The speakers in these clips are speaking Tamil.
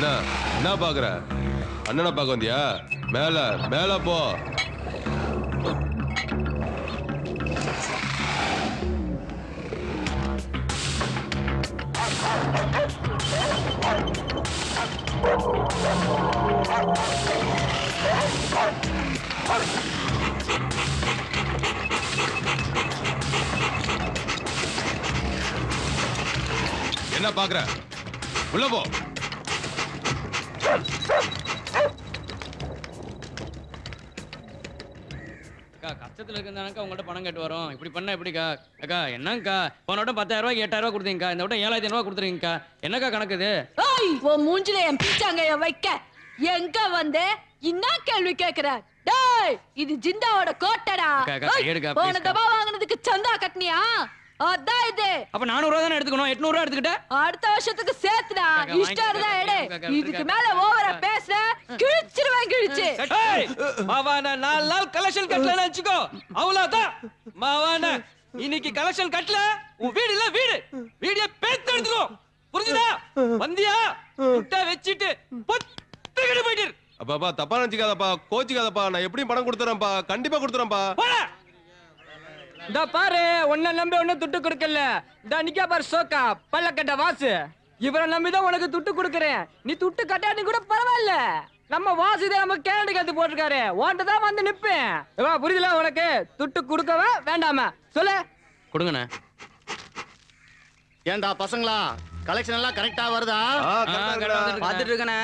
என்ன என்ன பாக்குற அண்ணனை பார்க்க வந்தியா மேல மேல போ என்ன பாக்குற உள்ள போ அக்கா கஷ்டத்துல இருந்தாக்கா உங்கள்ட்ட பணம் கேட்டு வரோம் இப்படி பண்ணா எப்படிக்கா அக்கா என்னங்கக்கா போன வட்டம் பத்தாயிரம் ரூபாய்க்கு எட்டாயிரம் ரூபாய் கொடுத்தீங்கக்கா இந்த வட்டம் ஏழாயிரத்தி ரூபாய் கொடுத்துருங்கக்கா என்னக்கா கணக்கு இது ஓய் உன் மூஞ்சில என் பீச்சாங்கைய வைக்க எங்க வந்து என்ன கேள்வி கேக்குற டேய் இது ஜிந்தாவோட கோட்டடா அக்கா, அக்கா, ஓய், எடுக்கா, போன please, தபா வாங்குனதுக்கு சந்தா கட்டினியா அதான் இது அப்ப நானூறு ரூபா தானே எடுத்துக்கணும் எட்நூறு ரூபா எடுத்துக்கிட்ட அடுத்த வருஷத்துக்கு சேர்த்துடா அக்கா, இஷ்டம் இருந்தா எடு வாங்கிக்கோ, அக்கா, இதுக்கு அக்கா. மேல ஓவரா பேசுற கிழிச்சிருவேன் கிழிச்சு ஏய், மாவான நாலு நாள் கலெக்ஷன் கட்டலன்னு வச்சுக்கோ அவ்வளவுதான் மாவான இன்னைக்கு கலெக்ஷன் கட்டல உன் வீடு இல்ல வீடு வீடியோ பேத்து எடுத்துக்கோ புரிஞ்சுதா வந்தியா முட்டை வச்சிட்டு பொத்துக்கிட்டு போயிட்டு இரு. அப்பாப்பா தப்பா நினைச்சுக்காதப்பா கோச்சிக்காதப்பா நான் எப்படியும் பணம் கொடுத்துறேன்ப்பா கண்டிப்பா கொடுத்துறேன்ப்பா போடா இந்த பாரு உன்னை நம்பி ஒன்னும் துட்டு கொடுக்கல இந்த நிக்கா பாரு சோக்கா பல்லக்கட்ட வாசு இவரை நம்பி தான் உனக்கு துட்டு கொடுக்குறேன் நீ துட்டு கட்டாட்டி கூட பரவாயில்ல நம்ம வாசு தான் நம்ம கேரண்டு கத்து போட்டிருக்காரு ஓன்ட்டு தான் வந்து நிப்பேன் இவா, புரியுதுல உனக்கு துட்டு கொடுக்கவா வேண்டாமா சொல்லு கொடுங்கண்ணே ஏன்டா பசங்களா கலெக்ஷன் எல்லாம் கரெக்டா வருதா ஆ, correct ஆ இருக்குடா. பாத்துட்டு இருக்கண்ணே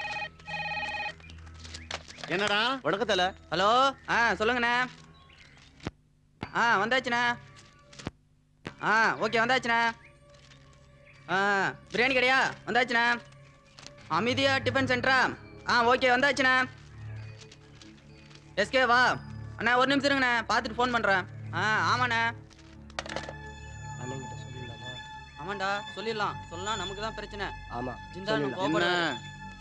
என்னடா வணக்கத்தல ஹலோ ஆ சொல்லுங்கண்ணே ஆ வந்தாச்சுண்ணே ஆ ஓகே வந்தாச்சுண்ணே ஆ பிரியாணி கடையா வந்தாச்சுண்ணே அமைதியா டிஃபன் சென்டரா ஆ ஓகே வந்தாச்சுண்ணே எஸ்கே வா அண்ணா ஒரு நிமிஷம் இருங்கண்ணே பார்த்துட்டு ஃபோன் பண்ணுறேன் ஆ ஆமாண்ணே ஆமாண்டா சொல்லிடலாம் சொல்லலாம் நமக்கு தான் பிரச்சனை ஆமா ஜிந்தானு என்ன கோபப்படாத.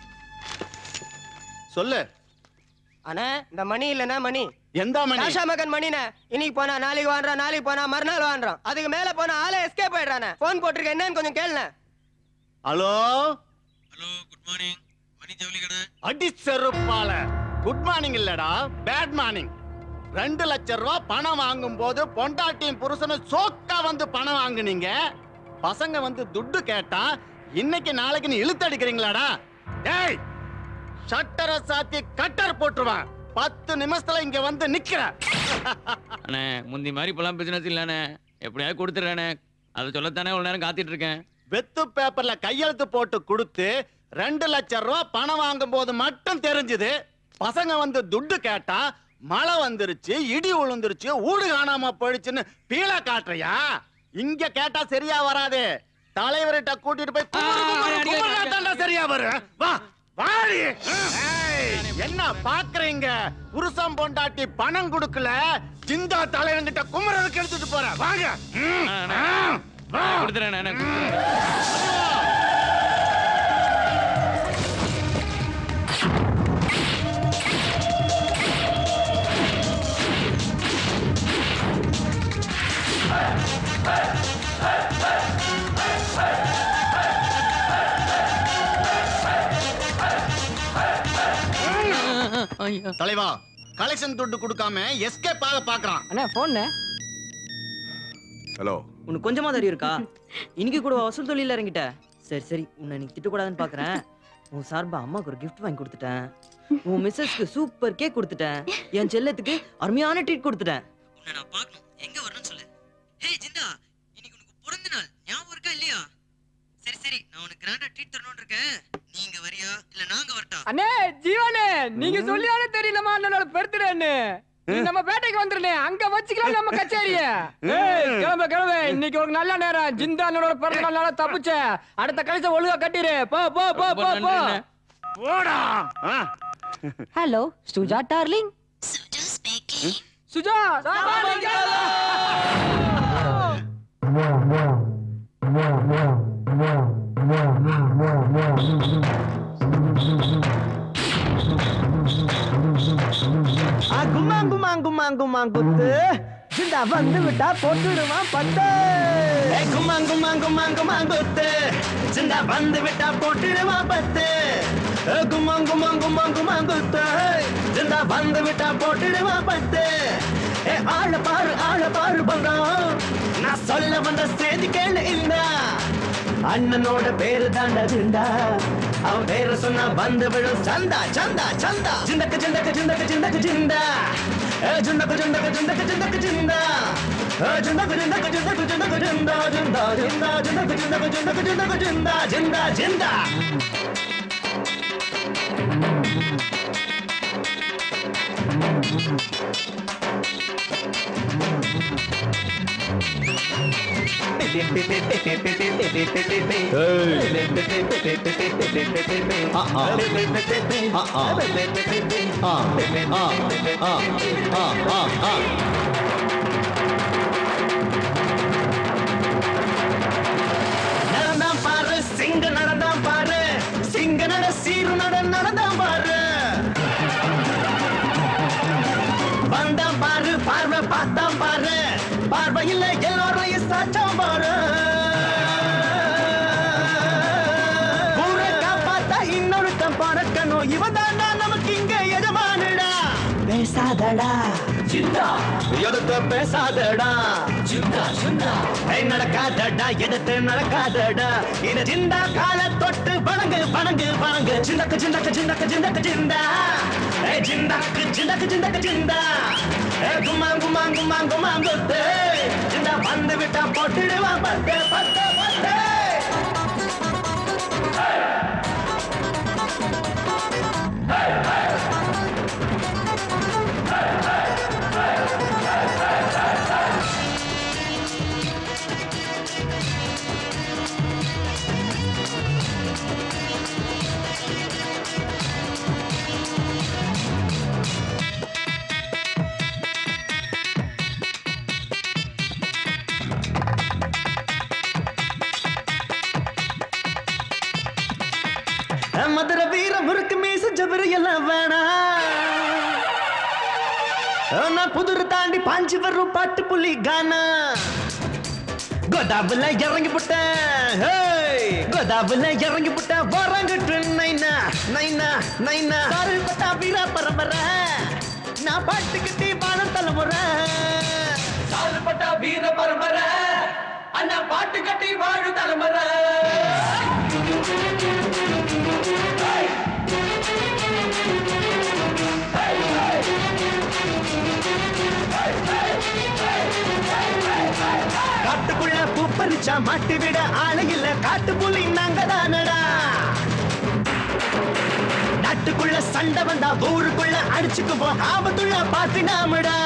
சொல்லு அண்ணா இந்த மணி இல்லனா மணி எந்த மணி ராஷா மகன் மணினே இன்னைக்கு போனா நாளைக்கு வாங்குறான் நாளைக்கு போனா மறுநாள் வாங்குறான் அதுக்கு மேல போனா ஆளே எஸ்கேப் ஆயிடுறானே போன் போட்டிருக்க என்னன்னு கொஞ்சம் கேளுண்ணே hello hello good morning Mani ஜவுளி கடை அடி செருப்பால குட் மார்னிங் இல்லடா பேட் மார்னிங் ரெண்டு லட்சம் ரூபாய் பணம் வாங்கும் போது பொண்டாட்டியும் புருஷனும் சோக்கா வந்து பணம் வாங்குனீங்க பசங்க வந்து துட்டு கேட்டா இன்னைக்கு நாளைக்கு நீ இழுத்தடிக்கிறீங்களாடா டேய் ஷட்டரை சாத்தி கட்டர் போட்டுருவேன் பத்து நிமிஷத்துல இங்க வந்து நிக்கிற அண்ணே முந்தி மாதிரி இப்பெல்லாம் பிசினஸ் இல்லண்ணே எப்படியாவது கொடுத்துட்றேண்ணே அதை சொல்லத்தானே இவ்வளோ நேரம் காத்துட்டு இருக்கேன் வெத்து பேப்பர்ல கையெழுத்து போட்டு கொடுத்து ரெண்டு லட்சம் ரூபாய் பணம் வாங்கும் போது மட்டும் தெரிஞ்சது பசங்க வந்து துட்டு கேட்டா மழை வந்துருச்சு இடி விழுந்துருச்சு ஊடு காணாம போயிடுச்சுன்னு பீழ காட்டுறியா இங்க கேட்டா சரியா வராது தலைவர்கிட்ட கூட்டிட்டு போய் குமுறு, ஆ, குமுறு, அடி, குமுறுனா அடி, தான்டா சரியா வரும் வா வாடி ஏய், என்ன பாக்குறீங்க புருஷன் பொண்டாட்டி பணம் கொடுக்கல சிந்தா தலைவன்கிட்ட குமரனுக்கு எடுத்துட்டு போற வாங்க ம், அண்ணே. ஆ, வா. கொடுத்துறேன் அண்ணே கொடுத்துறேன். ஐயா தலைவா கலெக்ஷன் துட்டு கொடுக்காம எஸ்கேப் ஆக பாக்குறான் அண்ணா போன் ஹலோ உனக்கு கொஞ்சமா தெரியும் இருக்கா இன்னைக்கு கூட வசூல் தொழில இறங்கிட்ட சரி சரி உன்னை நீ திட்டக்கூடாதுன்னு பாக்குறேன் உன் சார்பா அம்மாக்கு ஒரு gift வாங்கி கொடுத்துட்டேன் உன் மிஸ்ஸஸ்க்கு சூப்பர் கேக் கொடுத்துட்டேன் என் செல்லத்துக்கு அருமையான ட்ரீட் கொடுத்துட்டேன் உன்னை நான் பார்க்கணும் எங்க வரணும்னு சொல்லு ஹே ஜிந்தா இன்னைக்கு உனக்கு பிறந்த நாள் ஞாபகம் இருக்கா இல்லையா சரி சரி நான் உனக்கு கிராண்டா ட்ரீட் தரணும்னு இருக்கேன் நீங்க வரியா இல்ல நாங்க வரட்டா அண்ணே ஜீவனே நீங்க சொல்லியாலே தெரியலமா அண்ணனோட பெருத்துறேன்னு நீ நம்ம பேட்டைக்கு வந்துருனே அங்க வச்சுக்கலாம் நம்ம கச்சேரிய ஏய் கிளம்ப கிளம்ப இன்னைக்கு ஒரு நல்ல நேரம் ஜிந்தா அண்ணனோட பிறந்த நாளால தப்பிச்ச அடுத்த கழிச்ச ஒழுங்கா கட்டிரு போ போ போ போ ரொம்ப போ நன்றிண்ணே. போடா ஆ. ஹலோ சுஜா டார்லிங் சுஜா கும்மாங்குமாங்குமாங்குமாங்குத்து ஜிந்தா வந்து விட்டா போட்டுடுவான் பத்து குமாங்கு மாங்கு மாங்கு மாங்குத்து சிந்தா வந்து விட்டா போட்டுடுவா பத்து குமாங்கு மாங்கு மாங்கு மாங்குத்து சிந்தா வந்து விட்டா போட்டுடுவா பத்து ஏ ஆள பாரு ஆள பாரு பங்கம் நான் சொல்ல வந்த செய்தி கேளு இல்ல அண்ணனோட பேரு தாண்டா ஜிண்டா அவன் பேரு சொன்னா வந்து விழும் சந்தா சந்தா சந்தா ஜிந்தக்கு ஜிந்தக்கு ஜிந்தக்கு ஜிந்தக்கு ஜிந்தா ஏ ஜிந்தக்கு ஜிந்தக்கு ஜிந்தக்கு ஜிந்தக்கு ஜிந்தா ஏ ஜிந்தக்கு ஜிந்தக்கு ஜிந்தக்கு ஜிந்தக்கு ஜிந்தா ஜிந்தா ஜிந்தா ஜிந்தக்கு ஜிந்தக்கு ஜிந்தக்கு ஜிந்தக்கு ஜிந்தா ஜிந்தா ஜிந்தா நடந்தான் பாரு சிங்க நடந்தான் பாரு சிங்க நட சீரு நட நடந்தான் பாரு வந்தான் பாரு பார்வை பார்த்தான் பாரு பார்வையில் எல்லோரையும் சாச்சாம் பாரு ஊரை காப்பாத்தா இன்னொருத்தன் பறக்கணும் இவன் தாண்டா நமக்கு இங்க எஜமானுடா பேசாதடா சிந்தா எடுத்து பேசாதடா சிந்தா சிந்தா ஏய் நடக்காதடா எடுத்து நடக்காதடா இது சிந்தா கால தொட்டு வணங்கு வணங்கு வணங்கு சிந்தக்கு சிந்தக்கு சிந்தக்கு சிந்தக்கு சிந்தா ஏய் சிந்தாக்கு சிந்தக்கு சிந்தக்கு சிந்தா ஏய் குமாங் குமாங் குமாங் குமாங் குத்து சிந்தா வந்து விட்டா போட்டுடுவா பத்து பத்து பத்து மதுரை வீர முறுக்கு மீச ஜபரு எல்லாம் வேணாம் நான் புதுரு தாண்டி பாஞ்சு வரும் பாட்டு புலி கானா கோதாபுல இறங்கி புட்டேன் ஹேய்! கோதாபுல இறங்கி புட்டேன் வரங்கிட்டு நைனா நைனா நைனா சாரு பட்டா வீர பரம்பரை நான் பாட்டுக்கிட்டி பானம் தலைமுறை சாரு பட்டா வீர பரம்பரை அண்ணா பாட்டு கட்டி வாழு தலைமுறை காட்டுக்குள்ள பூ பறிச்சா மாட்டு விட ஆளு இல்ல காட்டு புலி நாங்க தானடா நாட்டுக்குள்ள சண்டை வந்தா ஊருக்குள்ள அடிச்சுக்குவோம் ஆபத்துள்ள பாத்து நாமடா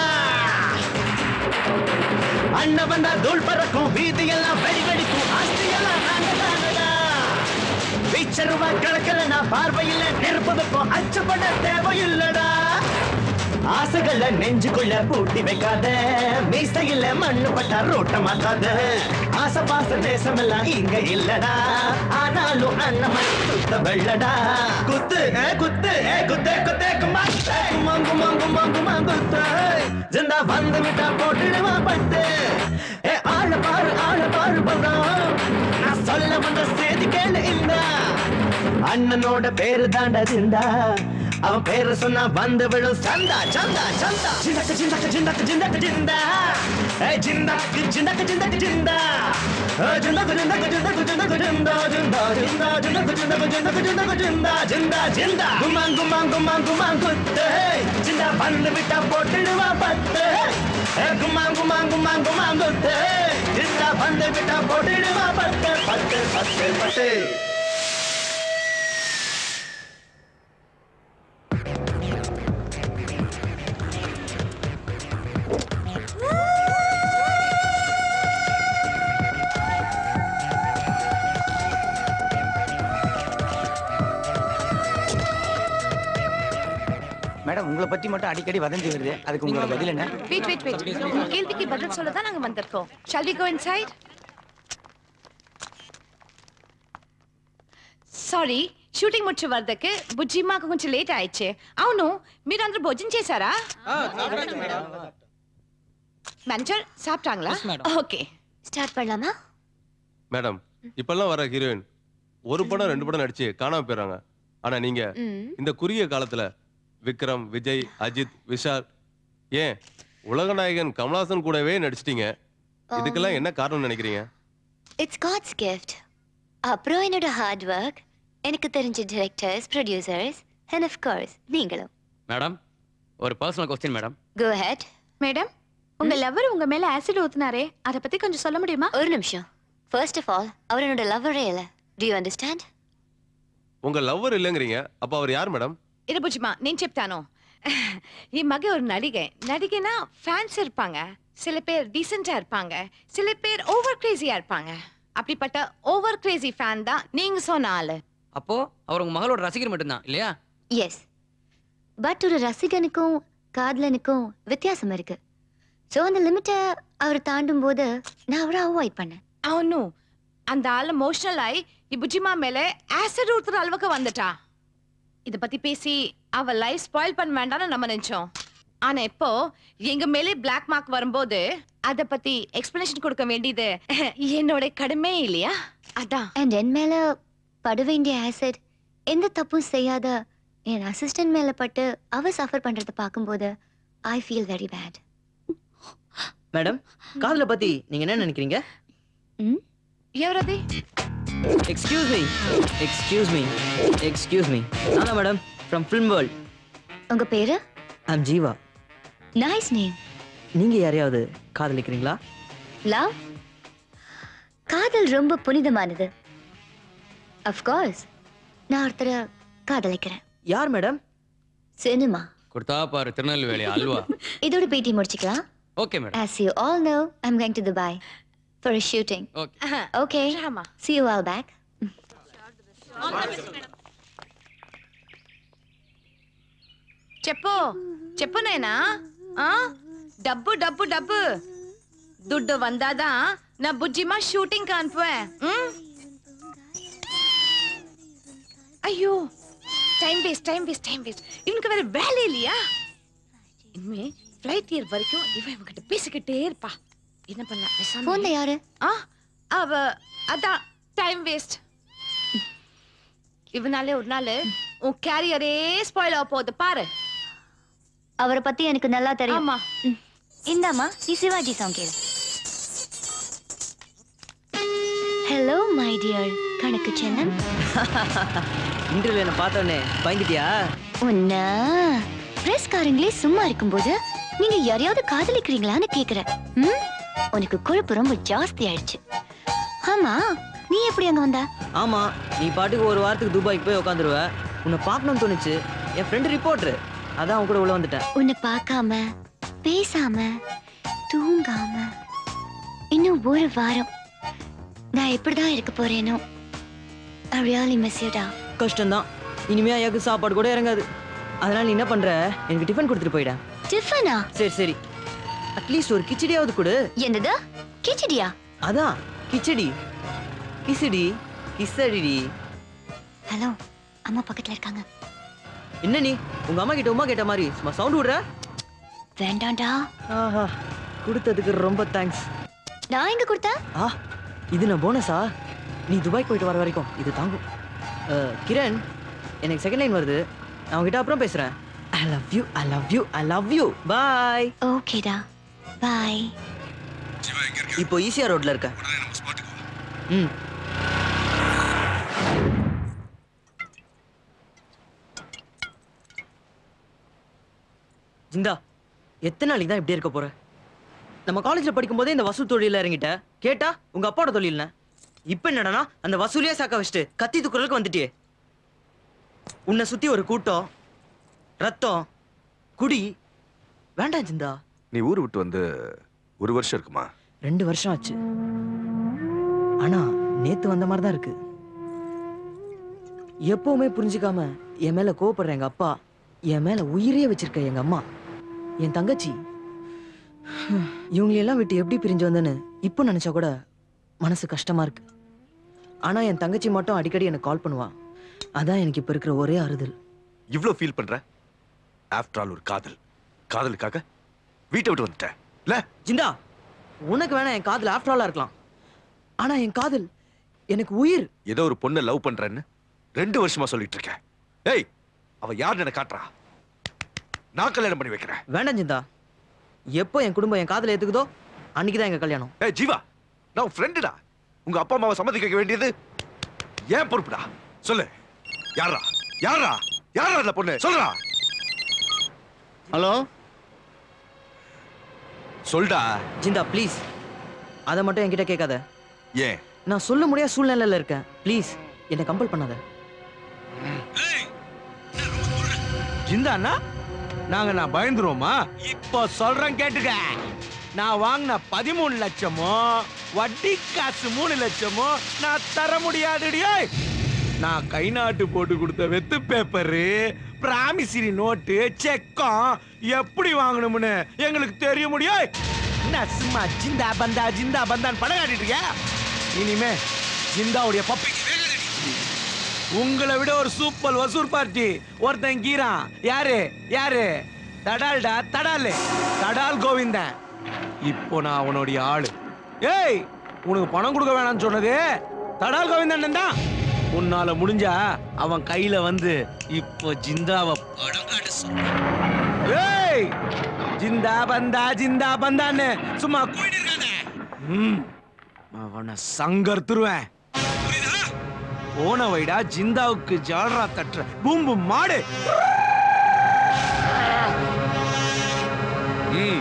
அண்ணன் வந்தா தூள் பறக்கும் வீதி எல்லாம் வெடி வெடிக்கும் ஆஸ்தி எல்லாம் நாங்க தானடா வீச்சருவா கிழக்கல நான் பார்வையில நெருப்பு வைப்போம் அச்சப்பட தேவையில்லடா ஆசைகள நெஞ்சுக்குள்ள பூட்டி வைக்காத மீசையில மண்ணு பட்டா ரோட்ட மாத்தாத ஆசை பாச தேசம் எல்லாம் இங்க இல்லடா ஆனாலும் அண்ணன் சுத்த வெள்ளடா குத்து ஏ, குத்து ஏ, குத்து குத்து குமாங்கு குமாங்கு குமாங்கு குமாங்கு குத்து ஜிந்தா வந்து விட்டா போட்டுடுவா பட்டு ஏ ஆள பாரு ஆள பாரு பகம் நான் சொல்ல வந்த செய்தி கேளு இந்த அண்ணனோட பேரு தாண்டா ஜிந்தா அவன் பேரு சொன்னா வந்து விழும் சந்தா சந்தா சந்தா ஜிந்தக்கு ஜிந்தக்கு ஜிந்தக்கு ஜிந்தக்கு ஜிந்தா ஏ ஜிந்தக்கு ஜிந்தக்கு ஜிந்தக்கு ஜிந்தா ஏ ஜிந்தக்கு ஜிந்தக்கு ஜிந்தக்கு ஜிந்தக்கு ஜிந்தா ஜிந்தா ஜிந்தா ஜிந்தக்கு ஜிந்தக்கு ஜிந்தக்கு ஜிந்தக்கு ஜிந்தா ஜிந்தா ஜிந்தா குமாங் குமாங் குமாங் குமாங் குத்து ஜிந்தா வந்து விட்டா போட்டுடுவா பத்து ஏ குமாங் குமாங் குமாங் குமாங் குத்து ஜிந்தா வந்து விட்டா போட்டுடுவா பத்து பத்து பத்து பத்து மேடம் உங்களை பத்தி மட்டும் அடிக்கடி வதந்தி வருது அதுக்கு உங்களோட பதில் என்ன வெயிட் வெயிட் வெயிட் உங்க கேள்விக்கு பதில் சொல்ல தான் நாங்க வந்திருக்கோம் shall we go inside sorry shooting ముచ్చి వరదకి బుజ్జి మాకు కొంచెం లేట్ ఆయిచ్చే అవును మీరందరూ భోజనం చేశారా மேனேஜர் சாப்பிட்டாங்களா மேடம் ஓகே ஸ்டார்ட் பண்ணலாமா மேடம் இப்பெல்லாம் வர ஹீரோயின் ஒரு படம் ரெண்டு படம் நடிச்சு காணாம போயிடுறாங்க ஆனா நீங்க ம் இந்த குறுகிய காலத்துல விக்ரம் விஜய் அஜித் விஷால் ஏன் உலகநாயகன் கமலஹாசன் கூடவே நடிச்சிட்டீங்க இதுக்கெல்லாம் என்ன காரணம் நினைக்கிறீங்க இட்ஸ் காட்ஸ் கிஃப்ட் அப்புறம் என்னோட ஹார்ட் ஒர்க் எனக்கு தெரிஞ்ச directors producers and of course நீங்களும் மேடம் ஒரு personal question madam go ahead madam உங்க லவர் உங்க மேல ஆசிட் ஊத்துனாரே அத பத்தி கொஞ்சம் சொல்ல முடியுமா ஒரு நிமிஷம் ஃபர்ஸ்ட் ஆஃப் ஆல் அவர் என்னோட லவ்வரே இல்ல டு யூ அண்டர்ஸ்டாண்ட் உங்க லவ்வர் இல்லைங்கிறீங்க அப்ப அவர் யார் மேடம் ఇది బుజ్జిమా నేను చెప్తాను ఈ మగ ஒரு நடிகை நடிகைனா ஃபேன்ஸ் இருப்பாங்க சில பேர் டீசெண்டா இருப்பாங்க சில பேர் ஓவர் கிரேசியா இருப்பாங்க அப்படிப்பட்ட ஓவர் கிரேசி ஃபேன் தான் நீங்க சொன்ன ஆளு அப்போ அவர் உங்க மகளோட ரசிகர் மட்டும்தான் இல்லையா எஸ் பட் ஒரு ரசிகனுக்கும் காதலனுக்கும் வித்தியாசம் இருக்கு ஸோ அந்த லிமிட்டை அவர் தாண்டும் போது நான் அவரை அவாய்ட் பண்ணேன் అవును அந்த ஆள் எமோஷனல் ஆகி ఈ బుజ్జిమా மேல ஆசிட் ஊத்துற அளவுக்கு வந்துட்டா இத பத்தி பேசி அவ லைஃப் ஸ்பாயில் பண்ண வேண்டாம்னு நம்ம நினைச்சோம் ஆனா இப்போ எங்க மேலே பிளாக் மார்க் வரும்போது அத பத்தி எக்ஸ்பிளனேஷன் கொடுக்க வேண்டியது என்னோட கடமை இல்லையா அதான் அண்ட் என் மேல பட வேண்டிய ஆசிட் எந்த தப்பும் செய்யாத என் அசிஸ்டன்ட் மேல பட்டு அவ சஃபர் பண்றத பார்க்கும்போது I feel very bad madam காதலை பத்தி நீங்க என்ன நினைக்கிறீங்க ఎవరది excuse me excuse me excuse me நானா மேடம் ஃப்ரம் ஃபிலிம் வேர்ல்ட் உங்க பேரு ஐம் ஜீவா நைஸ் நேம் நீங்க யாரையாவது காதலிக்கிறீங்களா லவ் காதல் ரொம்ப புனிதமானது அஃப்கோர்ஸ் நான் ஒருத்தரை காதலிக்கிறேன் யார் மேடம் சினிமா கொடுத்தா பாரு திருநெல்வேலி அல்வா இதோட பேட்டி முடிச்சுக்கலாம் okay madam As you all know, I'm going to Dubai for a shooting. Okay Okay. Rama See you all back. చెప్పు చెప్పు నేనా ఆ? డబ్బు డబ్బు డబ్బు దుడ్డు వందాదా నా బుజ్జిమా షూటింగ్ అనుపుவே ஐயோ time waste time waste time waste இவனுக்கு வேற வேலை இல்லையா இனிமே ஃப்ளைட் ஏர் வரைக்கும் இவன் இவகிட்ட பேசிக்கிட்டே இருப்பா என்ன பண்ணலாம் பேசாம போன்ல யாரு ஆ அவ அதான் டைம் வேஸ்ட் இவனாலே ஒரு நாள் உன் கேரியரே ஸ்பாயில் ஆக போகுது பாரு அவரை பத்தி எனக்கு நல்லா தெரியும் ஆமா ம். இந்தாம்மா நீ சிவாஜி சாங் கேளு ஹலோ மை டியர் கணக்கு செல்லம் இன்டர்வியூ என்ன பார்த்தோன்னே பயந்துட்டியா உன்ன பிரஸ்காரங்களே சும்மா இருக்கும்போது நீங்க யாரையாவது காதலிக்கிறீங்களான்னு கேக்குறேன் ம்? உனக்கு கொழுப்பு ரொம்ப ஜாஸ்தி ஆயிடுச்சு ஆமா நீ எப்படி அங்க வந்த ஆமா நீ பாட்டுக்கு ஒரு வாரத்துக்கு துபாய்க்கு போய் உட்காந்துருவ உன்னை பார்க்கணும்னு தோணுச்சு என் ஃப்ரெண்டு ரிப்போர்ட்ரு அதான் அவன் கூட உள்ள வந்துட்டேன் உன்னை பார்க்காம பேசாம தூங்காம இன்னும் ஒரு வாரம் நான் எப்படிதான் இருக்க போறேனோ I really miss you டா கஷ்டம்தான் இனிமே ஐயாக்கு சாப்பாடு கூட இறங்காது அதனால நீ என்ன பண்ற எனக்கு டிஃபன் கொடுத்துட்டு போயிட டிஃபனா சரி சரி அட்லீஸ்ட் ஒரு கிச்சடியாவது கொடு என்னது கிச்சடியா அதான் கிச்சடி கிசடி கிசடிடி ஹலோ அம்மா பக்கத்துல இருக்காங்க என்ன நீ உங்க அம்மா கிட்ட உமா கேட்ட மாதிரி சும்மா சவுண்ட் விடுற வேண்டாம்டா ஆஹா கொடுத்ததுக்கு ரொம்ப தேங்க்ஸ் நான் எங்க கொடுத்தேன் ஆ இது நான் போனஸா நீ துபாய் போயிட்டு வர வரைக்கும் இது தாங்கும் அஹ், கிரண் எனக்கு செகண்ட் லைன் வருது நான் உங்ககிட்ட அப்புறம் பேசுறேன் I love you I love you I love you bye ஓகேடா பாய் இப்போ ஈசிஆர் ரோட்ல இருக்க ம் ஜிந்தா எத்தனை நாளைக்கு தான் இப்படி இருக்க போற நம்ம காலேஜ்ல படிக்கும்போதே இந்த வசூல் தொழில இறங்கிட்ட கேட்டா உங்க அப்பாவோட தொழில்ன இப்ப என்னடானா அந்த வசூலியே சாக்க வச்சுட்டு கத்தி துக்குறதுக்கு வந்துட்டியே உன்னை சுத்தி ஒரு கூட்டம் ரத்தம் குடி வேண்டாம் ஜிந்தா நீ ஊர் விட்டு வந்து ஒரு வருஷம் இருக்குமா ரெண்டு வருஷம் ஆச்சு ஆனா நேத்து வந்த மாதிரி தான் இருக்கு எப்பவுமே புரிஞ்சுக்காம என் மேல கோவப்படுற எங்க அப்பா என் மேல உயிரே வச்சிருக்க எங்க அம்மா என் தங்கச்சி இவங்களையெல்லாம் விட்டு எப்படி பிரிஞ்சு வந்தேன்னு இப்போ நினைச்சா கூட மனசு கஷ்டமா இருக்கு ஆனா என் தங்கச்சி மட்டும் அடிக்கடி எனக்கு கால் பண்ணுவா அதான் எனக்கு இப்ப இருக்கிற ஒரே ஆறுதல் இவ்ளோ ஃபீல் பண்ற ஆஃப்டர் ஆல் ஒரு காதல் காதலுக்காக வீட்டை விட்டு வந்துட்டேன் இல்ல ஜிந்தா உனக்கு வேணா என் காதல் ஆஃப்டர் ஆலா இருக்கலாம் ஆனா என் காதல் எனக்கு உயிர் ஏதோ ஒரு பொண்ணை லவ் பண்றேன்னு ரெண்டு வருஷமா சொல்லிட்டு இருக்கேன் ஏய் அவ யாருன்னு எனக்கு காட்டுறா நான் கல்யாணம் பண்ணி வைக்கிறேன் வேண்டாம் ஜிந்தா எப்போ என் குடும்பம் என் காதலை ஏத்துக்குதோ அன்னைக்கு தான் எங்க கல்யாணம் ஏய் ஜீவா நான் ஃப்ரெண்டுடா உங்க அப்பா அம்மாவை சம்மதிக்க வைக்க வேண்டியது ஏன் பொறுப்புடா சொல்லு யாரா யாரா யாரா அந்த பொண்ணு சொல்றா ஹலோ சொல்டா ஜிந்தா ப்ளீஸ் அதை மட்டும் என்கிட்ட கேட்காத ஏன் நான் சொல்ல முடியாத சூழ்நிலையில இருக்கேன் ப்ளீஸ் என்னை கம்பல் பண்ணாத ஜிந்தாண்ணா நாங்க நான் பயந்துருவோமா இப்போ சொல்றேன் கேட்டுக்க நான் வாங்கின பதிமூணு லட்சமோ வட்டி காசு மூணு லட்சமோ நான் தர முடியாதுடியே நான் கை நாட்டு போட்டு கொடுத்த வெத்து பேப்பரு பிராமிசரி நோட்டு செக்கம் எப்படி வாங்கணும்னு எங்களுக்கு தெரிய முடியும் என்ன சும்மா ஜிந்தா பந்தா ஜிந்தா பந்தான்னு படம் காட்டிட்டு இருக்கியா இனிமே ஜிந்தாவுடைய பப்பிக்கு உங்களை விட ஒரு சூப்பர் வசூர் பார்ட்டி ஒருத்தன் கீரான் யாரு யாரு தடால்டா தடால் தடால் கோவிந்தன் இப்போ நான் அவனுடைய ஆளு ஏய் உனக்கு பணம் கொடுக்க வேணாம்னு சொன்னது தடால் கோவிந்தன் தான் உன்னால முடிஞ்சா அவன் கையில வந்து இப்போ ஜிந்தாவை படம் காட்ட சொல்றான். ஏய் ஜிந்தா பந்தா ஜிந்தா பந்தான்னு சும்மா கூட்டிட்டு இருக்கானே ம் அவனை சங்கர்த்துருவேன் போன வைடா ஜிந்தாவுக்கு ஜால்ரா தட்டுற பூம்பு மாடு ம்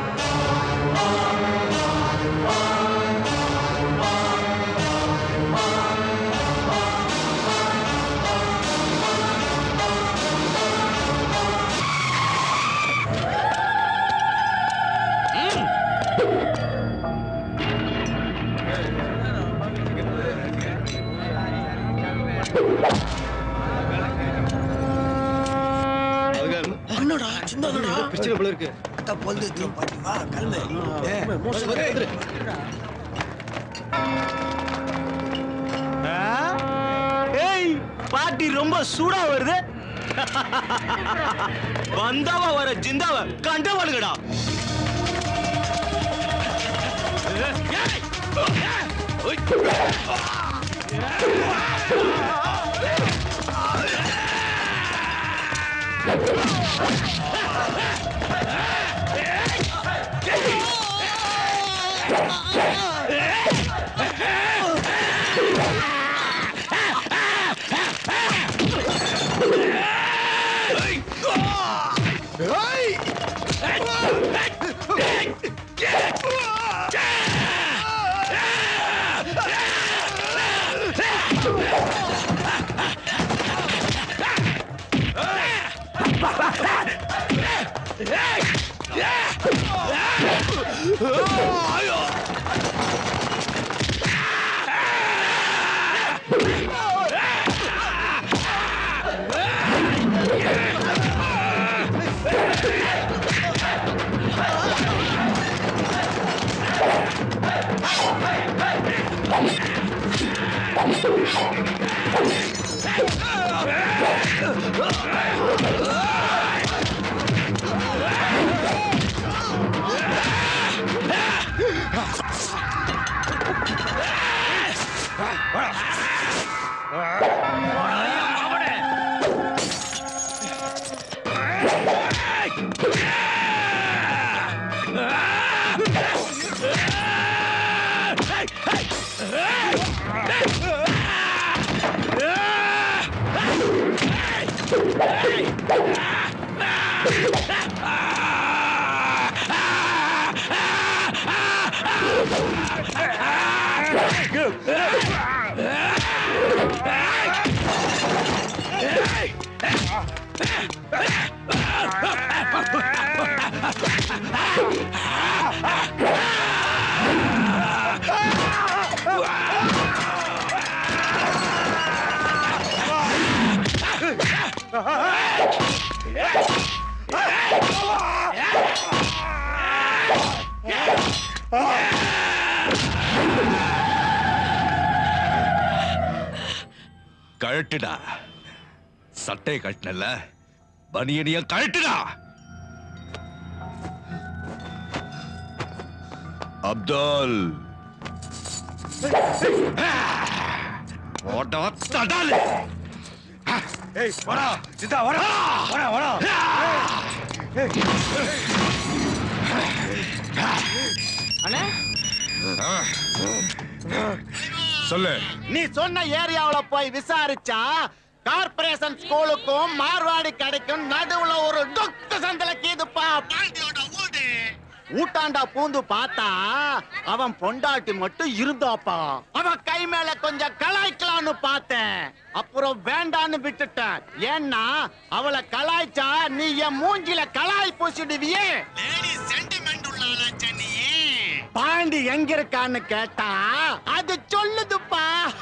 என்னடா சின்ன பிரச்சனை போல இருக்கு பொழுது பாட்டி வா கல்வி ஏய் பாட்டி ரொம்ப சூடா வருது வந்தாவ வர ஜிந்தாவ கண்டவளுகடா கழட்டுடா சட்டையை கட்டினல பனியனிய கழட்டுடா அப்துல் ஓடா தடாலே ஏய் வரா சித்தா வரா வரா வரா அண்ணே சொல்லு நீ சொன்ன ஏரியாவுல போய் விசாரிச்சா கார்ப்பரேஷன் ஸ்கூலுக்கும் மார்வாடி கடைக்கும் நடுவுல ஒரு டொக்கு சந்தல கீதுப்பா பாண்டியோட வீடு ஊட்டாண்டா பூந்து பார்த்தா அவன் பொண்டாட்டி மட்டும் இருந்தாப்பா அவன் கை மேல கொஞ்சம் கலாய்க்கலாம்னு பார்த்தேன் அப்புறம் வேண்டான்னு விட்டுட்டேன் ஏன்னா அவளை கலாய்ச்சா நீ என் மூஞ்சில கலாய் பூசிடுவியே லேடி சென்டிமெண்ட் உள்ளால சென்னியே பாண்டி எங்க இருக்கான்னு கேட்டா அது சொல்லுதுப்பா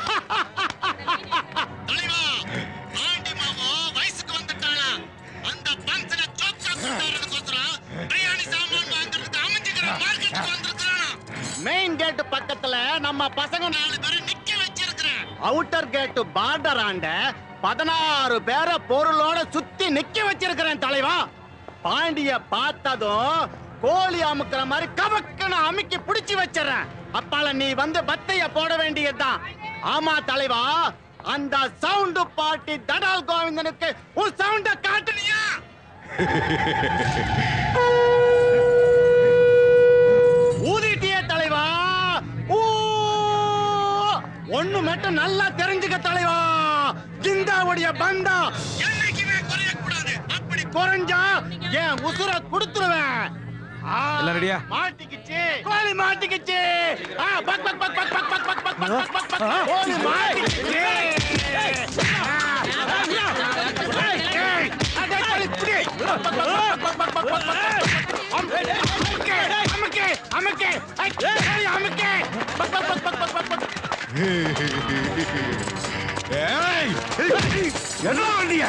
தலைவா பாண்டி மாமோ வயசுக்கு வந்துட்டாளா அந்த பங்கன சொக்கா கொண்டாடுறதுக்கோசரம் பிரியாணி சாமான் வாங்குறதுக்கு அமைஞ்சுக்கிற மார்க்கெட்டுக்கு வந்திருக்கானா மெயின் கேட் பக்கத்துல நம்ம பசங்க நாலு பேரை நிக்க வச்சிருக்கிறேன் அவுட்டர் கேட் பார்டர் ஆண்ட பதினாறு பேரை பொருளோட சுத்தி நிக்க வச்சிருக்கிறேன் தலைவா பாண்டிய பார்த்ததும் கோழி அமுக்குற மாதிரி கவக்குன்னு அமுக்கி பிடிச்சு வச்சிடறேன் அப்பால நீ வந்து பத்தைய போட வேண்டியதுதான் ஆமா தலைவா அந்த சவுண்டு பாட்டி தடால் கோவிந்தனுக்கு உன் சவுண்ட காட்டுனியா ஊதிட்டியே தலைவா ஊ ஒண்ணு மட்டும் நல்லா தெரிஞ்சுக்க தலைவா கிந்தாவுடைய பந்தா என்னைக்குமே குறைய கூடாது அப்படி குறைஞ்சா என் உசுர கொடுத்துருவேன் ஆ, எல்லாம் ரெடியா? மாட்டிக்கிச்சு கோழி மாட்டிக்கிச்சு ஆ, பக் பக் பக் பக் பக் பக் பக் பக் பக் பக் பக் பக் கோழி மாட்டிக்கிச்சு ஆ, ஏய், ஏய், அடே, கோழி, பிடி. பக் பக் பக் பக் பக் பக் பக் பக். அமுக்கு, அமுக்கு, அமுக்கு. ஐ, கோழி, அமுக்கு. பக் பக் பக் பக் பக் பக் பக். ஏய் ஏய், என்ன வண்டியா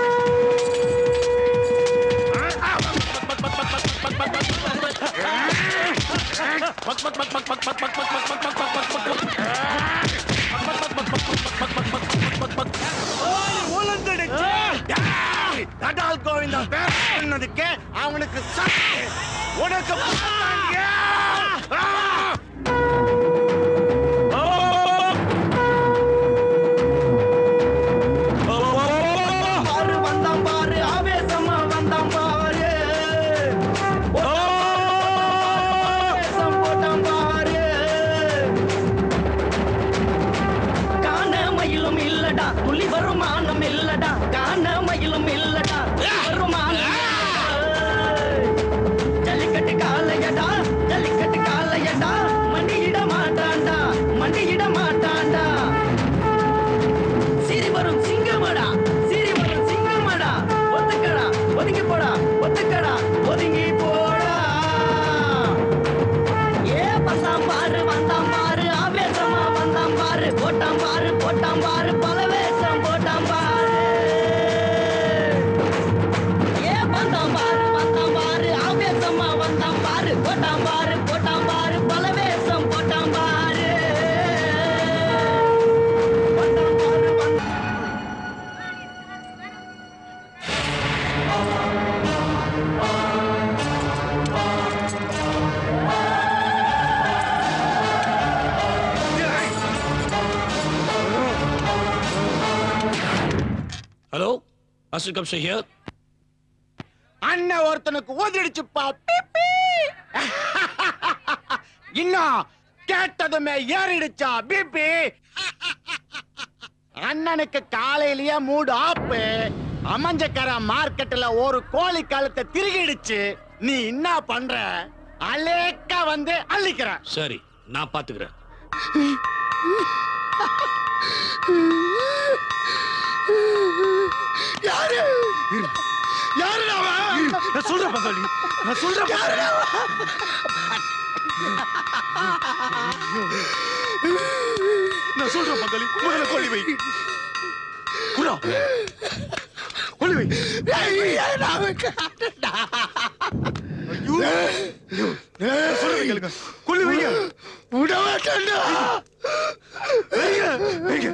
தடால் கோவிந்தா பேர் சொன்னதுக்கு அவனுக்கு சாக்கு. உனக்கு புத்தாண்டியா? ஆ! பாரு வந்தான் பாரு ஆவேசமா வந்தான் பாரு ஆவேசம் போட்டான் பாரு காண மயிலும் இல்லடா துளி வருமானம் இல்லடா காண மயிலும் இல்லடா துளி வருமானம் இல்லடா. ஜல்லிக்கட்டு காலையடா ஜல்லிக்கட்டு காலையடா மண்டியிட மாட்டான்டா மண்டியிட மாட்டான்டா சிரி வரும் சிங்கமடா சிரி வரும் சிங்கமடா ஒத்துக்கடா ஒதுங்கி போடா ஒத்துக்கடா ஒதுங்கி போடா ஏ வந்தான் பாரு வந்தான் பாரு ஆவேசமா வந்தான் பாரு போட்டான் பாரு போட்டான் பாரு பல வேஷம் போட்டான் பாரு ஏ வந்தான் பாரு வந்தான் பாரு ஆவேசமா வந்தான் பாரு போட்டான் பாரு போட்டான் பாரு பல வேஷம் போட்டான் பாரு வந்தான் பாரு வந்தான் Hello? Asir Kamsa here. அண்ணன் ஒருத்தனுக்கு ஊதிடுச்சுப்பா பிப்பி. இன்னும் கேட்டதுமே ஏறிடுச்சா பிபி அண்ணனுக்கு காலையிலேயே மூடு ஆப்பு அமைஞ்சக்கர மார்க்கெட்ல ஒரு கோழி கழுத்தை திருகிடுச்சு நீ என்ன பண்ற அலேக்கா வந்து அள்ளிக்கிற சரி நான் பாத்துக்கிறேன் யாரு யாரு அவன் நான் சொல்றேன் பங்காளி நான் சொல்றேன் யாரு நான் சொல்றேன் பங்காளி முதல்ல கொல்லி வை குரா கொல்லி வை ஐயோ நான் சொல்றேன் கேளுங்க கொல்லி வைங்க விட மாட்டேன்டா வைங்க வைங்க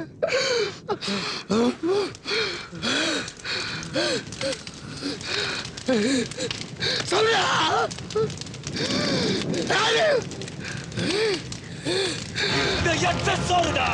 சொல்லுடா யாரு சக்சஸ் ஆகுதா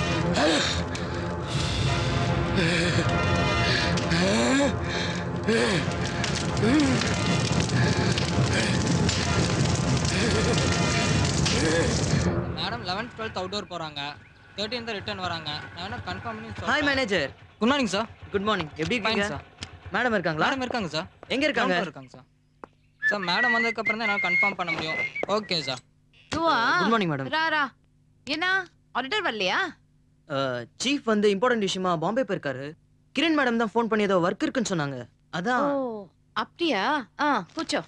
மேடம் லெவன்த் டுவெல்த் அவுட்டோர் போறாங்க தேர்ட்டீன்த் ரிட்டர்ன் வராங்க நான் வேணா கன்ஃபார்ம் பண்ணி hi manager good morning sir good morning எப்படி இருக்கீங்க சார் மேடம் இருக்காங்களா மேடம் இருக்காங்க சார் எங்க இருக்காங்க? Ground floor இருக்காங்க சார் சார் மேடம் வந்ததுக்கு அப்புறம் தான் என்னால் கன்ஃபார்ம் பண்ண முடியும் ஓகே சார் துவா Good morning, madam. ரா ரா என்ன ஆடிட்டர் வரலையா சீஃப் வந்து இம்பார்ட்டன்ட் விஷயமா பாம்பே போயிருக்காரு கிரண் மேடம் தான் ஃபோன் பண்ணி ஏதோ ஒர்க் இருக்குன்னு சொன்னாங்க அதான் ஓ அப்படிయా ఆ కూర్చో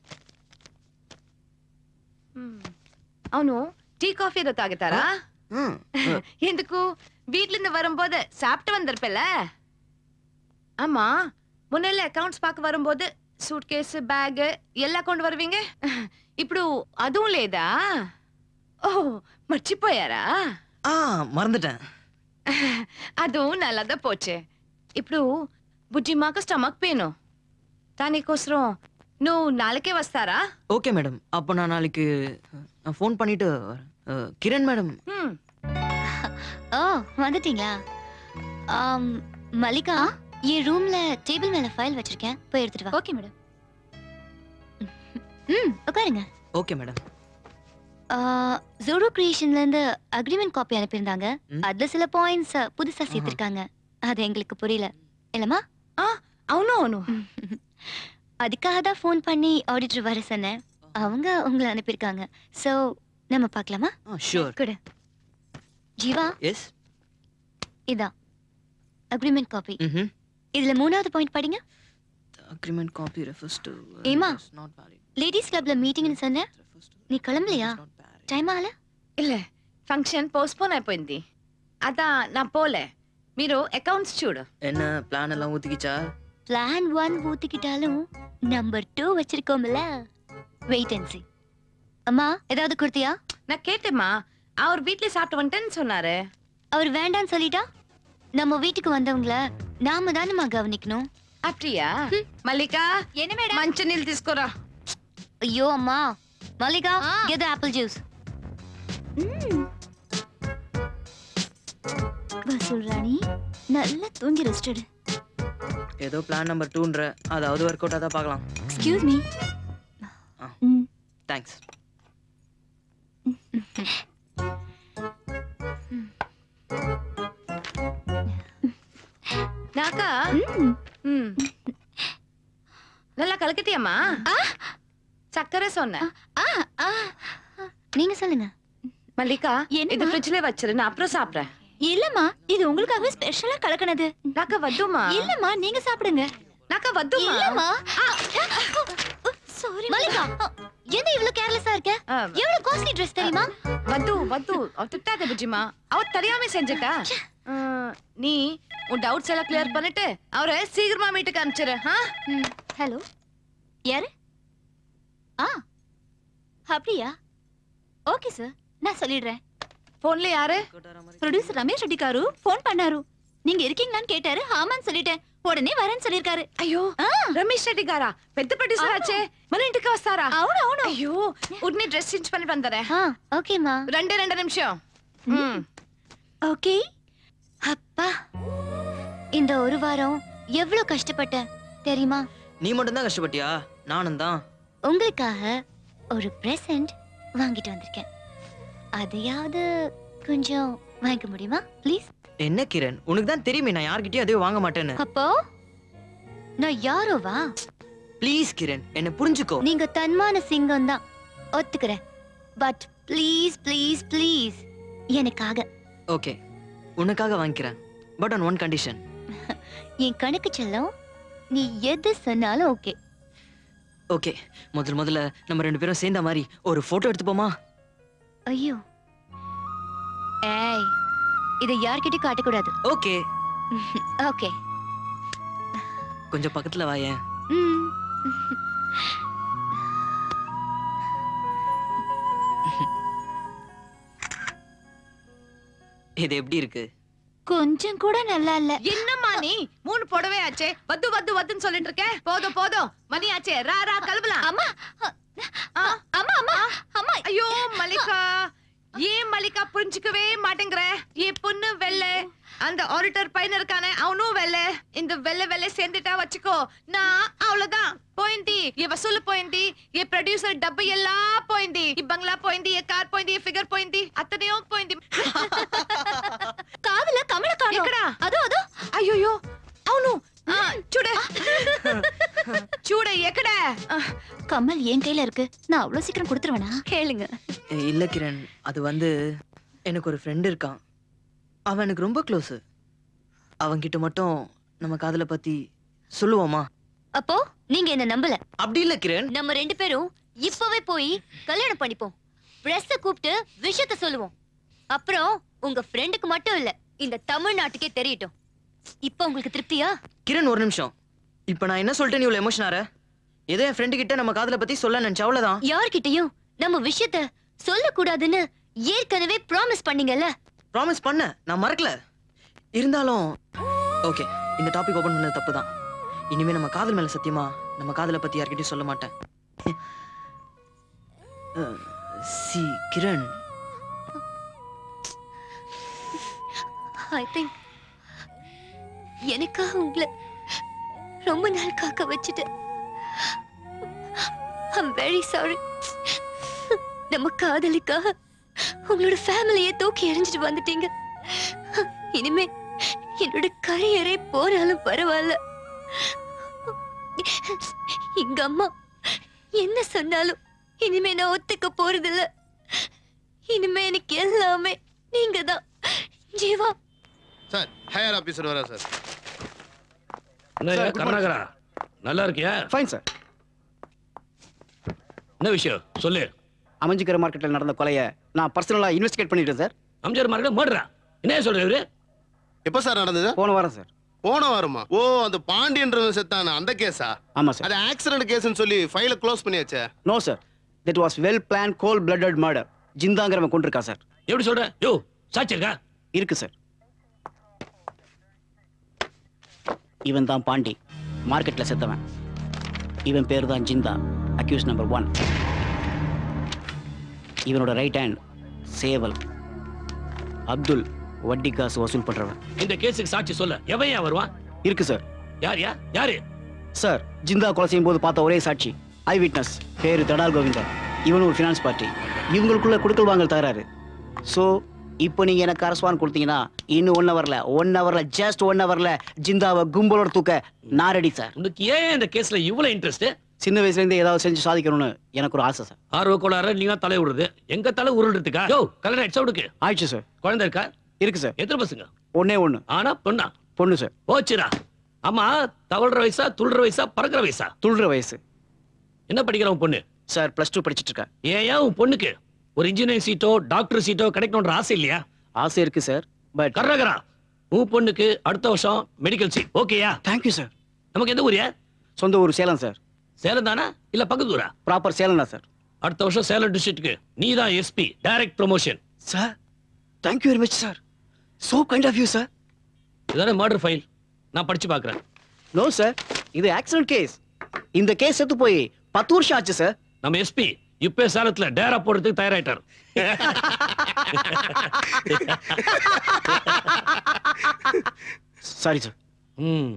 మ్మ్. అవును టీ కాఫీ ఏదో తాగుతారా ఎందుకు வீட்ல வரும்போது சாப்பிட்டு வந்திருப்பல ஆமா முன்னெல்ல அக்கவுண்ட்ஸ் பார்க்க வரும்போது సూట్ కేసు బ్యాగ్ ఎல்லாம் கொண்டு வருவீங்க ఇప్పుడు அதுவும் లేదా ఓ మర్చిపోయారా ஆ మறந்துட்டேன் அதுவும் నల్లదా పోచే ఇప్పుడు బుజ్జిమాకు స్టమక్ పెయిన్ దానికోసం నువ్వు నాలుకే వస్తారా ஓகே மேடம் அப்போ நான் நாளைக்கு நான் ஃபோன் பண்ணிட்டு வரேன். அஹ், கிரண் மேடம் ம் ஓ வந்துட்டீங்களா ஆம், மல்லிகா என் ரூம்ல டேபிள் மேல ஃபைல் வச்சிருக்கேன் போய் எடுத்துட்டு வா ஓகே மேடம் ம் உட்காருங்க ஓகே மேடம் ஜோரோ கிரியேஷன்ல இருந்து அக்ரிமெண்ட் காப்பி அனுப்பியிருந்தாங்க அதுல சில பாயிண்ட்ஸ் புதுசா சேர்த்திருக்காங்க அது எங்களுக்கு புரியல இல்லம்மா ஆ అవును అవును அதுக்காக தான் ஃபோன் பண்ணி ஆடிட்டர் வர சொன்னேன் அவங்க உங்களை அனுப்பியிருக்காங்க சோ நம்ம பார்க்கலாமா ஷூர் குடு ஜீவா எஸ் இதான் அக்ரிமெண்ட் காப்பி ம்ஹும் இதுல மூணாவது பாயிண்ட் படிங்க அக்ரிமெண்ட் காப்பி ரெஃபர்ஸ் டு ஏமா லேடிஸ் கிளப்ல மீட்டிங்னு சொன்ன நீ கிளம்பலையா டைம் ஆகல இல்ல ఫంక్షన్ పోస్ట్పోన్ అయిపోయింది అదా నా పోలే మీరు అకౌంట్స్ చూడు என்ன பிளான் எல்லாம் ஊத்திக்கிச்சா பிளான் ஒன் ஊத்திக்கிட்டாலும் நம்பர் டூ வச்சிருக்கோம்ல வெயிட் அண்ட் see அம்மா ஏதாவது கொடுத்தியா நான் கேட்டேம்மா அவர் வீட்ல சாப்பிட்டு வந்துட்டேன்னு சொன்னாரு அவர் வேண்டான்னு சொல்லிட்டா நம்ம வீட்டுக்கு வந்தவங்கள நாம தானம்மா கவனிக்கணும் அப்படியா மல்லிகா என்ன மேடம் మంచి నీళ్ళు తీసుకురా ஐயோ அம்மா மல்லிகா கெட் ஆப்பிள் ஜூஸ் வசூல் ராணி நல்லா தூங்கி ரெஸ்ட் எடு ஏதோ பிளான் நம்பர் டூன்ற அதாவது ஒர்க் அவுட் தான் பார்க்கலாம் எக்ஸ்கியூஸ் மீ தேங்க்ஸ் நாக்கா ம் நல்லா கலக்கிட்டியாம்மா சக்கரை சொன்னேன் நீங்க சொல்லுங்க மல்லிகா இது ஃப்ரிட்ஜ்ல வச்சிரு நான் அப்புறம் சாப்பிடுறேன் இல்லம்மா இது உங்களுக்காகவே ஸ்பெஷலா கலக்கனது நாக்கா வத்துமா இல்லம்மா நீங்க சாப்பிடுங்க நாக்கா வத்துமா இல்லம்மா சாரி மல்லிகா என்ன இவ்வளவு கேர்லெஸ்ஸா இருக்க எவ்வளவு காஸ்ட்லி ட்ரெஸ் தெரியுமா వద్దు వద్దు అవి తిట్టాక బుజ్జిమా அவ தெரியாம செஞ்சுட்டா நீ உன் டவுட்ஸ் எல்லாம் கிளியர் பண்ணிட்டு அவரை சீக்கிரமா வீட்டுக்கு அனுப்பிச்சிரு ஹலோ யாரு ஆ அப்படியா ఓకే సార్ నా சொல்லிடுறேன் போன்ல யாரு ப்ரொடியூசர் ரமேஷ் ரெட்டி காரு ஃபோன் பண்ணாரு நீங்க இருக்கீங்களான்னு கேட்டாரு ஆமான்னு சொல்லிட்டேன் உடனே வரேன்னு சொல்லிருக்காரு అయ్యో రమేష్ రెడ్డి గారా పెద్ద ప్రొడ్యూసర్ వచ్చే మన ఇంటికి వస్తారా అవును అవును అయ్యో ఉడిని డ్రెస్ చేంజ్ பண்ணி வந்தறேன் ஓகேமா ரெண்டே ரெண்டு நிமிஷம் ம் ஓகே அப்பா இந்த ஒரு வாரம் எவ்வளவு கஷ்டப்பட்டேன் தெரியுமா நீ மட்டும் தான் கஷ்டப்பட்டியா நானும் தான் உங்களுக்காக ஒரு பிரசன்ட் வாங்கிட்டு வந்திருக்கேன் அதையாவது கொஞ்சம் வாங்கிக்க முடியுமா ப்ளீஸ் என்ன கிரண் உனக்கு தான் தெரியுமே நான் யார்கிட்டயும் எதையும் வாங்க மாட்டேன்னு அப்போ நான் யாரோவா ப்ளீஸ் கிரண் என்ன புரிஞ்சுக்கோ நீங்க தன்மான சிங்கம் தான் ஒத்துக்கிறேன் பட் ப்ளீஸ் ப்ளீஸ் ப்ளீஸ் எனக்காக ஓகே உனக்காக வாங்கிக்கிறேன் பட் ஆன் ஒன் கண்டிஷன் என் கணக்கு செல்லம் நீ எது சொன்னாலும் ஓகே ஓகே முதல் முதல்ல நம்ம ரெண்டு பேரும் சேர்ந்த மாதிரி ஒரு போட்டோ எடுத்துப்போமா ஐயோ ஏய் இதை யார்கிட்டயும் காட்டக்கூடாது ஓகே ஓகே கொஞ்சம் பக்கத்துல வாயேன் ம் இது எப்படி இருக்கு கொஞ்சம் கூட நல்லா இல்ல என்னம்மா நீ மூணு புடவை ஆச்சே வத்து வத்து வத்துன்னு சொல்லிட்டு இருக்க போதும் போதும் மணி ஆச்சே ரா ரா கிளம்பலாம் அம்மா அம்மா அம்மா அம்மா ஐயோ மல்லிகா ஏன் மல்லிகா புரிஞ்சுக்கவே மாட்டேங்கிற என் பொண்ணு வெள்ளை அந்த ஆடிட்டர் பையன் இருக்கானே அவனும் வெள்ளை இந்த வெள்ளை வெள்ளை சேர்ந்துட்டா வச்சுக்கோ நான் அவ்வளவுதான் போயிந்தி என் வசூல் போயிந்தி என் ப்ரொடியூசர் டப்பு எல்லாம் போயிந்தி ఈ బంగ్లా పోయింది ఏ కార్ పోయింది ఏ ఫిగర్ పోయింది అతనేం పోయింది కాదులా కమల కాదు ఎక్కడ అదో అదో అయ్యో అవును ఆ, చూడు చూడు ఎక్కడ கமல் என் கையில இருக்கு நான் அவ்வளவு சீக்கிரம் கொடுத்துருவேனா கேளுங்க ஏய், இல்ல கிரண் அது வந்து எனக்கு ஒரு ஃப்ரெண்ட் இருக்கான் அவன் எனக்கு ரொம்ப க்ளோஸ் அவன்கிட்ட மட்டும் நம்ம காதலை பத்தி சொல்லுவோமா அப்போ நீங்க என்ன நம்பல அப்படி இல்ல கிரண் நம்ம ரெண்டு பேரும் இப்பவே போய் கல்யாணம் பண்ணிப்போம் பிரஸ்ஸ கூப்பிட்டு விஷயத்த சொல்லுவோம் அப்புறம் உங்க ஃப்ரெண்டுக்கு மட்டும் இல்ல இந்த தமிழ்நாட்டுக்கே தெரியட்டும் இப்போ உங்களுக்கு திருப்தியா கிரண் ஒரு நிமிஷம் இப்ப நான் என்ன சொல்லிட்டேன் நீ இவ்வளவு எமோஷன் ஆற ஏதோ என் ஃப்ரெண்டு கிட்ட நம்ம காதலை பத்தி சொல்ல நினைச்சா அவ்வளவுதான் யார்கிட்டயும் நம்ம விஷயத்த சொல்லக்கூடாதுன்னு ஏற்கனவே ப்ராமிஸ் பண்ணீங்கல்ல ப்ராமிஸ் பண்ண நான் மறக்கல இருந்தாலும் ஓகே இந்த டாபிக் ஓபன் பண்ணது தப்பு தான் இனிமே நம்ம காதல் மேல சத்தியமா நம்ம காதலை பத்தி யார்கிட்டயும் சொல்ல மாட்டேன் அஹ், சி கிரண் ஐ திங்க் எனக்காக உங்களை ரொம்ப நாள் காக்க வச்சுட்டேன் ஐம் வெரி சாரி நம்ம காதலிக்காக உங்களோட ஃபேமிலியை தூக்கி எறிஞ்சிட்டு வந்துட்டீங்க இனிமே என்னோட கரியரே போனாலும் பரவாயில்ல எங்க அம்மா என்ன சொன்னாலும் இனிமே நான் ஒத்துக்க போறதில்ல இனிமே எனக்கு எல்லாமே நீங்க தான் ஜீவா சார் ஹையர் ஆபீசர் வரா சார் என்னய்யா, Sir, good morning. கருணாகரா நல்லா இருக்கியா ஃபைன் சார் என்ன விஷயம் சொல்லு அமைஞ்சிக்கிற மார்க்கெட்டில் நடந்த கொலையை நான் பர்சனலாக இன்வெஸ்டிகேட் பண்ணிட்டேன் சார் அம்ஜர் மார்க்கெட் மர்டரா என்ன சொல்ற இவரு எப்போ சார் நடந்தது போன வாரம் சார் போன வாரமா ஓ அந்த பாண்டியன்றவன் செத்தான அந்த கேஸா ஆமாம் சார் அது ஆக்சிடென்ட் கேஸ்னு சொல்லி ஃபைலை க்ளோஸ் பண்ணியாச்சே no sir that was well plan cold blooded murder ஜிந்தாங்கிறவன் கொண்டிருக்கா சார் எப்படி சொல்ற யோ சாட்சி இருக்கா இருக்கு சார் இவன் தான் பாண்டி மார்க்கெட்டில் செத்தவன் இவன் பேர் தான் ஜிந்தா அக்யூஸ் நம்பர் ஒன் இவனோட ரைட் ஹேண்ட் சேவல் அப்துல் வட்டி காசு வசூல் பண்றவன் இந்த கேஸுக்கு சாட்சி சொல்ல எவன் ஏன் வருவான் இருக்கு சார் யார் யா யாரு சார் ஜிந்தா கொலை செய்யும் போது பார்த்த ஒரே சாட்சி ஐ விட்னஸ் பேரு தடால் கோவிந்தன் இவனும் ஒரு ஃபினான்ஸ் பார்ட்டி இவங்களுக்குள்ள கொடுக்கல் வாங்கல் தகராறு ஸோ இப்போ நீங்க எனக்கு அரசுவான் கொடுத்தீங்கன்னா இன்னும் ஒன் ஹவர்ல ஒன் ஹவர்ல ஜஸ்ட் ஒன் ஹவர்ல ஜிந்தாவை கும்பலோட தூக்க நான் ரெடி சார் உனக்கு ஏன் இந்த கேஸ்ல இவ்வளவு இன்ட்ரெஸ்ட் சின்ன வயசுல இருந்து ஏதாவது செஞ்சு சாதிக்கணும்னு எனக்கு ஒரு ஆசை சார் ஆர்வ கோளாறு நீங்க தலை விடுறது எங்க தலை உருள்றதுக்கா யோ கல்யாணம் ஆயிடுச்சா உனக்கு ஆயிடுச்சு சார் குழந்தை இருக்கா இருக்கு சார் எத்தனை பசங்க ஒன்னே ஒண்ணு ஆனா பொண்ணா பொண்ணு சார் போச்சுடா ஆமா தவழ்ற வயசா துள்ளுற வயசா பறக்கிற வயசா துள்ளுற வயசு என்ன படிக்கிற உன் பொண்ணு சார் பிளஸ் டூ படிச்சிட்டு இருக்கா ஏன் உன் பொண்ணுக்கு ஒரு இன்ஜினியரிங் சீட்டோ டாக்டர் சீட்டோ கிடைக்கணும்ன்ற ஆசை இல்லையா ஆசை இருக்கு சார் பட் கர்நாகரா உன் பொண்ணுக்கு அடுத்த வருஷம் மெடிக்கல் சீட் ஓகேயா தேங்க்யூ சார் நமக்கு எந்த ஊரியா சொந்த ஊர் சேலம் சார் சேலம் தானா இல்ல பக்கத்து ஊரா ப்ராப்பர் சேலம் தான் சார் அடுத்த வருஷம் சேலம் டிஸ்ட்ரிக்ட்க்கு நீ தான் SP direct promotion sir thank you very much sir so kind of you sir இதானே மர்டர் ஃபைல் நான் படிச்சு பார்க்கறேன் நோ சார் இது ஆக்சிடென்ட் கேஸ் இந்த கேஸ் செத்து போய் பத்து வருஷம் ஆச்சு சார் நம்ம எஸ்பி இப்ப சேலத்துல டேரா போடுறதுக்கு தயாராயிட்டார் சாரி சார் ம்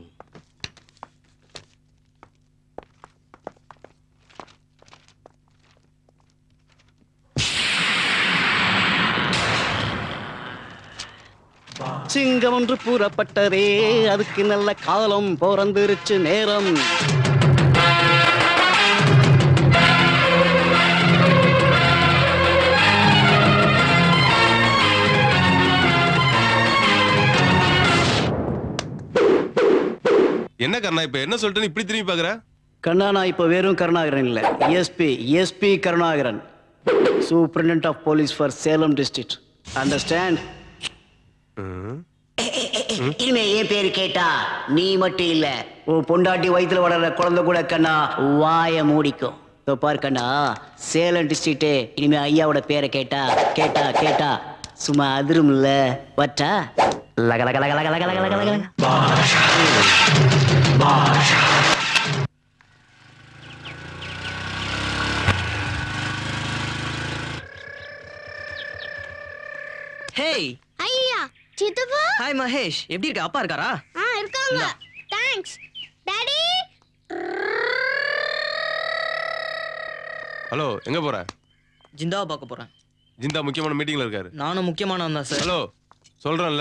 சிங்கம் ஒன்று கூறப்பட்டதே அதுக்கு நல்ல காலம் பிறந்துருச்சு நேரம் என்ன கண்ணா இப்ப என்ன சொல்லிட்டு இப்படி திரும்பி பாக்குற கண்ணா நான் இப்போ வெறும் கருணாகரன் இல்லை SP SP Karunakaran superintendent of police for Salem district understand இனிமே என் பேரு கேட்டா நீ மட்டும் இல்ல உன் பொண்டாட்டி வயித்துல வளர்ற குழந்தை கூட கண்ணா வாய மூடிக்கும் இதோ பாரு கண்ணா சேலம் டிஸ்ட்ரிக்ட் இனிமே ஐயாவோட பேரை கேட்டா கேட்டா கேட்டா சும்மா அதிரும்ல வட்டா லக லக லக லக லக லக லக லக ஹேய் ஐயா சித்தப்பா ஹாய் மகேஷ் எப்படி இருக்க அப்பா இருக்காரா ஆ இருக்காங்க தேங்க்ஸ் டாடி ஹலோ எங்க போற ஜிந்தாவை பார்க்க போறேன் ஜிந்தா முக்கியமான மீட்டிங்ல இருக்காரு நானும் முக்கியமானவன் தான் சார் ஹலோ சொல்றேன்ல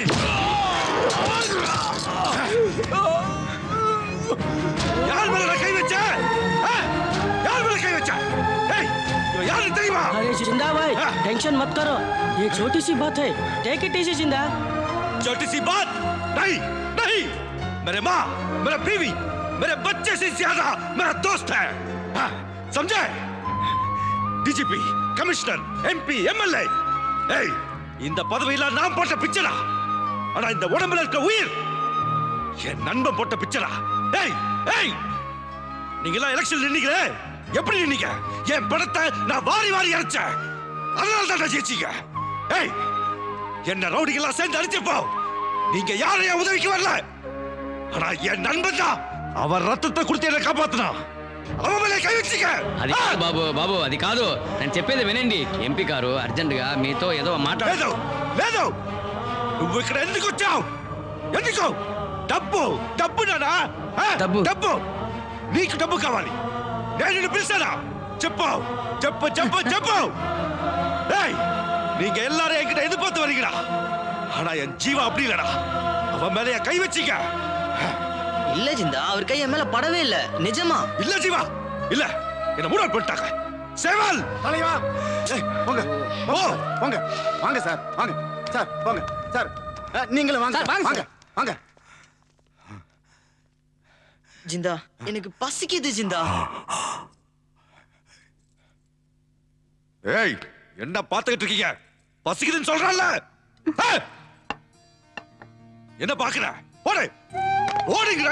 யார் மேல நான் கை வச்ச ஆ? யார் மேல கை வச்ச ஏய் இவன் யாரு தெரியுமா अरे जिंदा भाई टेंशन मत करो ये छोटी सी बात है टेक इट इजी जिंदा छोटी सी बात नहीं नहीं मेरे माँ मेरा बीवी मेरे बच्चे से ज्यादा मेरा दोस्त है हाँ, समझे டிஜிபி கமிஷனர் எம்பி எம்எல்ஏ ஏய் இந்த பதவியெல்லாம் நான் போட்ட பிச்சரா ஆனா இந்த உடம்புல இருக்க உயிர் என் நண்பன் போட்ட பிச்சரா ஏய் ஏய் நீங்க எல்லாம் எலெக்ஷன் நின்னீங்களே எப்படி நின்னீங்க என் பணத்தை நான் வாரி வாரி இறைச்சேன் அதனால தான் நான் ஜெயிச்சீங்க ஏய் என்ன ரவுடிகளா சேர்ந்து அடிச்சப்போ நீங்க யாரையும் உதவிக்கு வரல ஆனா என் நண்பன் தான் அவன் ரத்தத்தை கொடுத்து என்ன காப்பாத்தினா அவன் மேலே கை வச்சுக்க అది కాదు బాబు బాబు అది కాదు నేను చెప్పేది వినండి ఎంపీ గారు అర్జెంట్ గా మీతో ఏదో మాట్లాడ లేదు లేదు నువ్వు ఇక్కడ ఎందుకు వచ్చావు ఎందుకు డబ్బు డబ్బు నానా డబ్బు డబ్బు నీకు డబ్బు కావాలి నేను నిన్ను పిలిచానా చెప్పు చెప్పు చెప్పు చెప్పు ஏய் நீங்க எல்லாரும் என்கிட்ட எதிர்பார்த்து வரீங்கடா ஆனா என் ஜீவா அப்படி இல்லடா அவன் மேல என் கை வச்சீங்க இல்ல ஜிந்தா அவர் கை என் மேல படவே இல்ல நிஜமா இல்ல ஜீவா இல்ல என்ன மூடல் பண்ணிட்டாங்க சேவல் தலைவா ஏய் போங்க ஓ போங்க வாங்க சார் வாங்க சார் போங்க சார் அஹ், நீங்களும் வாங்க சார், வாங்க வாங்க வாங்க ஜிந்தா எனக்கு பசிக்குது ஜிந்தா ஏய் என்ன பாத்துக்கிட்டு இருக்கீங்க பசிக்குதுன்னு சொல்றல என்ன பாக்குற ஓடு ஓடுங்கிற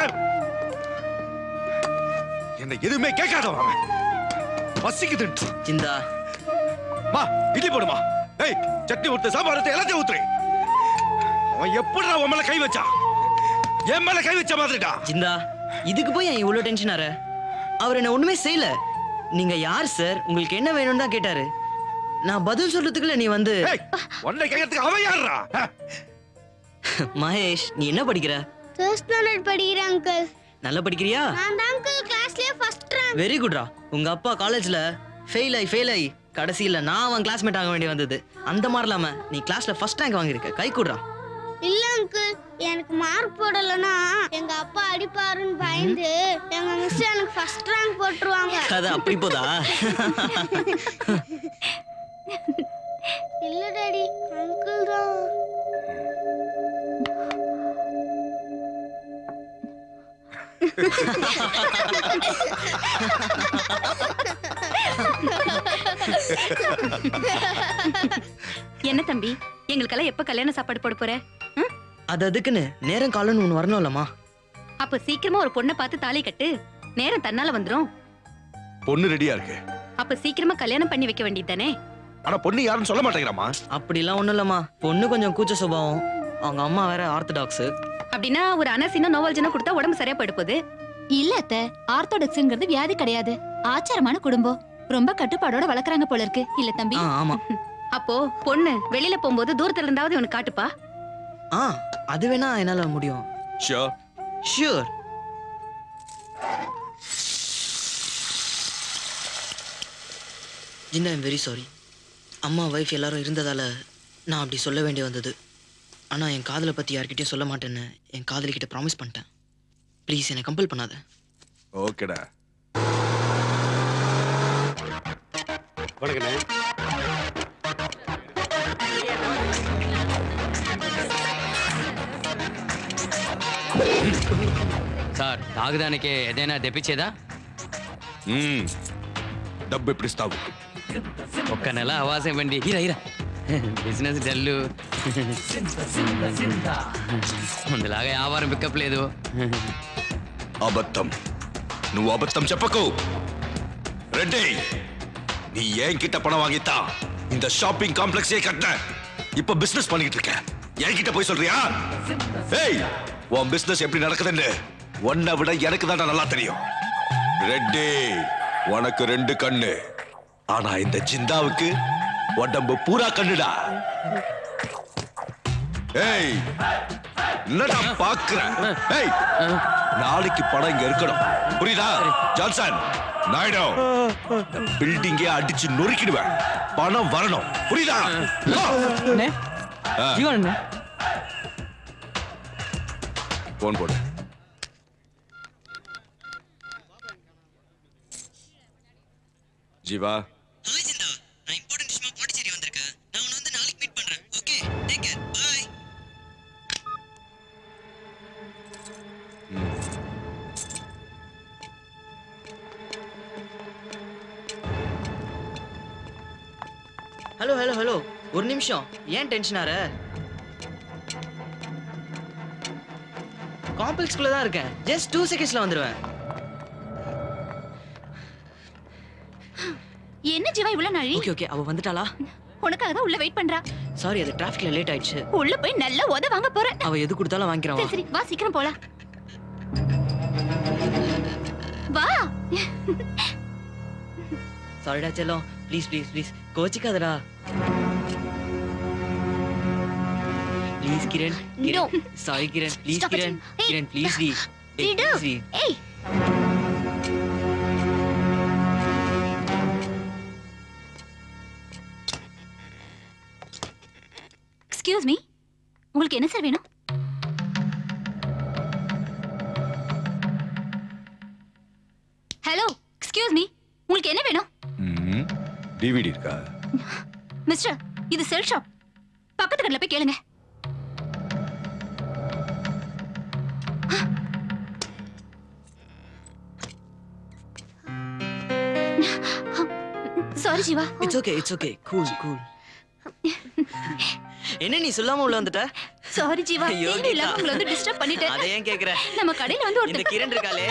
என்ன எதுவுமே கேட்காத அவன் பசிக்குது ஜிந்தா மா இட்லி போடுமா ஏய் சட்னி ஊத்து சாம்பார் ஊத்து எல்லாத்தையும் ஊத்துரு அவன் எப்படிடா உன் மேல கை வச்சான் என் மேல கை வச்ச மாதிரிடா ஜிந்தா இதுக்கு போய் ஏன் இவ்வளவு டென்ஷன் ஆற அவர் என்ன ஒண்ணுமே செய்யல நீங்க யார் சார் உங்களுக்கு என்ன வேணும்னு தான் கேட்டாரு நான் பதில் சொல்றதுக்குள்ள நீ வந்து உன்னை கேட்கறதுக்கு அவன் யாருடா மகேஷ் நீ என்ன படிக்கிற தேர்ட் ஸ்டாண்டர்ட் படிக்கிறேன் அங்கிள் நல்லா படிக்கிறியா நான் தான் அங்கிள் கிளாஸ்லயே ஃபர்ஸ்ட் ரேங்க் வெரி குட்ரா உங்க அப்பா காலேஜ்ல ஃபெயில் ஆகி ஃபெயில் ஆகி கடைசியில நான் அவன் கிளாஸ்மேட் ஆக வேண்டி வந்தது அந்த மாதிரி இல்லாம நீ கிளாஸ்ல ஃபர்ஸ்ட் ரேங்க் வாங்கியிருக்க கை கூடுறா இல்ல அங்கிள் எனக்கு மார்க் போடலனா எங்க அப்பா அடிப்பாருன்னு பயந்து எங்க மிஸ் எனக்கு ஃபர்ஸ்ட் ரேங்க் போட்டுருவாங்க கதை அப்படி போதா இல்ல டாடி அங்கிள் தான் என்ன தம்பி எங்களுக்கெல்லாம் எப்ப கல்யாண சாப்பாடு போட போற அது அதுக்குன்னு நேரம் காலம்னு ஒன்று வரணும்லம்மா அப்ப சீக்கிரமா ஒரு பொண்ணை பார்த்து தாலி கட்டு நேரம் தன்னால வந்துரும் பொண்ணு ரெடியா இருக்கு அப்ப சீக்கிரமா கல்யாணம் பண்ணி வைக்க வேண்டியது தானே ஆனா பொண்ணு யாருன்னு சொல்ல மாட்டேங்கிறாமா அப்படிலாம் ஒண்ணும் இல்லம்மா பொண்ணு கொஞ்சம் கூச்ச சுபாவம் அவங்க அம்மா வேற ஆர்த்தடாக்ஸ் அப்படின்னா ஒரு அனசினோ நோவல்ஜனோ கொடுத்தா உடம்பு சரியா போயிட போகுது இல்ல அத்த ஆர்த்தோடாக்ஸ்ங்கிறது வியாதி கிடையாது ஆச்சாரமான குடும்பம் ரொம்ப கட்டுப்பாடோட வளர்க்கறாங்க போல இருக்கு இல்ல தம்பி ஆமா அப்போ பொண்ணு வெளியில போகும்போது தூரத்துல இருந்தாவது இவனுக்கு காட்டுப்பா ஆ அது வேணா என்னால முடியும் ஷியோர் ஷியூர் ஜின்னா ஐம் வெரி சாரி அம்மா ஒய்ஃப் எல்லாரும் இருந்ததால நான் அப்படி சொல்ல வேண்டி வந்தது ஆனால் என் காதலை பற்றி யார்கிட்டயும் சொல்ல மாட்டேன்னு என் காதலிக்கிட்ட ப்ராமிஸ் பண்ணிட்டேன் ப்ளீஸ் என்னை கம்பல் பண்ணாத ஓகேடா வணக்கண்ணே సార్ తాగడానికి ఏదైనా తెప్పించేదా మ్మ్. డబ్బు ఎప్పుడు ఇస్తావు ఒక్క నెల అవాసం ఇవ్వండి ఇరా ఇరా బిజినెస్ డల్లు ముందులాగా వ్యాపారం పికప్ లేదు అబద్ధం నువ్వు అబద్ధం చెప్పకు ரெட்டி நீ என்கிட்ட பணம் வாங்கித்தா இந்த ஷாப்பிங் காம்ப்ளெக்ஸே கட்டின இப்ப பிசினஸ் பண்ணிட்டு இருக்க என்கிட்ட போய் சொல்றியா ஏய் உன் பிசினஸ் எப்படி நடக்குதுன்னு உன்னை விட எனக்கு தான் நல்லா தெரியும் ரெட்டி உனக்கு ரெண்டு கண்ணு ஆனா இந்த ஜிந்தாவுக்கு உடம்பு பூரா கண்ணுடா ஏய் என்னடா பாக்குற ஏய் நாளைக்கு படம் இங்க இருக்கணும் புரியுதா ஜான்சன் நாயுடு பில்டிங்கே அடிச்சு நொறுக்கிடுவேன் பணம் வரணும் புரியுதா அண்ணே ஆ. ஜீவன் அண்ணே போன் போடு ஜீவா ஹலோ ஹலோ ஹலோ ஒரு நிமிஷம் ஏன் டென்ஷன் ஆற காம்ப்ளெக்ஸ்குள்ள தான் இருக்கேன் ஜஸ்ட் டூ செகண்ட்ஸ்ல வந்துடுவேன் என்ன ஜீவா இவ்வளவு நாழி ஓகே ஓகே அவ வந்துட்டாளா உனக்காக தான் உள்ள வெயிட் பண்றா சாரி அது டிராஃபிக்ல லேட் ஆயிடுச்சு உள்ள போய் நல்லா உத வாங்க போறேன் அவ எது கொடுத்தாலும் சரி வாங்கிக்கிறவா சரி வா சீக்கிரம் போலாம் வா சாரிடா செல்லம் ப்ளீஸ் ப்ளீஸ் ப்ளீஸ் கோச்சிக்காதடா please Kiran No. Kiran sorry Kiran please Stop it. Kiran Hey. Kiran please டி ஏய் விடு. ப்ளீஸ் டி ஏய் எக்ஸ்கியூஸ் மீ உங்களுக்கு என்ன சார் வேணும் ஹலோ எக்ஸ்கியூஸ் மீ உங்களுக்கு என்ன வேணும் டிவிடி இருக்கா மிஸ்டர் இது செல் ஷாப் பக்கத்து கடையில் போய் கேளுங்க sorry Jeeva it's okay it's okay cool cool என்ன நீ சொல்லாம உள்ள வந்துட்ட சாரி ஜீவா ஐயோ, நீங்க இல்லாம கீதா. உங்களை வந்து டிஸ்டர்ப் பண்ணிட்டேன் அதை ஏன் கேக்குற நம்ம கடையில வந்து இந்த ஒருத்தர் கிரண் இருக்காளே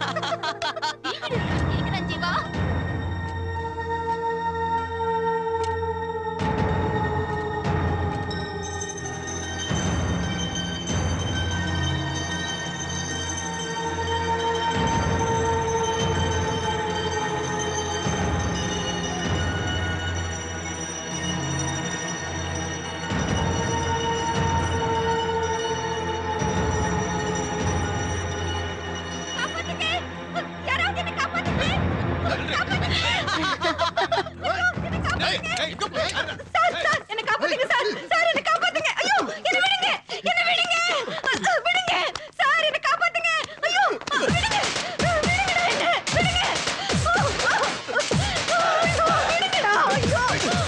கேக்குறேன் ஜீவா என்ன காப்பாத்துங்க சார் சார் என்ன காப்பாத்துங்க ஐயோ என்ன விடுங்க என்ன விடுங்க அ, விடுங்க சார் என்ன காப்பாத்துங்க ஐயோ அ, விடுங்க விடுங்கடா என்ன விடுங்க ஐயோ, விடுங்கடா ஐயோ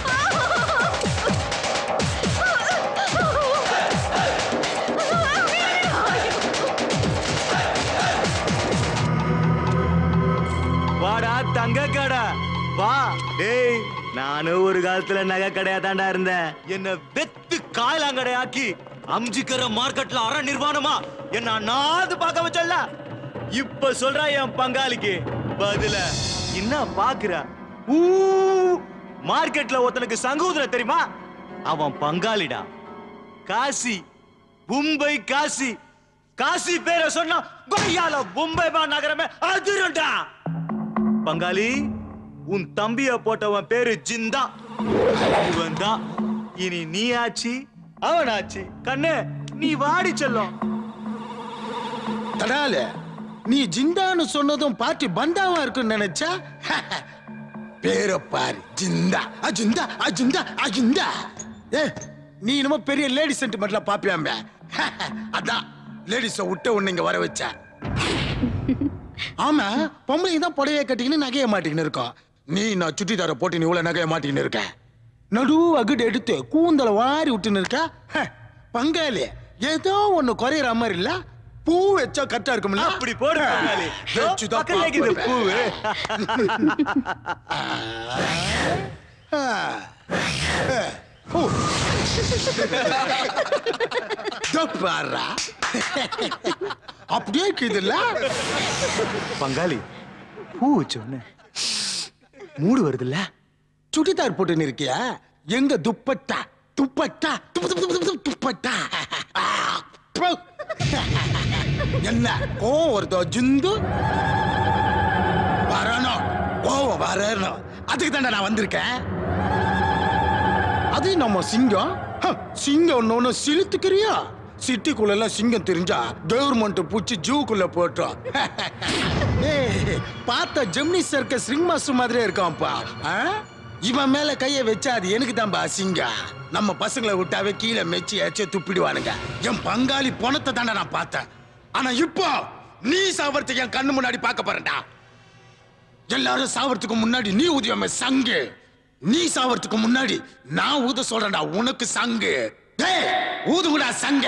வாடா தங்க கடை வா டேய் நானும் ஒரு காலத்துல நகை கடையா தாண்டா இருந்தேன் என்ன வெத்து காயலாங்கடையாக்கி அம்ஜிக்கிற மார்க்கெட்ல அற நிர்வாணமா என்ன நாது பார்க்க வச்சல இப்ப சொல்றா என் பங்காளிக்கு பதில என்ன பாக்குற ஊ மார்க்கெட்ல ஒருத்தனுக்கு சங்கூதுர தெரியுமா அவன் பங்காளிடா காசி மும்பை காசி காசி பேரை சொன்னா கொய்யால மும்பை மா நகரமே அதிருண்டா பங்காளி உன் தம்பிய போட்டவன் பேரு ஜிந்தா இவன் தான் இனி நீ ஆச்சு அவன் ஆச்சு கண்ணு நீ வாடி செல்லும் தடால நீ ஜிந்தான்னு சொன்னதும் பார்ட்டி பந்தாவா இருக்குன்னு நினைச்சா பேரை பாரு ஜிந்தா அஜிந்தா அஜிந்தா அஜிந்தா ஏ நீ என்னமோ பெரிய லேடி சென்டிமெண்ட்ல பாப்பியாம அதான் லேடிஸ விட்ட உன்னை இங்க வர வச்ச ஆமா பொம்பளை தான் புடவைய கட்டிக்கின்னு நகைய மாட்டிக்கின்னு இருக்கோம் நீ நான் சுட்டிதார போட்டு நீ இவ்வளவு நகைய மாட்டிக்கின்னு இருக்க நடு அகுடு எடுத்து கூந்தல வாரி விட்டுன்னு இருக்க ஹ, பங்காளி ஏதோ ஒண்ணு குறையிற மாதிரி இல்ல பூ வச்சா கரெக்டா இருக்கும்ல அப்படி போடு பங்காளி. வச்சுதான் பக்கத்துல இருக்குது பார்ப்பேன். பூவு. ஆ. ஆ. ஓ. இதோ பாருடா. அப்படியே இருக்குதுல்ல பங்காளி பூ வச்சோன்னு மூடு வருதுல்ல சுடிதார் போட்டுன்னு இருக்கியா எங்க துப்பட்டா துப்பட்டா துப்பு, துப்பு, துப்பு, துப்பு, துப்பட்டா ஆ, ப்பு. என்ன கோவம் வருதோ ஜிந்து வரணும் கோவம் வரணும் அதுக்கு தாண்டா நான் வந்திருக்கேன் அது நம்ம சிங்கம் ஹ, சிங்கம் ஒன்னு சிலுத்துக்கிறியா சிட்டிக்குள்ள எல்லாம் சிங்கம் தெரிஞ்சா கவர்மெண்ட் பூச்சி ஜூக்குள்ள போட்டோம் ஏய், பார்த்த ஜெமினி சர்க்கஸ் ரிங் மாஸ்டர் மாதிரியே இருக்கான்ப்பா ஆ? இவன் மேல கைய வச்சா அது எனக்கு தான்பா சிங்கம் நம்ம பசங்களை விட்டாவே கீழே மெச்சி ஏச்சே துப்பிடுவானுங்க என் பங்காளி பணத்தை தானே நான் பார்த்தேன் ஆனா இப்போ நீ சாவறதுக்கு என் கண்ணு முன்னாடி பார்க்க போறேன்டா எல்லாரும் சாவறதுக்கு முன்னாடி நீ ஊதியமே சங்கு நீ சாவறதுக்கு முன்னாடி நான் ஊத சொல்றேன்டா உனக்கு சங்கு டேய் ஊதுங்கடா சங்க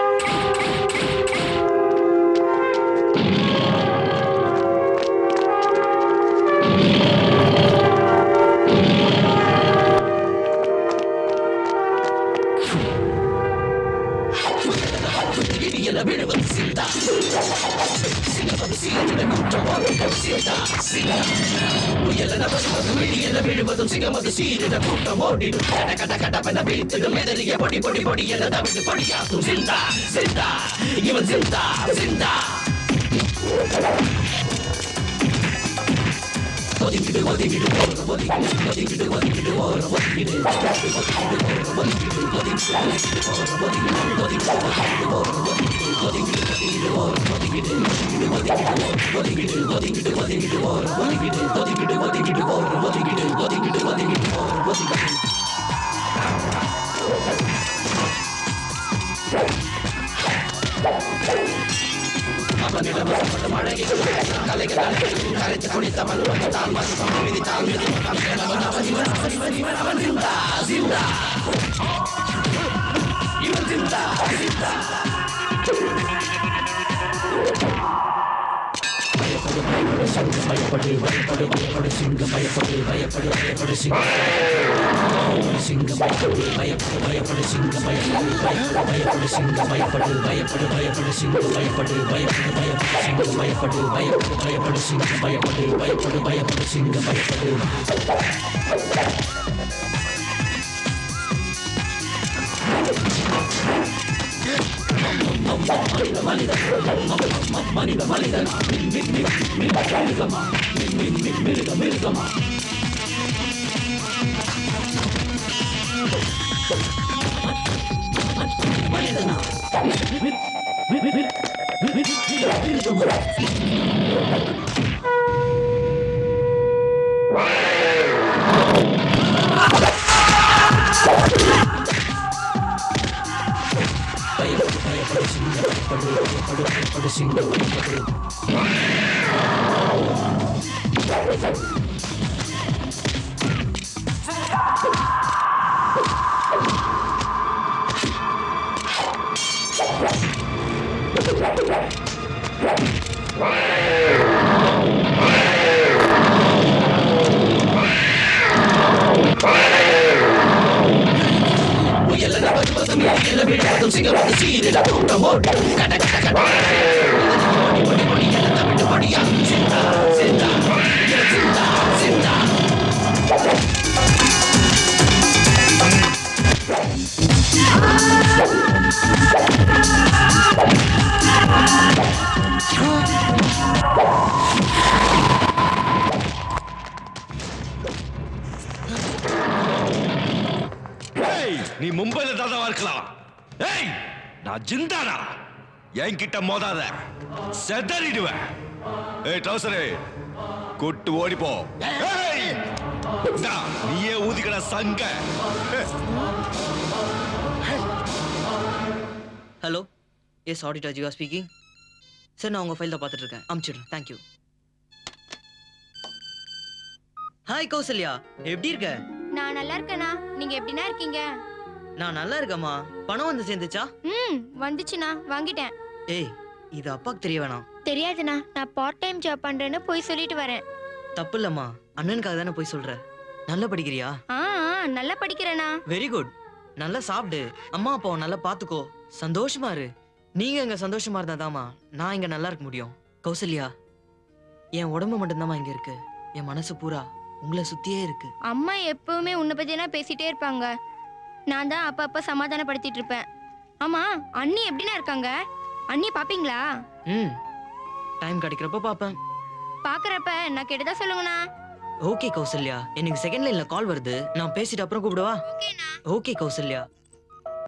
ஏய் நீ மும்பைல தாதாவா இருக்கலாம் ஏய் நான் ஜிந்தாடா என்கிட்ட மோதாத செதறிடுவேன் ஏய் ட்ரௌசரே கூட்டு ஓடிப்போ ஏய் இந்தா, நீயே ஊதிக்கட சங்க hello yes auditor Jiva speaking sir நான் உங்கள் ஃபைல் தான் பார்த்துட்டு இருக்கேன் அமுச்சிடுறேன் தேங்க்யூ ஹாய் கௌசல்யா எப்படி இருக்க நான் நல்லா இருக்கேனா நீங்க எப்படினா இருக்கீங்க நான் நல்லா இருக்கேம்மா பணம் வந்து சேர்ந்துச்சா ம் வந்துச்சுண்ணா வாங்கிட்டேன் ஏய் இது அப்பாக்கு தெரிய வேணாம் தெரியாதுண்ணா நான் பார்ட் டைம் ஜாப் பண்றேன்னு போய் சொல்லிட்டு வரேன் தப்பு இல்லம்மா அண்ணனுக்காக தானே போய் சொல்ற நல்லா படிக்கிறியா ஆ ஆ, நல்லா படிக்கிறேனா வெரி குட் நல்லா சாப்பிடு அம்மா அப்பாவை நல்லா பாத்துக்கோ சந்தோஷமா இரு நீங்க இங்க சந்தோஷமா இருந்தாதாம்மா நான் இங்க நல்லா இருக்க முடியும் கௌசல்யா என் உடம்பு மட்டும்தாம்மா இங்க இருக்கு என் மனசு பூரா உங்களை சுத்தியே இருக்கு அம்மா எப்பவுமே உன்னை பத்தினா பேசிட்டே இருப்பாங்க நான் தான் அப்பப்ப சமாதானப்படுத்திட்டு இருப்பேன் ஆமா அண்ணி எப்படிண்ணா இருக்காங்க அண்ணி பாப்பீங்களா ம் டைம் கிடைக்கிறப்ப பாப்பேன் பாக்குறப்ப நான் கேட்டதா சொல்லுங்கண்ணா ஓகே கௌசல்யா எனக்கு செகண்ட் லைன்ல கால் வருது நான் பேசிட்டு அப்புறம் கூப்பிடவா ஓகே கௌசல்யா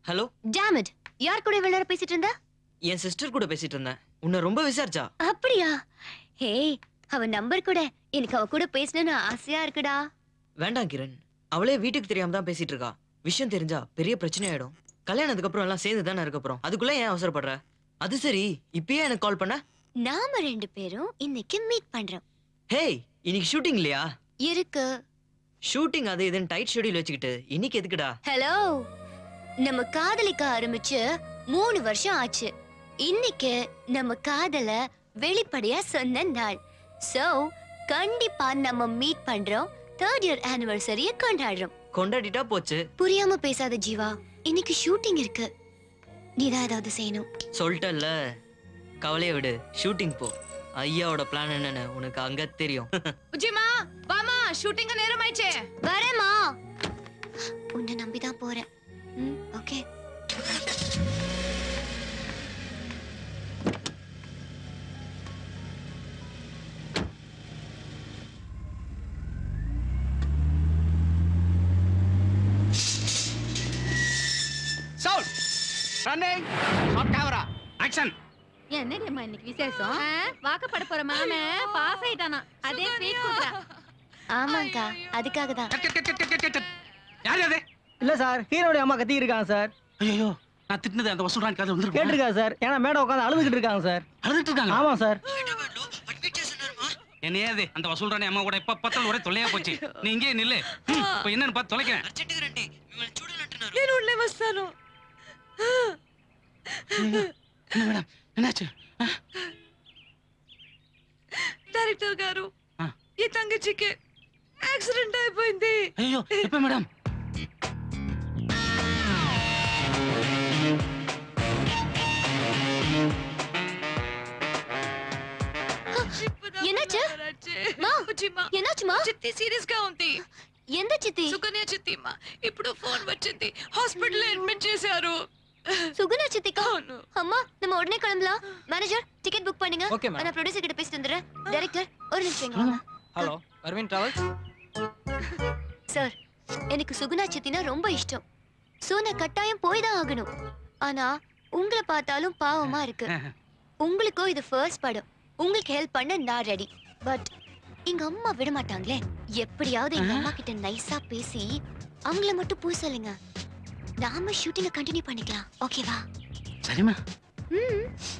ஹலோ டேமிட் யார் கூட இவ்வளவு நேரம் பேசிட்டு இருந்த என் சிஸ்டர் கூட பேசிட்டு இருந்தேன் உன்னை ரொம்ப விசாரிச்சா அப்படியா ஹே அவ நம்பர் கூட எனக்கு அவ கூட பேசணும்னு ஆசையா இருக்குடா வேண்டாம் கிரண் அவளே வீட்டுக்கு தெரியாம தான் பேசிட்டு இருக்கா விஷயம் தெரிஞ்சா பெரிய பிரச்சனை ஆயிடும் கல்யாணத்துக்கு அப்புறம் எல்லாம் சேர்ந்து தானே இருக்க போறோம் அதுக்குள்ள ஏன் அவசரப்படுற அது சரி இப்பயே எனக்கு கால் பண்ண நாம ரெண்டு பேரும் இன்னைக்கு மீட் பண்றோம் ஹேய் இன்னைக்கு ஷூட்டிங் இல்லையா இருக்கு ஷூட்டிங் அது இதுன்னு டைட் ஷெட்யூல் வச்சுக்கிட்டு இன்னைக்கு எதுக்குடா ஹலோ நம்ம காதலிக்க ஆரம்பிச்சு மூணு வருஷம் ஆச்சு இன்னைக்கு நம்ம காதல வெளிப்படையா சொன்ன நாள் சோ கண்டிப்பா நம்ம மீட் பண்றோம் தேர்ட் இயர் ஆனிவர்சரிய கொண்டாடுறோம் கொண்டாடிட்டா போச்சு புரியாம பேசாத ஜீவா இன்னைக்கு ஷூட்டிங் இருக்கு நீதான் ஏதாவது செய்யணும் சொல்லிட்டல்ல கவலைய விடு ஷூட்டிங் போ ஐயாவோட பிளான் என்னன்னு உனக்கு அங்க தெரியும் உஜிமா வாமா ஷூட்டிங் நேரம் ஆயிடுச்சே வரேம்மா உன்னை நம்பிதான் போறேன் ம் okay sound running shot camera action என்னடியம்மா இன்னைக்கு விசேஷம் வாக்கப்பட போற மாமே பாஸ் ஆயிட்டானா அதே ஸ்வீட் குடுறா ஆமாங்கா அதுக்காக தான் யார் அது இல்ல சார் ஹீரோடைய அம்மா கத்தி இருக்காங்க சார் ஐயோ நான் திட்டினது அந்த வசூல் காது வந்துருக்கு கேட்டிருக்கா சார் ஏன்னா மேடம் உட்காந்து அழுதுகிட்டு இருக்காங்க சார் அழுதுட்டு இருக்காங்க ஆமா சார் என்ன ஏது அந்த வசூல் ராணி அம்மா கூட இப்ப பத்தல் ஒரே தொல்லையா போச்சு நீ இங்கே நில்லு ம், இப்ப என்னன்னு பார்த்து தொலைக்கிறேன் నేను உள்ளே వస్తాను ஐயோ, என்ன மேடம் என்னாச்சு డైరెక్టర్ గారు ఈ తంగచికి యాక్సిడెంట్ అయిపోయింది ஐயோ எப்ப மேடம் என்னாச்சு மா என்னாச்சுமா చిత్తి సీరియస్ గా ఉంది ఎంత చిత్తి సుకన్య చిత్తిమ్మ ఇప్పుడు ఫోన్ వచ్చింది హాస్పిటల్ అడ్మిట్ చేశారు சுகுணா சித்திக்கா அம்மா நம்ம உடனே கிளம்பலாம் மேனேஜர் டிக்கெட் புக் பண்ணுங்க Okay, madam. நான் ப்ரொடியூசர் கிட்ட பேசிட்டு வந்துடுறேன் டைரக்டர் ஒரு நிமிஷம் இங்க வாங்க ஹலோ அரவிந்த் டிராவல்ஸ் சார் எனக்கு சுகுணா சித்தினா ரொம்ப இஷ்டம் சோ நான் கட்டாயம் போய் தான் ஆகணும் ஆனா உங்களை பார்த்தாலும் பாவமா இருக்கு உங்களுக்கும் இது ஃபர்ஸ்ட் படம் உங்களுக்கு ஹெல்ப் பண்ண நான் ரெடி பட் எங்க அம்மா விட மாட்டாங்களே எப்படியாவது எங்க அம்மா கிட்ட நைஸா பேசி அவங்கள மட்டும் பூ சொல்லுங்க நாம ஷூட்டிங்க கண்டினியூ பண்ணிக்கலாம் ஓகேவா சரிம்மா ம்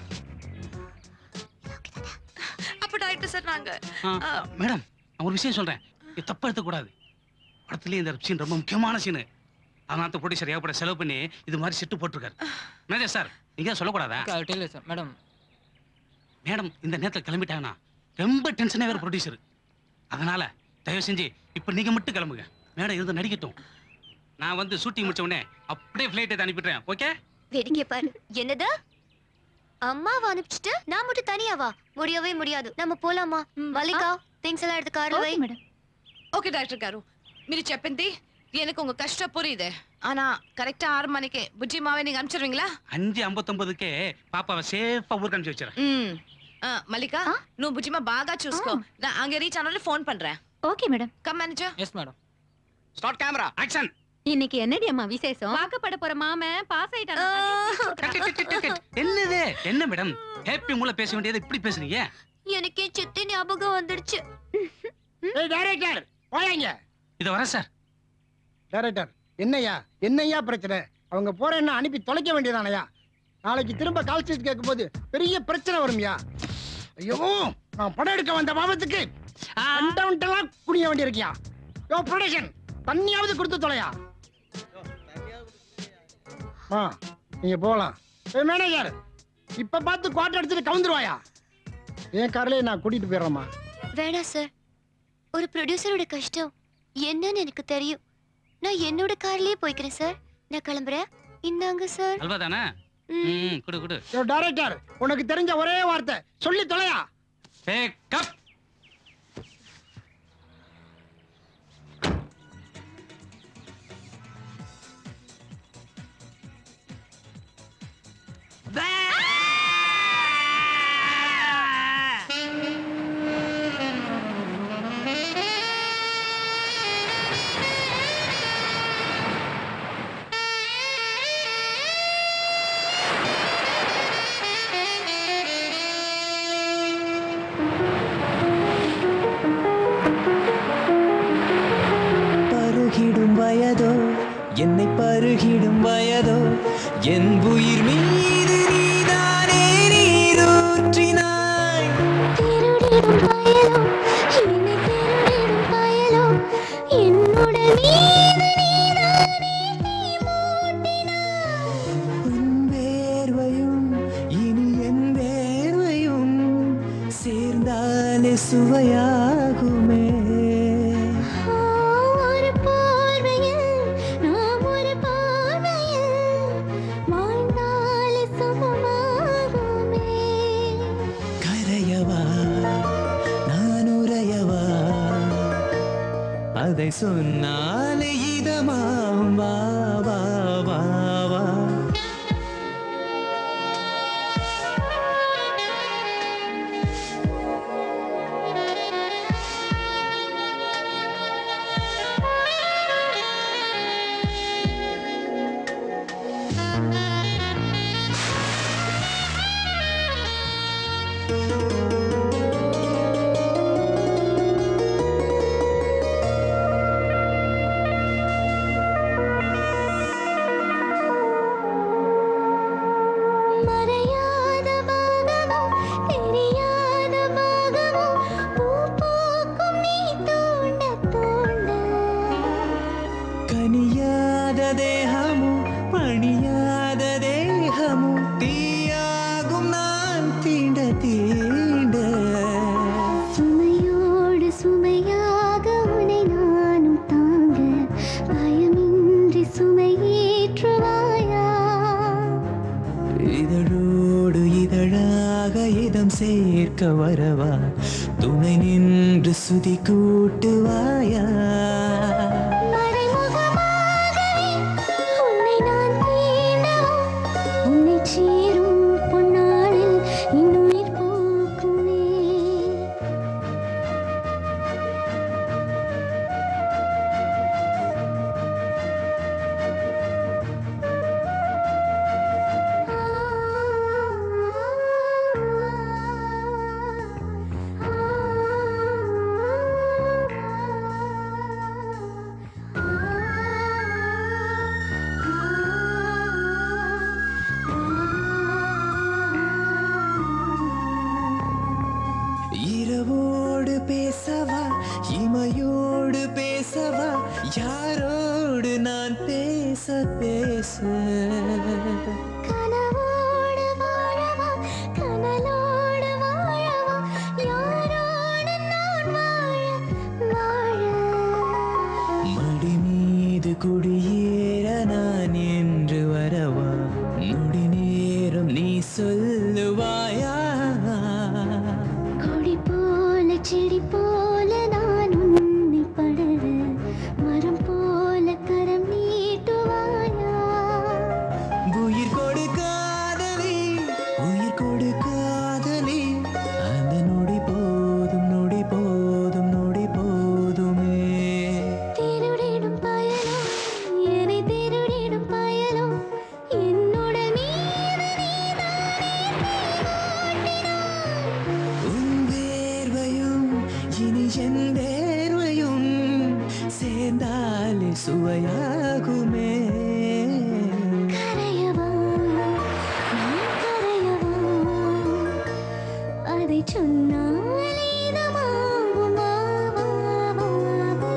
அப்ப டாக்டர் சார் நாங்க ஆ, மேடம் நான் ஒரு விஷயம் சொல்றேன் இது தப்பா எடுத்துக்கூடாது படத்துலயே இந்த சீன் ரொம்ப முக்கியமான சீனு அதனால தான் ப்ரொடியூசர் ஏகப்பட செலவு பண்ணி இது மாதிரி செட்டு போட்டிருக்காரு மேனேஜர் சார் நீங்க தான் சொல்லக்கூடாதா சார் மேடம் மேடம் இந்த நேரத்தில் கிளம்பிட்டாங்கன்னா ரொம்ப டென்ஷனே வேற ப்ரொடியூசர் அதனால தயவு செஞ்சு இப்போ நீங்க மட்டும் கிளம்புங்க மேடம் இருந்து நடிக்கட்டும் நான் வந்து ஷூட்டிங் முடிச்ச உடனே அப்படியே ஃப்ளைட் எடுத்து அனுப்பிடுறேன் ஓகே வேடிக்கை பாரு என்னது அம்மாவை அனுப்பிச்சிட்டு நான் மட்டும் தனியாவா முடியவே முடியாது நம்ம போலாமா மல்லிகா திங்ஸ் எல்லாம் எடுத்து கார்ல வை மேடம் ఓకే డాక్టర్ గారు మీరు చెప్పింది எனக்கு உங்க கஷ்டம் புரியுது ஆனா கரெக்டா ஆறு மணிக்கு புஜ்ஜி மாவை நீங்க அனுப்பிச்சிருவீங்களா அஞ்சு ஐம்பத்தொன்பதுக்கே பாப்பாவை சேஃபா ஊருக்கு அனுப்பிச்சு வச்சிடறேன் ம் ఆ, మల్లిక నువ్వు బుజ్జిమా బాగా చూసుకో నా అంగ రీచ్ ఆనోళ్ళ ఫోన్ பண்றேன் okay madam come manager yes madam start camera action இன்னைக்கு என்னடி அம்மா விசேஷம் வாக்கப்பட போற மாமே பாஸ் ஆயிட்டானா என்னது என்ன மேடம் ஹேப்பி மூல பேச வேண்டியது இப்படி பேசுறீங்க எனக்கே சித்தி ஞாபகம் வந்துடுச்சு ஏய் டைரக்டர் போயாங்க இத வரேன் சார் டைரக்டர் என்னய்யா என்னய்யா பிரச்சனை அவங்க போறேன்னா அனுப்பி தொலைக்க வேண்டியதானயா நாளைக்கு திரும்ப கால் ஷீட் கேட்கும்போது பெரிய பிரச்சனை வரும்யா ஐயோ நான் படம் எடுக்க வந்த பாவத்துக்கு கண்டவுண்டெல்லாம் குடிய வேண்டியிருக்கியா யோ ப்ரொடக்ஷன் தண்ணியாவது கொடுத்து தொலையா ஆ நீங்க போகலாம் ஏய் மேனேஜர் இப்ப பார்த்து குவார்டர் எடுத்துட்டு கவுந்துருவாயா என் கார்லயே நான் கூட்டிட்டு போயிடுறேம்மா வேணாம் சார் ஒரு ப்ரொடியூசரோட கஷ்டம் என்னன்னு எனக்கு தெரியும் நான் என்னோட கார்லயே போய்க்கிறேன் சார் நான் கிளம்புறேன் இந்தாங்க சார் அல்வா தானே ம் குடு குடு யோ டைரக்டர் உனக்கு தெரிஞ்ச ஒரே வார்த்தை சொல்லி தொலையா பேக்கப் என் உயிர் மீது நீதானே நீரூற்றினாய் திருடிடும் பயலோ என்னை திருடிடும் பயலோ என்னோட மீது நீதானே தீ மூட்டினாய் உன் வேர்வையும் இனி என் வேர்வையும் சேர்ந்தாலே சுவையாகுமே ஒரு பார்வையில் நாம் ஒரு பார்வையில் வாழ்ந்தாலே சுகமாகுமே கரையவா நான் உரையவா அதை சொன்னாலே இதமாம் வா வா வா வா மறையாத பாகமோ தெரியாத பாகமோ பூ பூக்கும் நீ தூண்ட தூண்ட கனியாத தேகமோ பணியாத தேகமோ தீயாகும் நான் தீண்ட தீண்ட சுமையோடு சுமையாக உனை நானும் தாங்க பயமின்றி சுமையேற்றுவாயா இதழோடு இதழாக இதம் சேர்க்க வரவா துணை நின்று சுதி கூட்டுவாயா மறைமுகமாகவே உன்னை நான் தீண்டவோ உன்னை சேரும் பொன்னாளில் இன்னுயிர் பூக்குமே இரவோடு பேசவா இமையோடு பேசவா யாரோடு நான் பேச பேச கனவோடு வாழவா கனலோடு வாழவா யாரோடு நான் வாழ வாழ மடி மீது குடியேற நான் என்று வரவா நொடி நேரம் நீ சொல்லுவாயா கொடி போல செடி போல நான் உன்னை படர மரம் போல கரம் நீட்டுவாயா உயிர் கொடுக்காதலி உயிர் கொடுக்காதலி அந்த நொடி போதும் நொடி போதும் நொடி போதுமே திருடிடும் பயலோ என்னை திருடிடும் பயலோ என்னோட மீது உன் வேர்வையும் இனி என் வேர்வையும் சேர்ந்தாலே சுவையாகுமே கரையவா நான் கரையவா அதை சொன்னாலே இதமாகுமா வா, வா, வா.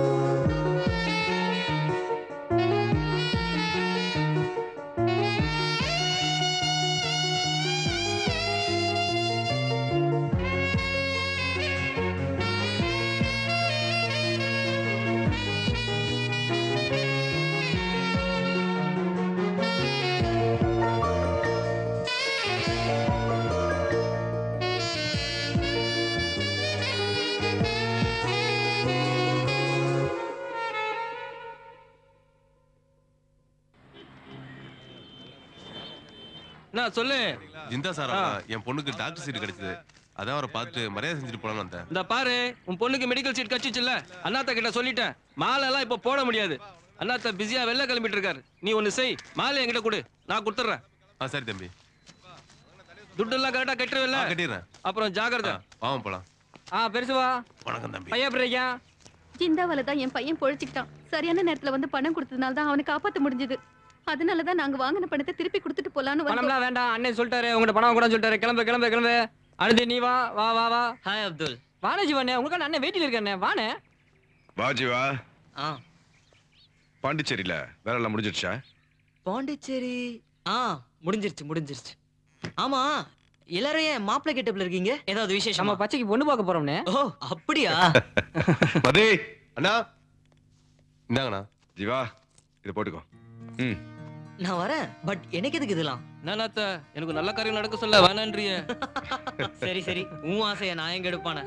நான் சொல்லு ஜிந்தா சார் என் பொண்ணுக்கு டாக்டர் சீட் கிடைச்சது அதான் அவரை பார்த்துட்டு மரியாதை செஞ்சுட்டு போலாம்னு வந்தேன் இந்த பாரு உன் பொண்ணுக்கு மெடிக்கல் சீட் கட்சிச்சுல்ல அண்ணாத்த கிட்ட சொல்லிட்டேன் மாலை எல்லாம் இப்ப போட முடியாது அண்ணாத்த பிஸியா வெளில கிளம்பிட்டு இருக்காரு நீ ஒண்ணு செய் மாலை என்கிட்ட கொடு நான் கொடுத்துட்றேன் ஆ சரி தம்பி துட்டு எல்லாம் கரெக்டா கட்டுருவில்ல கட்டிடுறேன் அப்புறம் ஜாகிரதை வாங்க போலாம் ஆ பெருசு வா வணக்கம் தம்பி பையன் எப்படி இருக்கியா ஜிந்தாவால தான் என் பையன் பொழைச்சிக்கிட்டான் சரியான நேரத்துல வந்து பணம் கொடுத்ததுனால தான் அவனை காப்பாத்த முடிஞ்சது அதனாலதான் நாங்க வாங்கின பணத்தை திருப்பி கொடுத்துட்டு போலான்னு வந்தோம் பணம்லாம் வேண்டாம் அண்ணன் சொல்லிட்டாரு உங்கள்ட்ட பணம் கூட சொல்லிட்டாரு கிளம்பு கிளம்பு கிளம்பு அழுது நீ வா வா வா வா ஹாய் அப்துல் வாணே ஜீவனே உங்களுக்கு அண்ணன் வெயிட்டில் இருக்கானே வாணே வாஜிவா ஆ பாண்டிச்சேரியில வேலை எல்லாம் முடிஞ்சிடுச்சா பாண்டிச்சேரி ஆ முடிஞ்சிருச்சு முடிஞ்சிருச்சு ஆமா எல்லாரும் ஏன் மாப்பிள்ளை கெட்டப்ல இருக்கீங்க ஏதாவது விசேஷம் நம்ம பச்சைக்கு பொண்ணு பார்க்க போறோம்னே ஓ அப்படியா மதி அண்ணா இந்தாங்கண்ணா ஜீவா இதை போட்டுக்கோ ம் நான் வரேன் பட் எனக்கு எதுக்கு இதெல்லாம் நானாத்த எனக்கு நல்ல காரியம் நடக்க சொல்ல வேணான்றிய சரி சரி உன் ஆசைய நான் எங்க எடுப்பானே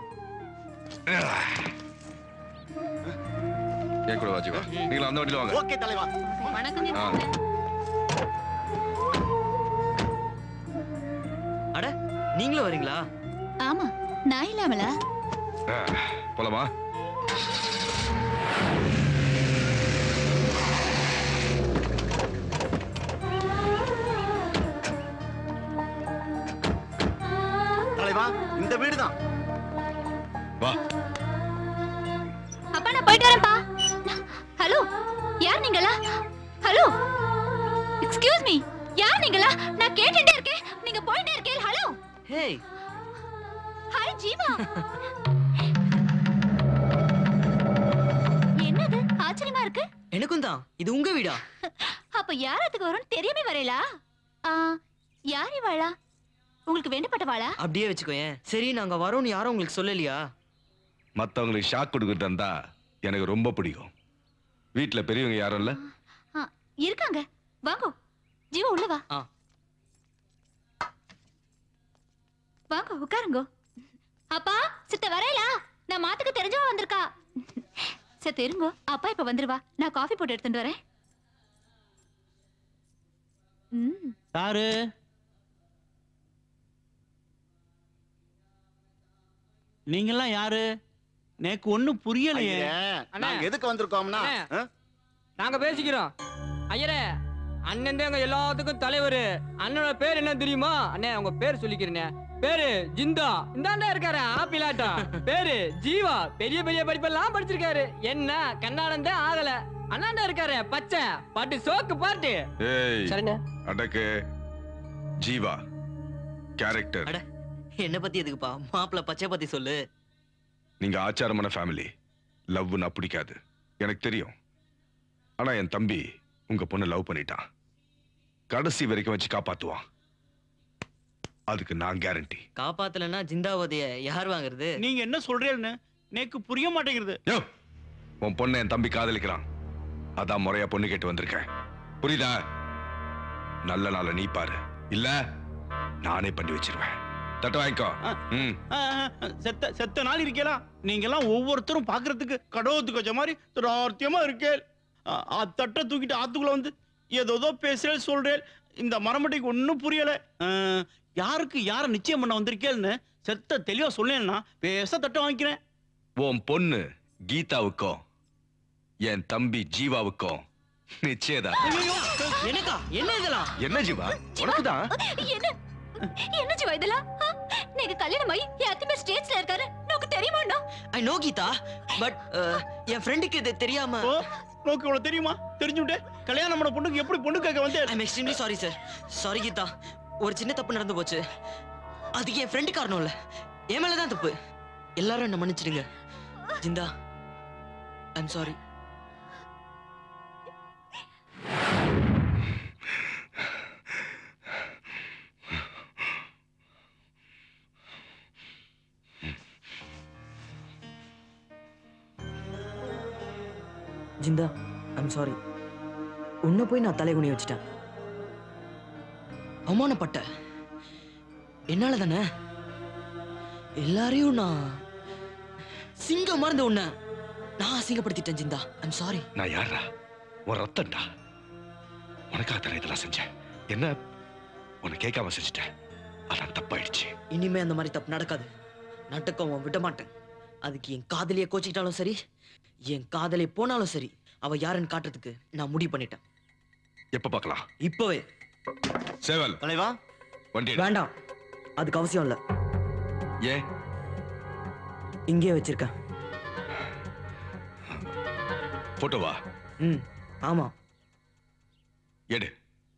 என் கூட வாஜிவா நீங்களும் அந்த வண்டியில வாங்க ஓகே தலைவா வணக்கம் ஆ. அட நீங்களும் வரீங்களா ஆமா நான் இல்லாமலா ஆ, போலாமா தலைவா இந்த வீடு தான் வா அப்பா நான் போயிட்டு வரேன்ப்பா ஹலோ யார் நீங்களா ஹலோ எக்ஸ்கியூஸ் மீ யார் நீங்களா நான் கேட்டுட்டே இருக்கேன் நீங்க போயிட்டே இருக்கேன் ஹலோ ஹேய் ஹாய் ஜீவா என்னது ஆச்சரியமா இருக்கு எனக்கும் தான் இது உங்க வீடா அப்ப யார் அதுக்கு வரும்னு தெரியாம வரேலா ஆ, யார் இவாளா உங்களுக்கு வேண்டப்பட்டவாளா அப்படியே வச்சுக்கோயேன் சரி நாங்க வரோம்னு யாரும் உங்களுக்கு சொல்லலையா மத்தவங்களுக்கு ஷாக் கொடுக்கிட்டு இருந்தா எனக்கு ரொம்ப பிடிக்கும் வீட்ல பெரியவங்க யாரும் இல்ல ஆ, இருக்காங்க வாங்கோ ஜீவா உள்ள வா ஆ. வாங்க உட்காருங்கோ அப்பா சித்த வரையலா நான் மாத்துக்கு தெரிஞ்சவா வந்திருக்கா சரி இருங்கோ அப்பா இப்ப வந்துருவா நான் காஃபி போட்டு எடுத்துட்டு வரேன் ம் யாரு நீங்கெல்லாம் யாரு எனக்கு ஒண்ணும் புரியலையே ஐயே, நாங்க எதுக்கு வந்திருக்கோம்னா அண்ணே, நாங்க பேசிக்கிறோம் ஐயரே அண்ணன் தான் எங்க எல்லாத்துக்கும் தலைவர் அண்ணனோட பேர் என்ன தெரியுமா அண்ணே உங்க பேர் சொல்லிக்கிறேனே பேரு ஜிந்தா இந்தாண்டா இருக்காரு ஆப்பிளாட்டா பேரு ஜீவா பெரிய பெரிய படிப்பெல்லாம் படிச்சிருக்காரு என்ன கண்ணாடம் தான் ஆகல அண்ணாண்டா இருக்காரு பச்சை பாட்டு சோக்கு பாட்டு ஏய் சரிண்ணே. அடக்கு ஜீவா கேரக்டர் அட என்ன பத்தி எதுக்குப்பா மாப்பிள்ளை பச்சை பத்தி சொல்லு நீங்க ஆச்சாரமான ஃபேமிலி லவ்னா பிடிக்காது எனக்கு தெரியும் ஆனா என் தம்பி உங்க பொண்ணை லவ் பண்ணிட்டான் கடைசி வரைக்கும் வச்சு காப்பாத்துவான் அதுக்கு நான் கேரண்டி காப்பாத்தலன்னா ஜிந்தாவதிய யார் வாங்குறது நீங்க என்ன சொல்றீங்கன்னு எனக்கு புரிய மாட்டேங்கிறது யோ உன் பொண்ணை என் தம்பி காதலிக்கிறான் அதான் முறையா பொண்ணு கேட்டு வந்திருக்கேன் புரியுதா நல்ல நாள நீ பாரு இல்ல நானே பண்ணி வச்சிருவேன் தட்ட வாங்கிக்கோ ம் ஆ, ஆ, செத்த செத்த நாள் இருக்கலாம் நீங்க எல்லாம் ஒவ்வொருத்தரும் பாக்குறதுக்கு கடவுத்துக்கு வச்ச மாதிரி துரார்த்தியமா இருக்கே ஆ தட்டை தூக்கிட்டு ஆத்துக்குள்ள வந்து ஏதோ பேசுறேன் சொல்றேன் இந்த மரமட்டைக்கு ஒன்றும் புரியல ஆ, யாருக்கு யாரை நிச்சயம் பண்ண வந்திருக்கேன்னு செத்த தெளிவா சொன்னேன்னா பேச தட்டை வாங்கிக்கிறேன் உன் பொண்ணு கீதாவுக்கும் என் தம்பி ஜீவாவுக்கும் நிச்சயதான் எனக்கா என்ன இதெல்லாம் என்ன ஜீவா உனக்குதான் என்ன என்ன ஜீவா இதெல்லாம் ஆ, நீங்க கல்யாணம் ஆகி என் அத்திமே ஸ்டேஜ்ல இருக்காரு உனக்கு தெரியுமாண்ணா ஐ நோ கீதா பட் என் ஃப்ரெண்டுக்கு இது தெரியாம நோக்கு இவ்வளவு தெரியுமா தெரிஞ்சுட்டு கல்யாணம் பண்ண பொண்ணுக்கு எப்படி பொண்ணு கேட்க வந்து I'm extremely sorry sir sorry Geetha ஒரு சின்ன தப்பு நடந்து போச்சு அதுக்கு என் ஃப்ரெண்டு காரணம் இல்ல என் மேல தான் தப்பு எல்லாரும் என்ன மன்னிச்சிடுங்க Jinda I'm sorry Jinda I'm sorry உன்னை போய் நான் தலைகுனி வச்சுட்டேன் அவமானப்பட்ட என்னால தானே எல்லாரையும் நான் சிங்கம் மறந்த உன்னை நான் அசிங்கப்படுத்திட்டேன் ஜிந்தா ஐம் சாரி நான் யாரா உன் ரத்தம்டா உனக்காக தானே இதெல்லாம் செஞ்சேன் என்ன உன்னை கேட்காம செஞ்சுட்டேன் அதான் தப்பாயிடுச்சு இனிமே அந்த மாதிரி தப்பு நடக்காது நடக்க அவன் விட மாட்டேன் அதுக்கு என் காதலியை கோச்சிக்கிட்டாலும் சரி என் காதலை போனாலும் சரி அவ யாருன்னு காட்டுறதுக்கு நான் முடிவு பண்ணிட்டேன் எப்ப பார்க்கலாம் இப்பவே சேவல் தலைவா வண்டி எடு. வேண்டாம் அதுக்கு அவசியம் இல்ல ஏன் இங்கேயே வச்சிருக்கேன் போட்டோவா ம் ஆமா எடு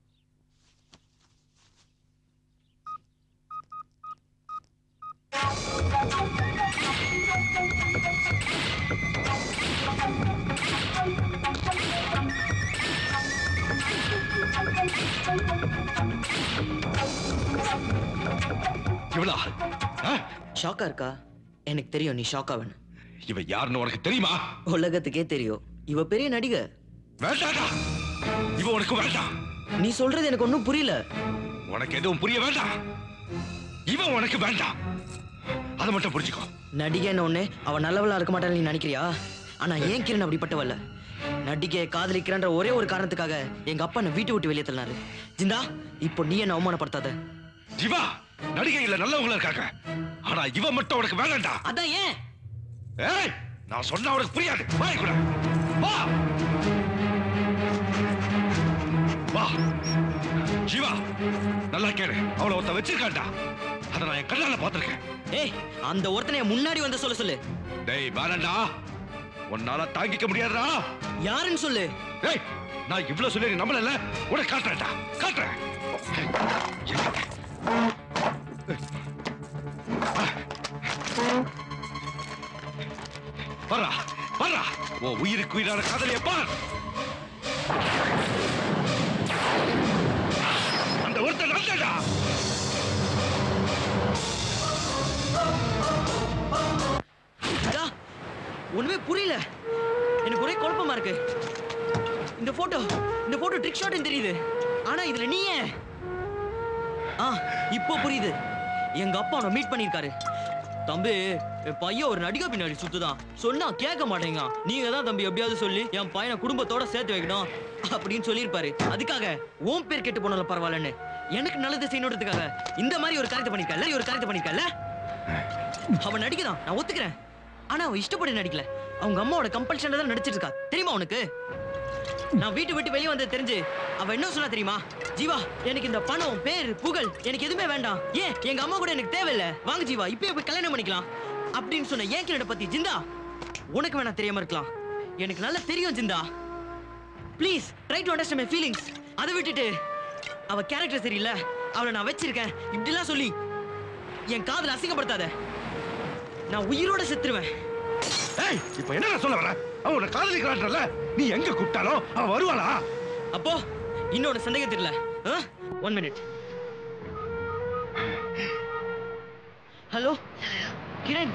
இவளா ஷாக்கா இருக்கா எனக்கு தெரியும் நீ ஷாக் ஆவன் இவ யாருன்னு உனக்கு தெரியுமா உலகத்துக்கே தெரியும் இவ பெரிய நடிகை வேண்டாடா இவ உனக்கு வேண்டாம் நீ சொல்றது எனக்கு ஒன்றும் புரியல உனக்கு எதுவும் புரிய வேண்டாம் இவன் உனக்கு வேண்டாம் அதை மட்டும் புரிஞ்சுக்கோ நடிகைன்னு ஒண்ணு அவ நல்லவளா இருக்க மாட்டான்னு நீ நினைக்கிறியா ஆனா ஏன் கிரண் அப்படிப்பட்டவல்ல நடிகையை காதலிக்கிறன்ற ஒரே ஒரு காரணத்துக்காக எங்க அப்பா என்ன வீட்டை விட்டு வெளியே தள்ளினாரு ஜிந்தா இப்போ நீ என்ன அவமானப்படுத்தாத ஜீவா நடிகைகள் நல்லவங்களா இருக்காங்க ஆனா இவன் மட்டும் உனக்கு வேண்டாம்டா அதான் ஏன் ஏய் நான் சொன்னா உனக்கு புரியாது வாய் கூட வா வா ஜீவா நல்லா கேளு அவளை ஒருத்த வச்சிருக்காண்டா அதை நான் என் கண்ணால பார்த்திருக்கேன் ஏய் அந்த ஒருத்தனை முன்னாடி வந்து சொல்ல சொல்லு டேய் வேணாண்டா உன்னால தாங்கிக்க முடியாதுடா யாருன்னு சொல்லு டேய் நான் இவ்வளவு சொல்லி நீ நம்பலல உனக்கு காட்டுறேன்டா காட்டுறேன் வர்றா வர்றா உன் உயிருக்கு உயிரான காதலிய பார் அந்த ஒருத்தன் நல்லடா அக்கா, ஒண்ணுமே புரியல எனக்கு ஒரே குழப்பமா இருக்கு இந்த போட்டோ இந்த போட்டோ ட்ரிக் ஷாட்னு தெரியுது ஆனா இதுல நீ ஏன் ஆ இப்போ புரியுது எங்க அப்பா அவனை மீட் பண்ணிருக்காரு தம்பி என் பையன் ஒரு நடிகை பின்னாடி சுத்துதான் சொன்னா கேட்க மாட்டேங்க நீங்க தான் தம்பி எப்படியாவது சொல்லி என் பையனை குடும்பத்தோட சேர்த்து வைக்கணும் அப்படின்னு சொல்லியிருப்பாரு அதுக்காக ஓம் பேர் கெட்டு போனாலும் பரவாயில்லன்னு எனக்கு நல்லது செய்யணுன்றதுக்காக இந்த மாதிரி ஒரு காரியத்தை பண்ணிருக்கல ஒரு காரியத்தை பண்ணிருக்கல அவன் நடிக்கிறான் நான் ஒத்துக்கிறேன் ஆனா அவன் இஷ்டப்பட்டு நடிக்கல அவங்க அம்மாவோட கம்பல்ஷன்ல தான் நடிச்சிட்டு இருக்கா தெரியுமா உனக்கு நான் வீட்டு விட்டு வெளியே வந்தது தெரிஞ்சு அவ என்ன சொன்னா தெரியுமா ஜீவா எனக்கு இந்த பணம் பேர் புகழ் எனக்கு எதுவுமே வேண்டாம் ஏன் எங்க அம்மா கூட எனக்கு தேவையில்ல வாங்க ஜீவா இப்பயே போய் கல்யாணம் பண்ணிக்கலாம் அப்படின்னு சொன்ன ஏன் கிரட பத்தி ஜிந்தா உனக்கு வேணா தெரியாம இருக்கலாம் எனக்கு நல்லா தெரியும் Jinda please try to understand my feelings அதை விட்டுட்டு அவ கேரக்டர் சரியில்லை அவளை நான் வச்சிருக்கேன் இப்படிலாம் சொல்லி என் காதல அசிங்கப்படுத்தாத நான் உயிரோட செத்துருவேன் ஏய் இப்போ என்ன சொல்ல வர அவன் உன்னை காதலிக்கிறான்றல நீ எங்க கூப்பிட்டாலும் அவன் வருவாளா அப்போ இன்னொரு சந்தேகம் தெரியல one minute hello Kiran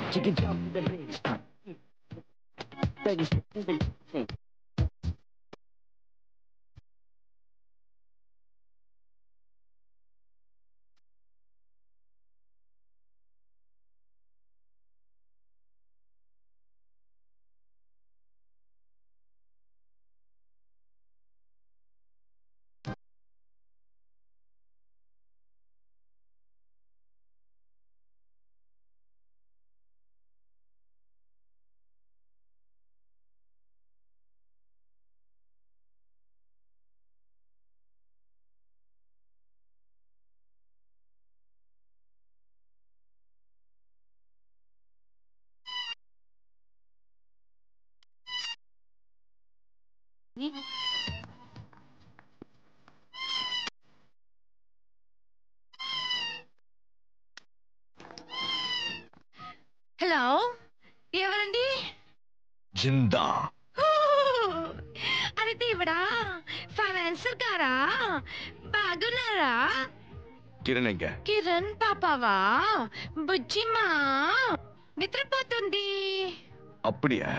hello ఎవరండి జిందా ఓ, అరే దేవుడా ఫైనాన్సర్ గారా బాగున్నారా కిరణ్ ఎங்க కిరణ్ పాపావా బుజ్జిమా నిద్రపోతుంది அப்படியா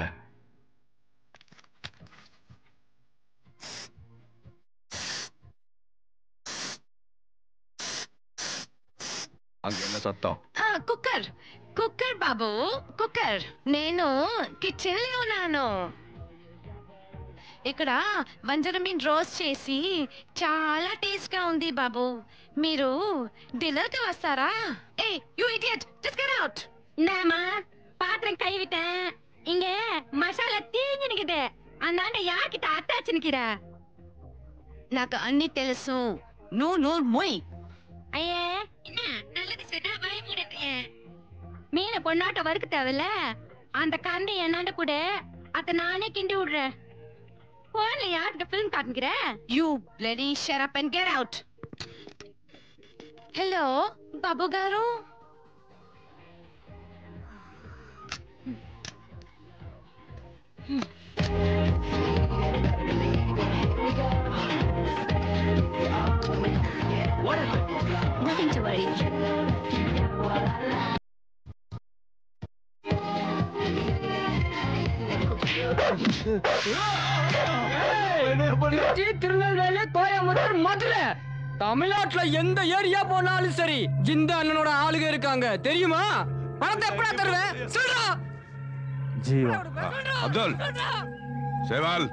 அங்க என்ன சத்தம் ఆ, కుక్కర్ కుక్కర్ బాబు కుక్కర్ నేను కిచెన్ లో ఉన్నాను ఇక్కడ వంజర మీన్ రోస్ట్ చేసి చాలా టేస్ట్ గా ఉంది బాబు మీరు డిన్నర్ కి వస్తారా hey you idiot just get out இந்தாம்மா பாத்திரம் கைவிட்டேன் இங்க மசாலா தீஞ்சு நிக்குது அந்தாண்ட யார்கிட்ட அத்தாச்சு நிக்கிற నాకు అన్ని తెలుసు నువ్వు నోరు మోయ్ ஐயே என்ன நல்லது சொன்னா பயமுடுறீங்க மீனை பொண்ணாட்ட வறுக்க தேவையில்ல அந்த கரண்டி என்னாண்ட கூட அத நானே கிண்டி விடுறேன் போன்ல யார்கிட்ட பிலிம் காட்டுங்கிற You bloody shut up and get out. Hello, బాబు గారు Nothing to worry. Trichy Tirunelveli Coimbatore Madurai தமிழ்நாட்டுல எந்த ஏரியா போனாலும் சரி இந்த அண்ணனோட ஆளுங்க இருக்காங்க தெரியுமா பணத்தை எப்படா தருவேன் சொல்றா ஜீவா அப்துல் சேவால்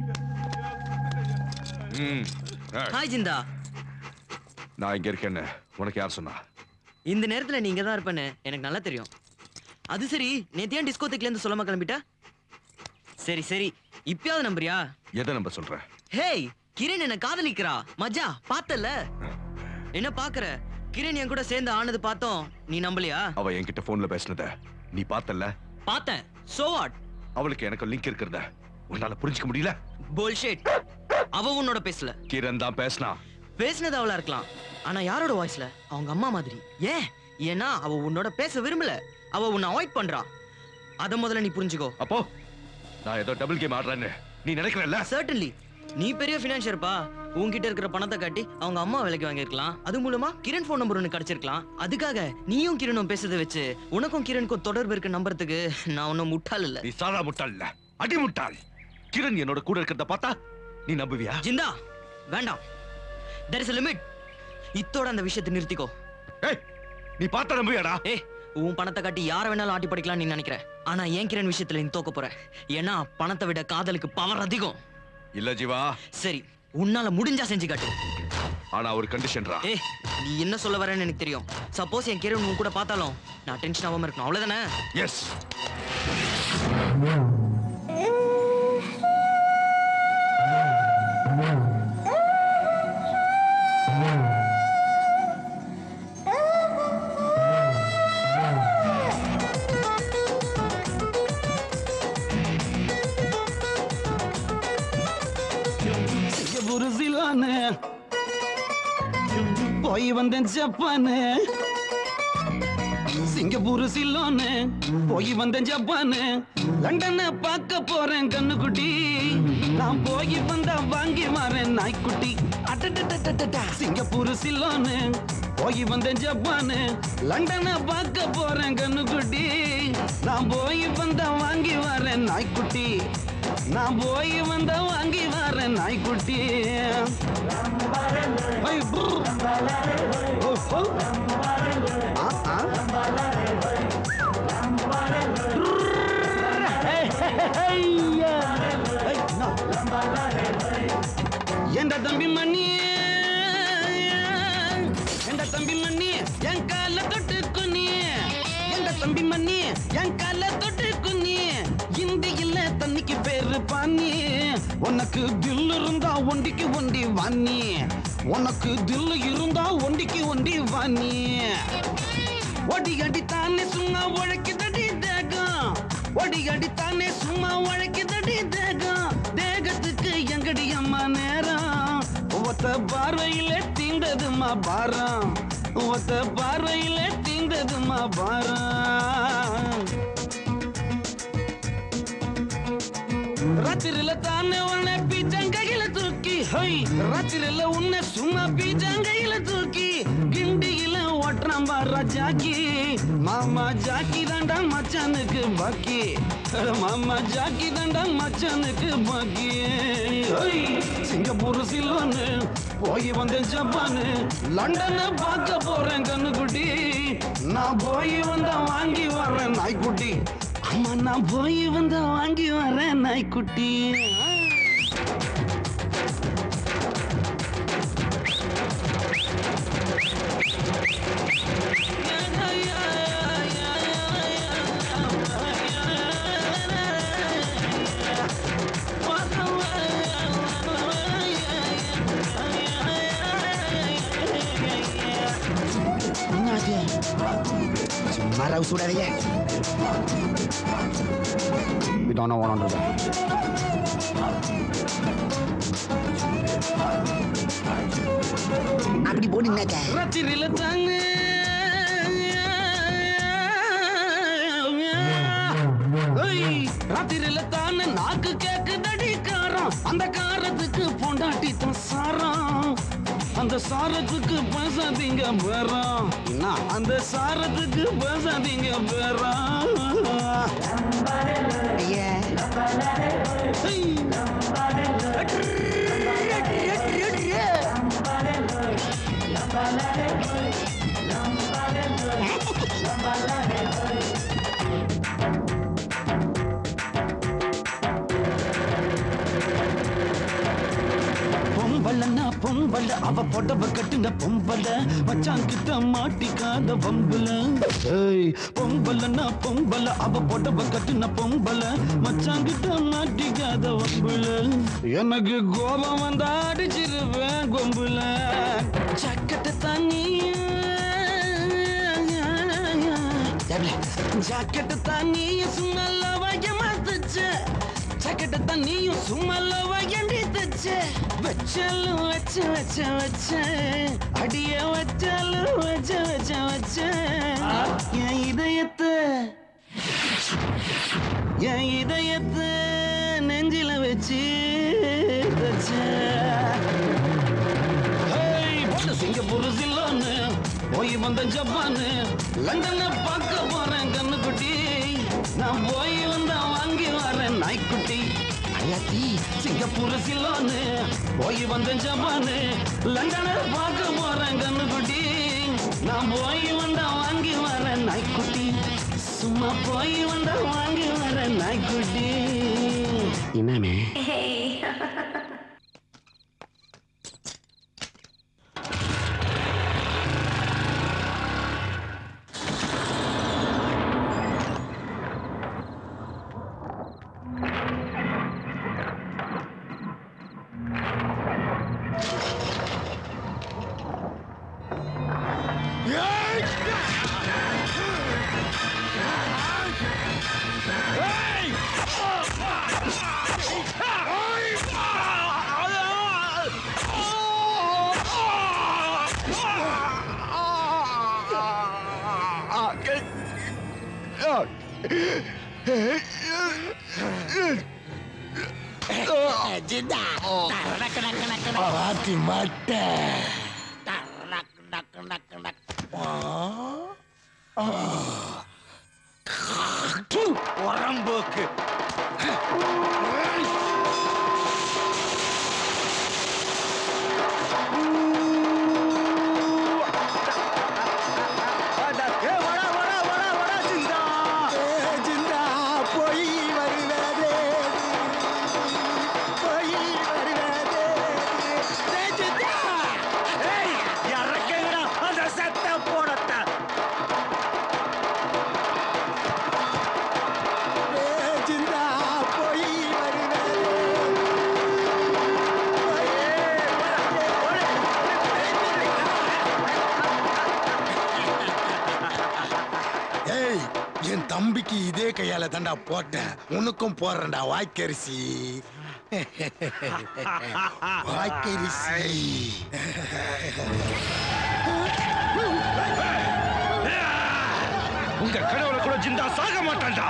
ம் ஏய், ஹாய் ஜிந்தா நான் இங்க இருக்கேன்னு உனக்கு யார் சொன்னா இந்த நேரத்துல நீங்க தான் இருப்பேன்னு எனக்கு நல்லா தெரியும் அது சரி நேத்து ஏன் டிஸ்கோத்திக்ல இருந்து சொல்லாம கிளம்பிட்ட சரி சரி இப்பயாவது நம்புறியா எதை நம்ப சொல்ற ஹேய் கிரண் என்ன காதலிக்கிறா மஜா பார்த்தல என்ன பாக்குற கிரண் என் கூட சேர்ந்து ஆனது பார்த்தோம் நீ நம்பலையா அவ என்கிட்ட போன்ல பேசினத நீ பார்த்தல்ல பார்த்தேன் சோ வாட் அவளுக்கு எனக்கு லிங்க் இருக்கிறத உன்னால புரிஞ்சுக்க முடியல புல்ஷிட் அவ உன்னோட பேசல கிரண் தான் பேசினா பேசினது அவளா இருக்கலாம் ஆனா யாரோட வாய்ஸ்ல அவங்க அம்மா மாதிரி ஏன் ஏன்னா அவ உன்னோட பேச விரும்பல அவ உன்னை அவாய்ட் பண்றா அத முதல்ல நீ புரிஞ்சுக்கோ அப்போ நான் ஏதோ டபுள் கேம் ஆடுறேன்னு நீ நினைக்கிறல்ல சர்டன்லி நீ பெரிய ஃபினான்ஷியர்ப்பா உன்கிட்ட இருக்கிற பணத்தை காட்டி அவங்க அம்மா விலைக்கு வாங்கியிருக்கலாம் அது மூலமா கிரண் ஃபோன் நம்பர் ஒன்று கிடைச்சிருக்கலாம் அதுக்காக நீயும் கிரணும் பேசுறதை வச்சு உனக்கும் கிரணுக்கும் தொடர்பு இருக்கு நம்புறதுக்கு நான் ஒன்றும் முட்டாள் இல்ல நீ சாதா முட்டாள் இல்ல அடி முட்டாள் கிரண் என்னோட கூட இருக்கிறத பார்த்தா நீ நம்புவியா ஜிந்தா வேண்டாம் தெர் இஸ் லிமிட் இத்தோட அந்த விஷயத்தை நிறுத்திக்கோ ஏய் நீ பார்த்த நம்புவியாடா ஏய் உன் பணத்தை காட்டி யார வேணாலும் ஆட்டி படிக்கலாம் நீ நினைக்கிற ஆனா ஏன் கிரண் விஷயத்துல நீ தோக்க போற ஏன்னா பணத்தை விட காதலுக்கு பவர் அதிகம் இல்ல ஜீவா சரி உன்னால முடிஞ்சா செஞ்சு காட்டு ஆனா ஒரு கண்டிஷன்ரா ஏய் நீ என்ன சொல்ல வரேன்னு எனக்கு தெரியும் சப்போஸ் என் கிரண் உன் கூட பார்த்தாலும் நான் டென்ஷன் ஆகாம இருக்கணும் அவ்வளவுதானே எஸ் சிங்கப்பூர் சிலானு போய் வந்தேன் ஜப்பானு சிங்கப்பூர் சிலோனு போய் வந்தேன் ஜப்பானு லண்டனை பார்க்க போறேன் கண்ணுக்குட்டி நான் போய் வந்தா வாங்கி வரேன் நாய்க்குட்டி அடடடடடடா. சிங்கப்பூர் சிலோனு போய் வந்தேன் ஜப்பானு லண்டனை பார்க்க போறேன் கண்ணுக்குட்டி நான் போய் வந்தா வாங்கி வரேன் நாய்க்குட்டி நான் போய் வந்தா வாங்கி வரேன் நாய்க்குட்டி ஐ, ப்ரூ. ஓ, ஓ. ஆ, ஆ. ஏய், ஐயா. ஐய், நோ. ஏண்டா தம்பி மணி ஏண்டா தம்பி மணி என் கால தொட்டு குனி ஏண்டா தம்பி மணி என் கால தொட்டு குனி இந்தியில தண்ணிக்கு பேரு பானி உனக்கு தில் இருந்தா ஒண்டிக்கு ஒண்டி வாணி உனக்கு தில் இருந்தா ஒண்டிக்கு ஒண்டி வாணி ஒடி அடி தானே சும்மா உழைக்குதடி தேகம் ஒடி அடி தானே சும்மா உழைக்குதடி தேகம் தேகத்துக்கு எங்கடி அம்மா நேரம் ஒத்த பார்வையில தீண்டதுமா பாரம் ஒத்த பார்வையில தீண்டதுமா பாரம் ராத்திரில தானே உன்னை பீச்சங்கையில தூக்கி ஹை ராத்திரில உன்னை சும்மா பீச்சங்கையில தூக்கி கிண்டியில ஓட்டுறான் பாரா ஜாக்கி மாமா ஜாக்கி தாண்டா மச்சானுக்கு பாக்கி அட மாமா ஜாக்கி தாண்டா மச்சானுக்கு பாக்கி ஹை சிங்கப்பூர் சிலோனு போய் வந்தேன் ஜப்பானு லண்டனை பார்க்க போறேன் கண்ணுக்குட்டி நான் போய் வந்தா வாங்கி வர்றேன் நாய்க்குட்டி அம்மா நான் போய் வந்தா வாங்கி வரேன் நாய்க்குட்டி என்னது marah sudah dia. We don't know what under that. அப்படி போனீங்கன்னாக்கா ராத்திரியில தானே ஏய், ராத்திரியில தானே நாக்கு கேக்குதடி காரம் அந்த காரத்துக்கு பொண்டாட்டி தான் சாரம் அந்த சாரத்துக்கு பேசாதீங்க பேரம் என்ன அந்த சாரத்துக்கு பேசாதீங்க பேரம் ஐயா பொம்பளன்னா பொம்பள அவ புடவ கட்டுன பொம்பள மச்சான் கிட்ட மாட்டிக்காத வம்புல ஏய் பொம்பளன்னா பொம்பள அவ புடவ கட்டுன பொம்பள மச்சான் கிட்ட மாட்டிக்காத வம்புல எனக்கு கோபம் வந்தா அடிச்சிருவேன் கொம்புல ஜக்கெட்டு தண்ணி ஜாக்கெட்டு தண்ணியும் சும்மால வைக்க மாத்துச்சு ஜாக்கெட்டு தண்ணியும் சும்மால வைக்கண்டி தச்சு வச்சாலும் வச்ச வச்ச வச்ச அடிய வச்சாலும் வச்ச வச்ச வச்ச என் இதயத்தை என் இதயத்தை நெஞ்சில வச்சு தச்ச ஹேய், போட்டு சிங்கப்பூர் சில்லோன்னு போய் வந்த ஜப்பானு லண்டனை பார்க்க போறேன் கண்ணுக்குட்டி நான் போய் வந்தா வாங்கி வரேன் நாய்க்குட்டி அயாத்தி சிங்கப்பூர் சில்லோன்னு போய் வந்த ஜப்பானு லண்டனை பார்க்க போறேன் கண்ணுக்குட்டி நான் போய் வந்தா வாங்கி வரேன் நாய்க்குட்டி சும்மா போய் வந்தா வாங்கி வரேன் நாய்க்குட்டி என்னண்ணே ஜிந்தா பாத்தி மட்ட உரம்போக்கு ஜிந்தா போய் வருவதே போய் வருவதே ஜிந்தா இறக்குங்கடா அந்த சத்த போடத்த ஜிந்தா போய் வருவதே ஏய் என் தம்பிக்கு இதே கையால தாண்டா போட்டேன் உனக்கும் போடுறேன்டா வாய்க்கரிசி வாய்க்கரிசி உங்க கடவுளை கூட ஜிந்தா சாக மாட்டான்டா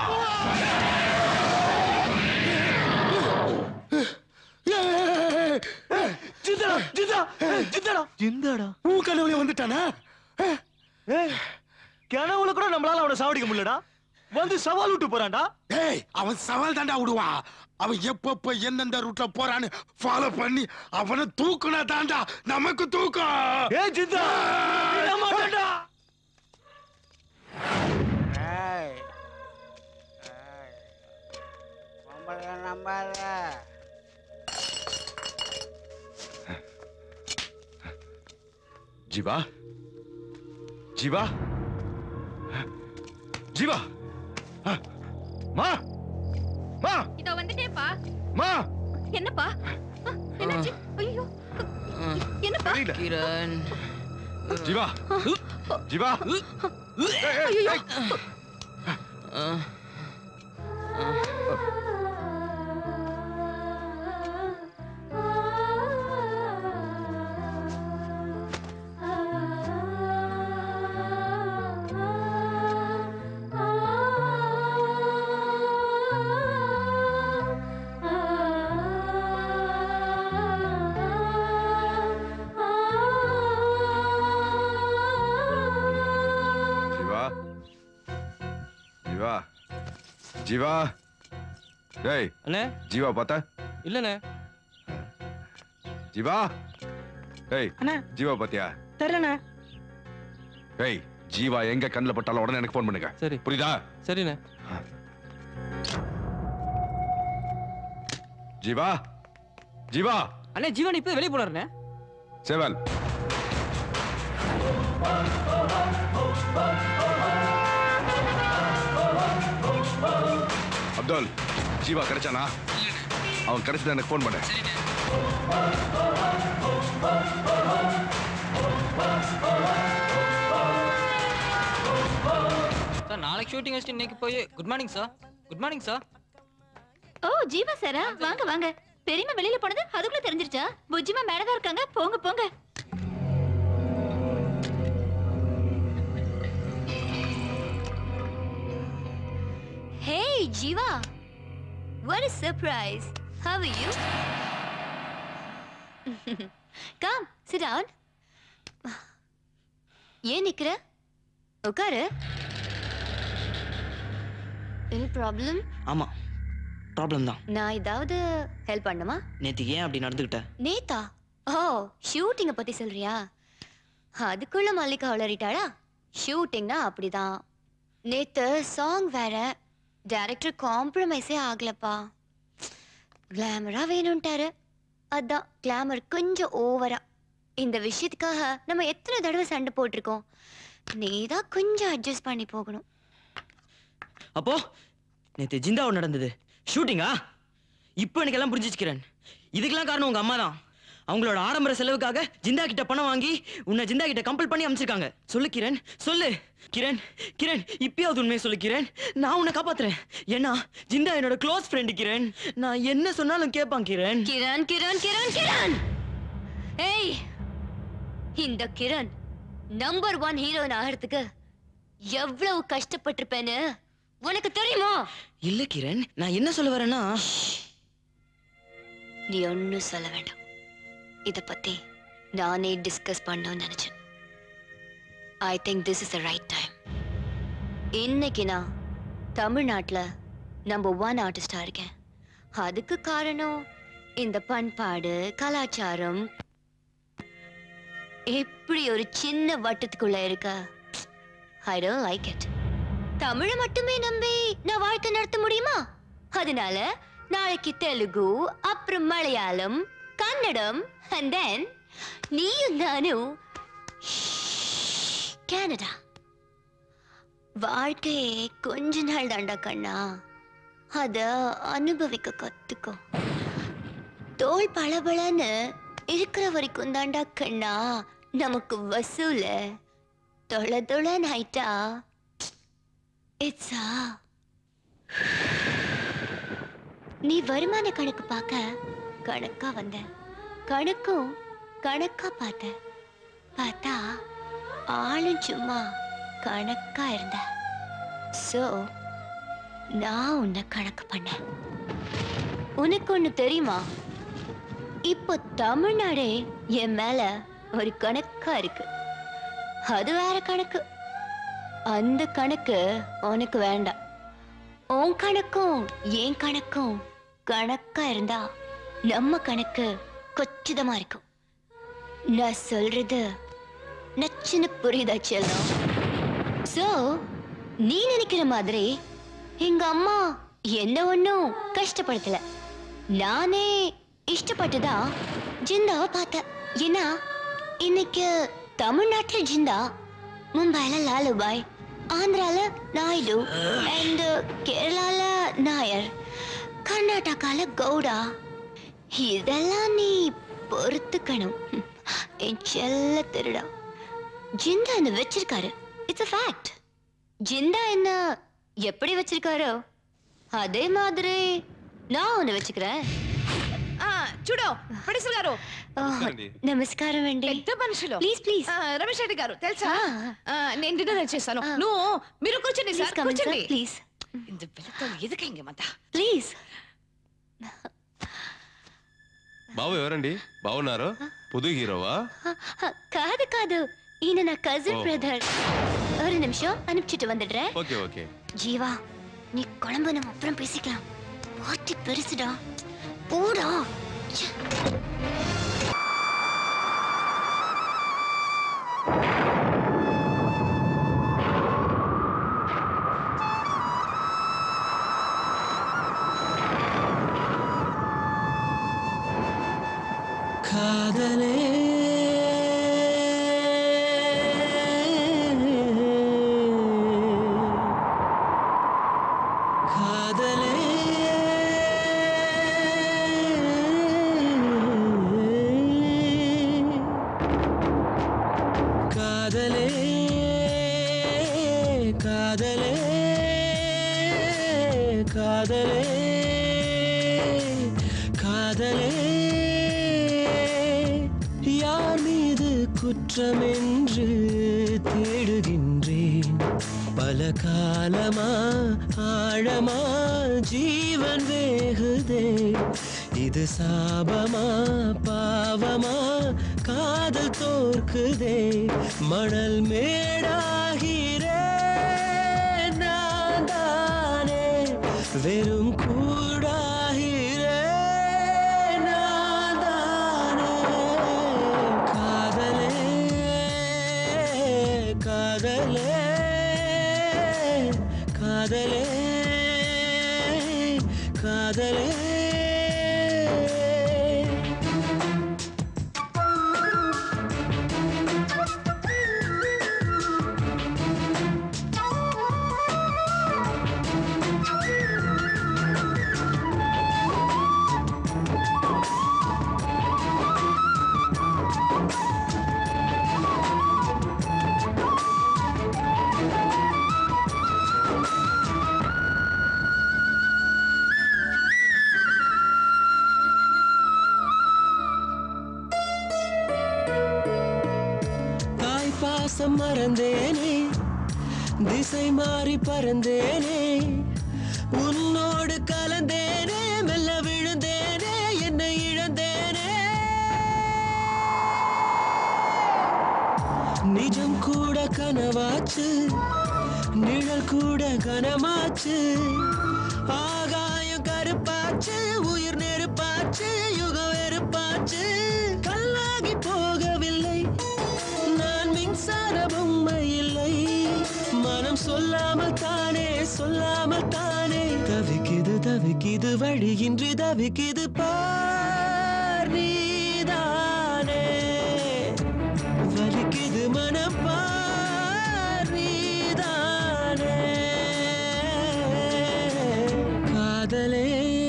ஜிந்தடா ஜிந்தா ஜிந்தடா ஜிந்தாடா உன் கனவுல வந்துட்டானா ஏய் கனவுல கூட நம்மளால அவனை சாவடிக்க முடியலடா வந்து சவால் விட்டு போறான்டா ஏய் அவன் சவால் தாண்டா விடுவான் அவன் எப்பப்ப எந்தெந்த ரூட்ல போறான்னு ஃபாலோ பண்ணி அவனை தூக்குனா தாண்டா நமக்கு தூக்கம் ஏய் ஜிந்தா விட மாட்டேன்டா நம்பாத ஜீவா ஜீவா ஜீவா அ, மா மா இதோ வந்துட்டேப்பா மா என்னப்பா ஆ, என்னாச்சு ஐயோ என்னப்பா கிரண் ஜீவா ஜீவா ஏய், ஏய், ஏய். ஜீவா ஜீவா ஜீவா டேய் அண்ணே ஜீவா பார்த்தா இல்லண்ணே ஜீவா டேய் அண்ணா ஜீவா பாத்தியா தெரியலண்ணே டேய் ஜீவா எங்க கண்ணுல பட்டாலும் உடனே எனக்கு ஃபோன் பண்ணுங்க சரி புரியுதா சரிண்ணே ஜீவா ஜீவா அண்ணே ஜீவன் இப்போ வெளியே போனாருண்ணே செவன் அப்துல் ஜீவா கிடைச்சானா அவன் கிடைச்சதா எனக்கு ஃபோன் பண்ணு சார் நாளைக்கு ஷூட்டிங் வச்சுட்டு இன்னைக்கு போய் good morning sir good morning sir oh Jeeva சாரா வாங்க வாங்க பெரியம்மா வெளியில போனது அதுக்குள்ள தெரிஞ்சிருச்சா புஜ்ஜிமா மேடதான் இருக்காங்க போங்க போங்க ஹே Jeeva what a surprise how are you come sit down ஏன் நிக்கிற உட்காரு எனி ப்ராப்ளம் ஆமா ப்ராப்ளம் தான் நான் ஏதாவது ஹெல்ப் பண்ணுமா நேத்து ஏன் அப்படி நடந்துக்கிட்ட நேத்தா ஓ ஷூட்டிங்க பத்தி சொல்றியா அதுக்குள்ள மல்லிகா வளரிட்டாளா ஷூட்டிங்னா அப்படிதான் நேத்து சாங் வேற டைரக்டர் காம்ப்ரமைஸே ஆகலப்பா கிளாமரா வேணும்ட்டாரு அதான் கிளாமர் கொஞ்சம் ஓவரா இந்த விஷயத்துக்காக நம்ம எத்தனை தடவை சண்டை போட்டிருக்கோம் நீதான் கொஞ்சம் அட்ஜஸ்ட் பண்ணி போகணும் அப்போ நேத்து ஜிந்தாவோட நடந்தது ஷூட்டிங்கா இப்போ எனக்கு எல்லாம் புரிஞ்சிச்சு கிரண் இதுக்கெல்லாம் காரணம் உங்க அம்மா தான் அவங்களோட ஆடம்பர செலவுக்காக ஜிந்தா கிட்ட பணம் வாங்கி உன்னை ஜிந்தா கிட்ட கம்பல் பண்ணி அமைச்சிருக்காங்க சொல்லு கிரண் சொல்லு கிரண் கிரண் இப்பயாவது உண்மையை சொல்லு கிரண் நான் உன்னை காப்பாத்துறேன் ஏன்னா ஜிந்தா என்னோட க்ளோஸ் ஃப்ரெண்டு கிரண் நான் என்ன சொன்னாலும் கேட்பான் கிரண் கிரண் கிரண் கிரண் கிரண் ஏய் இந்த கிரண் நம்பர் ஒன் ஹீரோயின் ஆகிறதுக்கு எவ்வளவு கஷ்டப்பட்டிருப்பேன்னு உனக்கு தெரியுமா இல்ல கிரண் நான் என்ன சொல்ல வரேன்னா நீ ஒன்னும் சொல்ல வேண்டாம் இத பத்தி நானே டிஸ்கஸ் பண்ணணும்னு நினைச்சேன் I think this is the right time இன்னைக்கு நான் தமிழ்நாட்டுல நம்பர் ஒன் ஆர்டிஸ்டா இருக்கேன் அதுக்கு காரணம் இந்த பண்பாடு கலாச்சாரம் இப்படி ஒரு சின்ன வட்டத்துக்குள்ள இருக்க ஐ டோன்ட் லைக் இட் தமிழை மட்டுமே நம்பி நான் வாழ்க்கை நடத்த முடியுமா அதனால நாளைக்கு தெலுங்கு அப்புறம் மலையாளம் கன்னடம் and then நீயும் நானும் கனடா வாழ்க்கையே கொஞ்ச நாள் தாண்டா கண்ணா அத அனுபவிக்க கத்துக்கோ தோல் பளபளன்னு இருக்கிற வரைக்கும் தாண்டா கண்ணா நமக்கு வசூல தொள தொளன்னு ஆயிட்டா இட்ஸா நீ வருமான கணக்கு பார்க்க கணக்கா வந்த கணக்கும் கணக்கா பார்த்த பார்த்தா ஆளும் சும்மா கணக்கா இருந்த சோ நான் உன்னை கணக்கு பண்ணேன் உனக்கு ஒண்ணு தெரியுமா இப்போ தமிழ்நாடே என் மேல ஒரு கணக்கா இருக்கு அது வேற கணக்கு அந்த கணக்கு உனக்கு வேண்டாம் உன் கணக்கும் என் கணக்கும் கணக்கா இருந்தா நம்ம கணக்கு கொச்சிதமா இருக்கும் நான் சொல்றது நச்சுன்னு புரியுதா செல்லம் சோ நீ நினைக்கிற மாதிரி எங்க அம்மா என்ன ஒன்னும் கஷ்டப்படுத்தல நானே இஷ்டப்பட்டுதான் ஜிந்தாவை பார்த்தேன் ஏன்னா இன்னைக்கு தமிழ்நாட்டுல ஜிந்தா மும்பைல லாலுபாய் ஆந்திரால நாயுடு அண்ட் கேரளால நாயர் கர்நாடகால கவுடா இதெல்லாம் நீ பொறுத்துக்கணும் என் செல்ல திருடா ஜிந்தா என்ன வச்சிருக்காரு இட்ஸ் a ஃபேக்ட் ஜிந்தா என்ன எப்படி வச்சிருக்காரோ அதே மாதிரி நான் ஒன்னு వச்சுக்கிறேன் చూడు పడిసలు గారు నమస్కారం అండి పెద్ద మనుషులు ప్లీజ్ ప్లీజ్ రమేష్ రెడ్డి గారు తెలుసా ఆ, నేను డిన్నర్ చేశాను నువ్వు మీరు కూర్చోండి Please sir come in, sir, కూర్చోండి please. இந்த வெள்ளத்தோல் எதுக்கு இங்க வந்தா ప్లీజ్ బాబు ఎవరండి బాగున్నారు పుదు హీరోవా కాదు కాదు ఈయన నా కజిన్ ఓ. బ్రదర్ ஒரு நிமிஷம் அனுப்பிச்சிட்டு வந்துடுறேன் ஓகே ஓகே ஜீவா நீ குழம்பு நம்ம அப்புறம் பேசிக்கலாம் பார்ட்டி பெருசுடா போடா ச்சே. காதலே காதலே காதலே காதலே காதலே காதலே யார் மீது குற்றம் என்று தேடுகின்றேன் பல காலமா ஆழமா ஜீவன் வேகுதே இது சாபமா பாவமா காதல் தோற்குதே மணல் மேடாகிறேன் நான் தானே வெறும் கூடாகிறேன் நான் தானே காதலே காதலே காதலே காதலே தாய் பாசம் மறந்தேனே திசை மாறி பறந்தேனே உன்னோடு கலந்தேனே மெல்ல விழுந்தேனே என்னை இழந்தேனே நிஜம் கூட கனவாச்சு நிழல் கூட கனமாச்சு ஆகாயம் கருப்பாச்சு உயிர் நெருப்பாச்சு யுகம் வெறுப்பாச்சு கல்லாகி போகவில்லை நான் மின்சார பொம்மை இல்லை மனம் சொல்லாமல் தானே சொல்லாமல் தானே தவிக்குது தவிக்குது வழியின்றி தவிக்குது பார் நீதானே வலிக்குது மனம் பார் நீதானே காதலே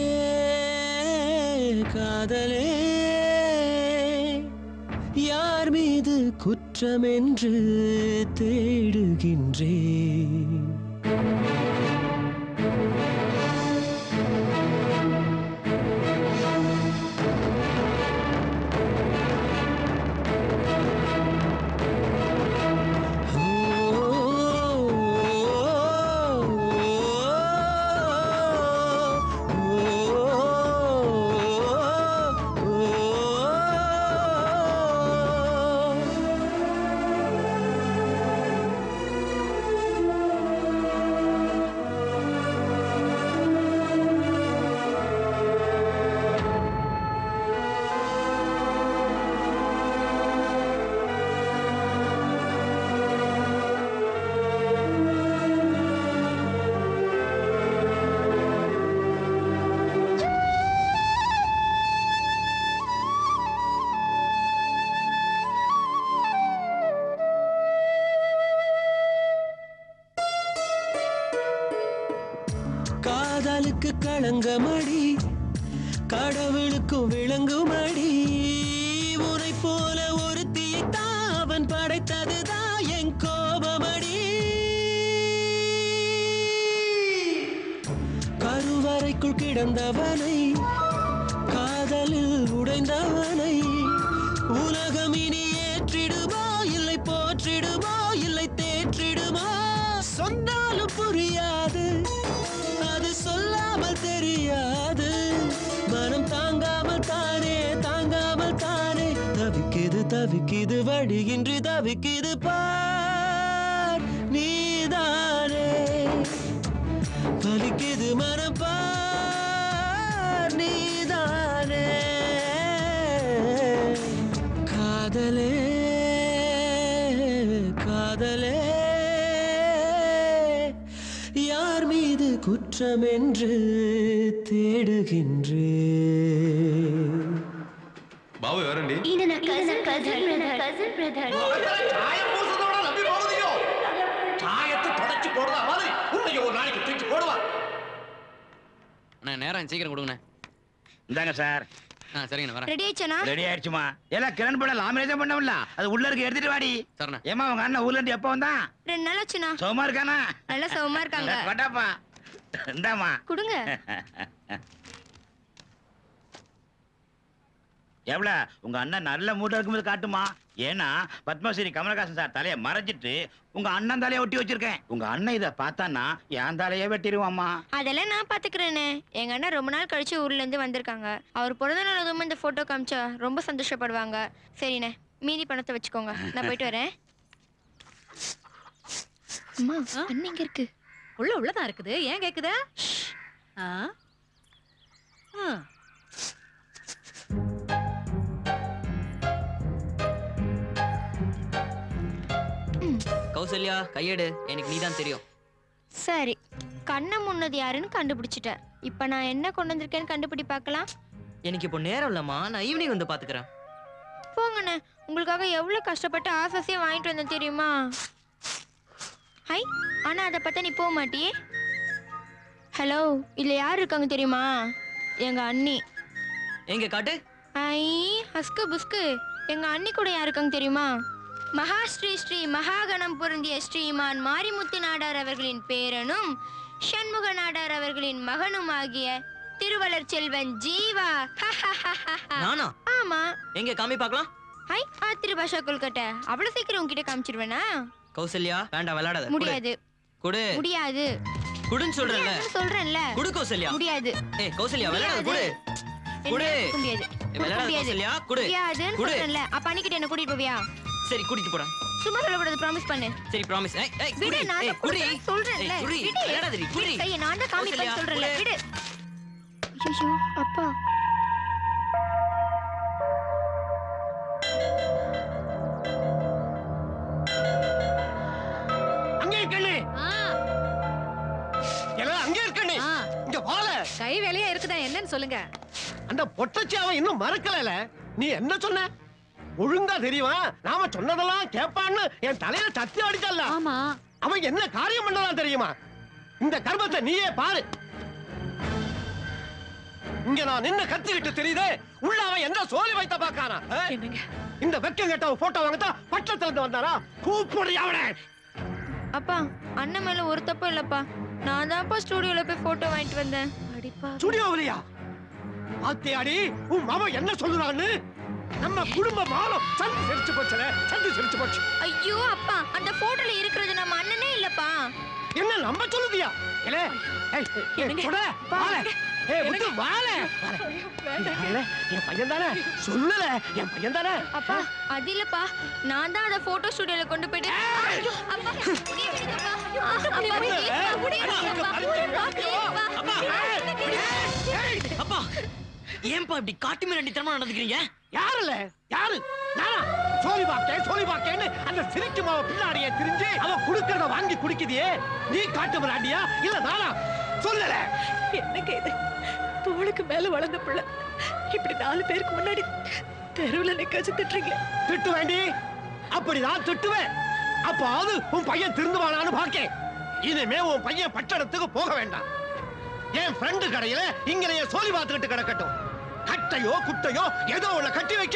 காதலே யார் மீது குற்றம் என்று தேடுகின்றேன் காதலுக்கு களங்கமடி கடவுளுக்கும் விளங்குமடி உனை போல ஒரு தீத்தாவ அவன் படைத்ததுதான் என் கோபமடி கருவறைக்குள் கிடந்தவனை காதலில் உடைந்தவனை உலகம் இனி ஏற்றிடுமோ இல்லை போற்றிடுமோ இல்லை தேற்றிடுமோ சொன்னாலும் புரியாது அது சொல்லாமல் தெரியாது மனம் தாங்காமல் தானே தாங்காமல் தானே தவிக்குது தவிக்குது வழியின்றி தவிக்குது பார் நீதானே வலிக்குது மனம் பார் நீதானே காதலே காதலே யார் மீது குற்றம் என்று தேடுகின்றே பாபு வரண்டி இது நான் cousin, cousin brother, cousin brother. சாயத்தை தொடச்சு போடுறா மாதிரி உன்னைய ஒரு நாளைக்கு தூக்கி போடுவா அண்ணா நேரம் சீக்கிரம் கொடுங்கண்ணே இந்தாங்க சார் ஆ சரிங்கண்ணா வரேன் ரெடி ஆயிடுச்சனா ரெடி ஆயிடுச்சுமா எல்லாம் கிரண் படம் லாமினேஷன் பண்ணவில்ல அது உள்ள இருக்கு எடுத்துட்டு வாடி சரிண்ணா ஏமா உங்க அண்ணன் ஊர்ல இருந்து எப்ப வந்தான் ரெண்டு நாள் ஆச்சுனா சுகமா இருக்கானா நல்லா சௌமா இருக்காங்க கொட்டாப்பா இந்தாமா கொடுங்க எவ்வளோ உங்க அண்ணன் நல்ல மூட்டை இருக்கும்போது காட்டுமா ஏன்னா பத்மஸ்ரீ கமலஹாசன் சார் தலையை மறைச்சிட்டு உங்க அண்ணன் தலையை ஒட்டி வச்சிருக்கேன் உங்க அண்ணன் இதை பார்த்தான்னா என் தலையை வெட்டிடுவாம்மா அதெல்லாம் நான் பாத்துக்கிறேனே எங்க அண்ணன் ரொம்ப நாள் கழிச்சு ஊர்ல இருந்து வந்திருக்காங்க அவர் பிறந்த நாள் அதுவும் இந்த போட்டோ காமிச்சா ரொம்ப சந்தோஷப்படுவாங்க சரிண்ணே மீதி பணத்தை வச்சுக்கோங்க நான் போயிட்டு வரேன் அம்மா அண்ணன் இங்க இருக்கு உள்ள உள்ளதான் இருக்குது ஏன் கேக்குத ஆ ஆ. கௌசல்யா கையெடு எனக்கு நீதான் தெரியும் சரி கண்ணை முன்னது யாருன்னு கண்டுபிடிச்சிட்டேன் இப்போ நான் என்ன கொண்டு வந்திருக்கேன்னு கண்டுபிடி பார்க்கலாம் எனக்கு இப்போ நேரம் இல்லம்மா நான் ஈவினிங் வந்து பாத்துக்கிறேன் போங்கண்ணே உங்களுக்காக எவ்வளோ கஷ்டப்பட்டு ஆசாசியாக வாங்கிட்டு வந்தேன் தெரியுமா ஹை ஆனால் அதை பார்த்தா நீ போக மாட்டியே ஹலோ இதில் யார் இருக்காங்க தெரியுமா எங்கள் அண்ணி எங்க காட்டு ஐ ஹஸ்கு புஸ்கு எங்கள் அண்ணி கூட யார் இருக்காங்க தெரியுமா மகா ஸ்ரீ ஸ்ரீ மகாகணம் பொருந்திய ஸ்ரீமான் மாரிமுத்து நாடார் அவர்களின் பேரனும் சண்முக நாடார் அவர்களின் மகனும் ஆகிய திருவளர் செல்வன் ஜீவா நானா ஆமா எங்க காமி பார்க்கலாம் ஹை ஆ திருபாஷா கொல்கட்டை அவ்வளவு சீக்கிரம் உன்கிட்ட காமிச்சிருவேனா கௌசல்யா வேண்டாம் விளையாடாத குடு. முடியாது குடு முடியாது குடுன்னு சொல்றேன்ல முடியாதுன்னு சொல்றேன்ல குடு கௌசல்யா முடியாது ஏய் கௌசல்யா விளையாடாத குடு குடு என்னால முடியாது ஏய், விளையாடாத முடியாது கௌசல்யா குடு முடியாதுன்னு குடு சொல்றேன்ல அப்ப அன்னைக்கிட்ட என்ன கூட்டிட்டு போவியா சரி கூட்டிட்டு போறேன் சும்மா சொல்லக்கூடாது ப்ராமிஸ் பண்ணு சரி ப்ராமிஸ் ஏய் ஏய் விடு குடி நான் ஏய் தான் குடி கொடுக்குறேன் சொல்றேன்ல ஏய், குடி விடு விளையாடாதடி குடி விடு கையை நான் தான் காமிப்பேன் கௌசல்யா, சொல்றேன்ல குடு. விடு ஐயோ அப்பா அங்கே இருக்கண்ணே எல்லாம் அங்கே இருக்கண்ணே இங்க வாழ கை வேலையா இருக்குதா என்னன்னு சொல்லுங்க அந்த பொட்டச்சி அவன் இன்னும் மறக்கல நீ என்ன சொன்ன ஒழுங்கா தெரியுமா நாம சொன்னதெல்லாம் கேட்பான்னு என் தலையில சத்தி அடிச்சல்ல ஆமா அவன் என்ன காரியம் பண்ணலாம் தெரியுமா இந்த கர்மத்தை நீயே பாரு இங்க நான் நின்னு கத்திக்கிட்டு தெரியுதே உள்ள அவன் என்ன சோழி வைத்த பாக்கானா ஆ? இந்த வெக்கம் கெட்ட போட்டோ வாங்கத்தா பட்டத்துல இருந்து வந்தாரா கூப்பிடு அவனை அப்பா அண்ணன் மேல ஒரு தப்பும் இல்லப்பா நான் தான்ப்பா ஸ்டூடியோல போய் போட்டோ வாங்கிட்டு வந்தேன் அடிப்பா ஸ்டுடியோவிலையா ஆத்தியாடி உன் மாமா என்ன சொல்லுறான்னு நம்ம குடும்ப மானம் சந்து சிரிச்சு போச்சுல சந்து சிரிச்சு போச்சு ஐயோ அப்பா அந்த போட்டோல இருக்கிறது நம்ம அண்ணனே இல்லப்பா என்ன நம்ப சொல்லுதியா இல்ல ஏய், ஏய், சுட, வாழ. ஏய், முத்து, வாழ. வாழ. என் பையன் தானே சொல்லல என் பையன் தானே அப்பா அது இல்லப்பா நான் தான் அதை போட்டோ ஸ்டுடியோல கொண்டு போயிட்டு ஐயோ, அப்பா, முடிய விடுங்கப்பா. ஆ, அப்பா, please, முடிய விடுங்கப்பா. அப்பா, please, அப்பா ஏன்பா இப்படி காட்டு மீறி தரமா நடந்துக்கிறீங்க யாரு இல்ல யாரு நானா சோழி பாக்கே சோழி பாக்கேன்னு அந்த சிரிக்கு மாவ பின்னாடியே திரிஞ்சு அவ குடுக்கறத வாங்கி குடிக்குதியே நீ காட்டு விளையாண்டியா இல்ல நானா சொல்லல என்னங்க இது தோளுக்கு மேல வளர்ந்த பிள்ளை இப்படி நாலு பேருக்கு முன்னாடி தெருவுல நிக்க வச்சு திட்டுறீங்க திட்டு வேண்டி அப்படிதான் திட்டுவேன் அப்பாவது உன் பையன் திருந்துவானான்னு பாக்கேன் இனிமே உன் பையன் பட்டணத்துக்கு போக வேண்டாம் என் ஃப்ரெண்டு கடையில இங்கனைய சோழி பார்த்துக்கிட்டு கிடக்கட்டும் கட்டையோ குட்டையோ ஏதோ உள்ள கட்டி வைக்க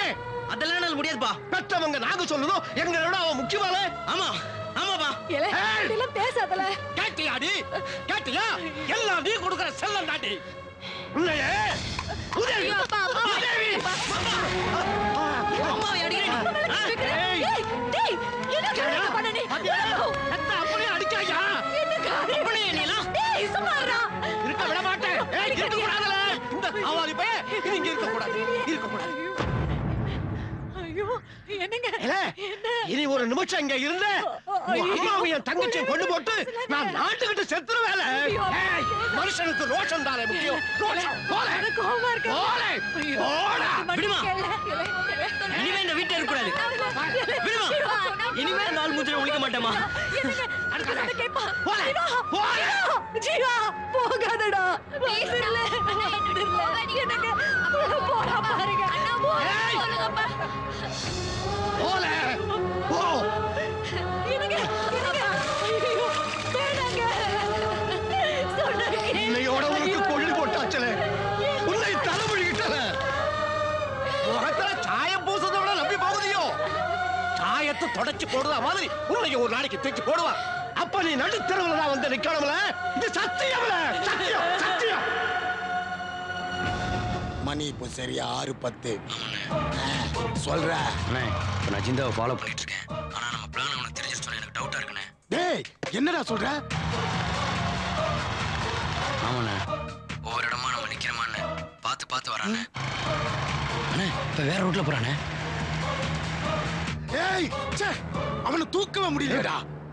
அதெல்லாம் என்னால முடியாதுப்பா பெற்றவங்க நாங்க சொல்லணும் எங்களை விட அவன் முக்கியமான ஆமா ஆமாப்பா இதெல்லாம் பேசாதல கேட்டியாடி கேட்டியா எல்லாம் நீ கொடுக்கிற செல்லம் தாண்டி உன்னையே உதவி ஐயோ, அப்பா, அப்பா. உதவி அம்மாவை அடிக்கிறேன் ஏய். டேய் என்னடா இது பண்ண நீ அத்தை, அப்படியே அடிக்காயா என்னடா அப்படியே நீலாம்? டேய் சும்மா இருடா இருக்க விட மாட்டேன் ஏய், இருக்க கூடாதுல இந்த அவாதி பைய இது இங்க இருக்க கூடாது இருக்க கூடாது ஐயோ என்னங்க ஏலே, இனி ஒரு நிமிஷம் இங்க இருந்த உன் அம்மாவும் என் தங்கச்சியும் கொண்டு போட்டு நான் நாட்டுக்கிட்டு செத்துருவேல ஏய், மனுஷனுக்கு ரோஷம் தானே முக்கியம் ரோஷம் போலே கோவமா இருக்கு போலே போடா விடுமா இனிமே இந்த வீட்டுல இருக்க கூடாது விடுமா இனிமே அந்த ஆள் மூஞ்சில ஒழிக்க மாட்டேமா ஜீவா போகாதடா வந்துடல எனக்கு போடா பாருங்க சொல்லுங்கப்பா போலே போ எனக்கு எனக்கு ஐயோ வேணாங்க சொன்னாங்க இன்னையோட உனக்கு கொள்ளி போட்டாச்சலே உன்னை தலைமொழிகிட்டல முகத்துல சாயம் பூசதை விட நம்பி போகுதியோ சாயத்தை தொடச்சு போடுற மாதிரி உன்னை ஒரு நாளைக்கு தேய்ச்சி போடுவா அப்ப நீ நடுத்தரவுல தான் வந்து நிக்கணும்ல இது சத்தியம்ல சத்தியம் சத்தியம் மணி இப்போ சரியா ஆறு பத்து ஆ, சொல்ற அண்ணே இப்போ நான் ஜிந்தாவை ஃபாலோ பண்ணிட்டு இருக்கேன் ஆனா நம்ம பிளான் உனக்கு தெரிஞ்சிருச்சோன்னு எனக்கு டவுட்டா இருக்குண்ணே டேய் என்னடா சொல்ற ஆமாண்ணே ஒவ்வொரு இடமா நம்ம நிக்கிறோமாண்ணே பார்த்து பார்த்து வரானே அண்ணே இப்போ வேற ரூட்ல போறானே ஏய் ச்சே அவனை தூக்கவே முடியலடா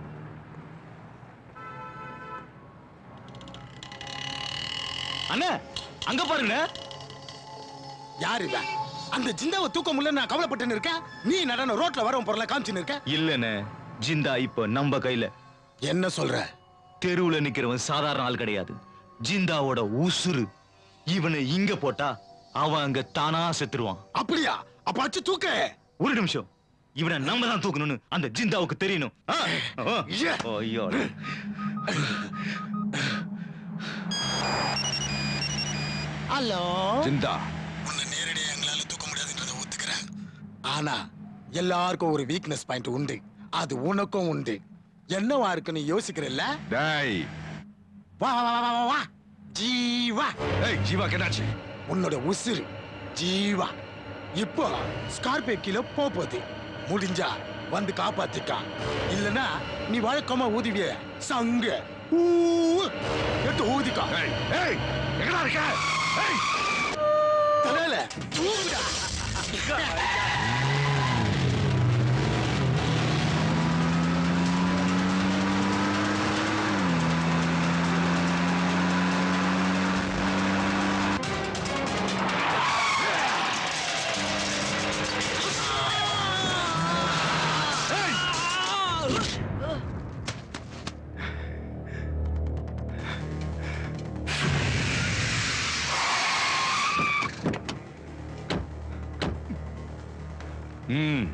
அண்ணே அங்க பாருங்க யாரு இவன் அந்த ஜிந்தாவை தூக்க முடியல நான் கவலைப்பட்டுன்னு இருக்கேன் நீ நடன ரோட்ல வரவன் பொருளை காமிச்சுன்னு இருக்க இல்லண்ணே ஜிந்தா இப்ப நம்ம கையில என்ன சொல்ற தெருவுல நிக்கிறவன் சாதாரண ஆள் கிடையாது ஜிந்தாவோட உசுரு இவனை இங்க போட்டா அவன் அங்க தானா செத்துருவான் அப்படியா அப்ப அச்சு தூக்க ஒரு நிமிஷம் இவனை நம்ம தான் தூக்கணும்னு அந்த ஜிந்தாவுக்கு தெரியணும் ஆ? ஆ. ஐயோ ஹலோ ஜிந்தா உன்னை நேரடியா எங்களால தூக்க முடியாதுன்றத ஒத்துக்கிறேன் ஆனா எல்லாருக்கும் ஒரு வீக்னஸ் பாயிண்ட் உண்டு அது உனக்கும் உண்டு என்னவா இருக்குன்னு யோசிக்கிறல்ல டேய் வா வா வா வா வா வா ஜீவா ஏய் ஜீவா என்னாச்சு உன்னோட உசுறு ஜீவா இப்போ ஸ்கார்பியோ கீழே போக போகுது முடிஞ்சா வந்து காப்பாத்திக்கா இல்லனா நீ வழக்கமா ஊதுவிய சங்க ஊ எடுத்து ஊதிக்கா ஏய் எங்கடா இருக்க ஏய் தலையில ஊதுடா ம்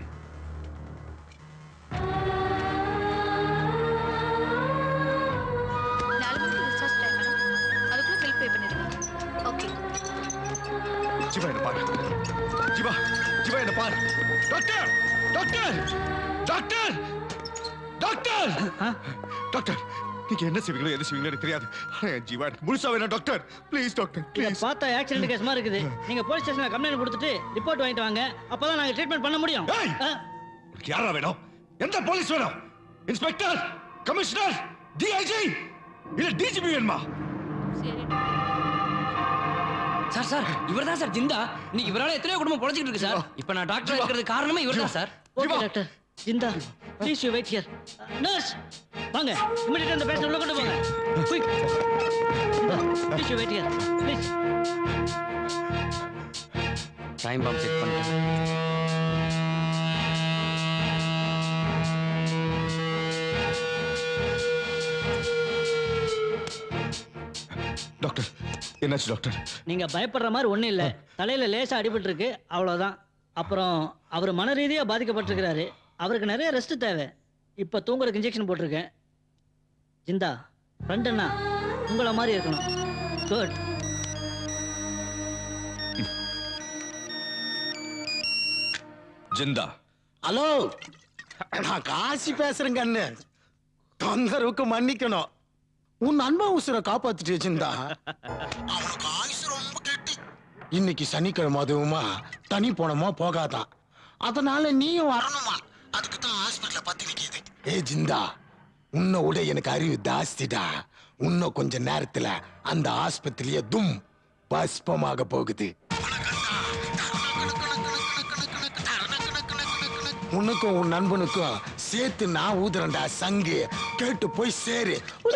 நாலு மணிக்கு ரிசர்ச் டைம் மேடம் அதுக்குள்ள பில் பே பண்ணிடுங்க ஓகே ஜீவா என்ன பாரு ஜீவா ஜீவா என்ன பாரு doctor doctor doctor doctor doctor நீங்க என்ன செய்வீங்களோ எது செய்வீங்களோ எனக்கு தெரியாது ஆனா என் ஜீவா எனக்கு முழுசா வேணும் டாக்டர் ப்ளீஸ் டாக்டர் இதை ப்ளீஸ் பார்த்தா ஆக்சிடென்ட் கேஸ் மாதிரி இருக்குது நீங்க போலீஸ் ஸ்டேஷன்ல கம்ப்ளைண்ட் கொடுத்துட்டு ரிப்போர்ட் வாங்கிட்டு வாங்க அப்பதான் நாங்க ட்ரீட்மெண்ட் பண்ண முடியும் ஆ? உனக்கு யாரா வேணும் எந்த போலீஸ் வேணும் இன்ஸ்பெக்டர் கமிஷனர் டிஐஜி இல்ல டிஜிபி வேணுமா சார் சார் இவர் தான் சார் ஜிந்தா இன்னைக்கு இவரால எத்தனையோ குடும்பம் பொழைச்சிட்டு இருக்கு சார் இப்போ நான் டாக்டர் இருக்கிறது காரணமே இவர் தான் sir okay doctor Jinda please you wait here nurse வாங்க இமிடியேட்டா அந்த பேஷண்ட் உள்ள கொண்டு போங்க quick please you wait here please time bomb check பண்ணிட்டேன் டாக்டர் என்னாச்சு டாக்டர் நீங்க பயப்படுற மாதிரி ஒண்ணும் இல்ல தலையில லேசா அடிபட்டு இருக்கு அவ்வளவுதான் அப்புறம் அவர் மன ரீதியா பாதிக்கப்பட்டிருக்கிறாரு அவருக்கு நிறைய ரெஸ்ட் தேவை இப்ப தூங்குறதுக்கு இன்ஜெக்ஷன் போட்டிருக்கேன் ஜிந்தா ஃப்ரெண்ட் அண்ணா உங்களை மாதிரி இருக்கணும் குட் जिंदा ஹலோ நான் காசி பேசுறேங்க அண்ணன் தொந்தரவுக்கு மன்னிக்கணும் உன் அன்பா உசுரை காப்பாத்திட்டு வச்சிருந்தா அவனுக்கு ஆயுசு ரொம்ப கெட்டி இன்னைக்கு சனிக்கிழமை அதுவுமா தனி போனோமா போகாதான் அதனால நீயும் வரணுமா அதுக்கு தான் ஹாஸ்பிட்டல பத்தி நிக்குது ஏ ஜிந்தா உன்னை விட எனக்கு அறிவு ஜாஸ்திடா இன்னும் கொஞ்ச நேரத்துல அந்த ஆஸ்பத்திரியே தும் பஸ்பமாக போகுது உனக்கும் உன் நண்பனுக்கும் சேர்த்து நான் ஊதுறேன்டா சங்கு கேட்டு போய் சேரு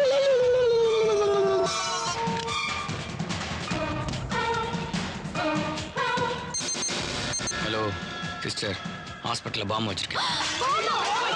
ஹலோ சிஸ்டர் ஹாஸ்பிட்டலில் பாம்பு வச்சிருக்கேன்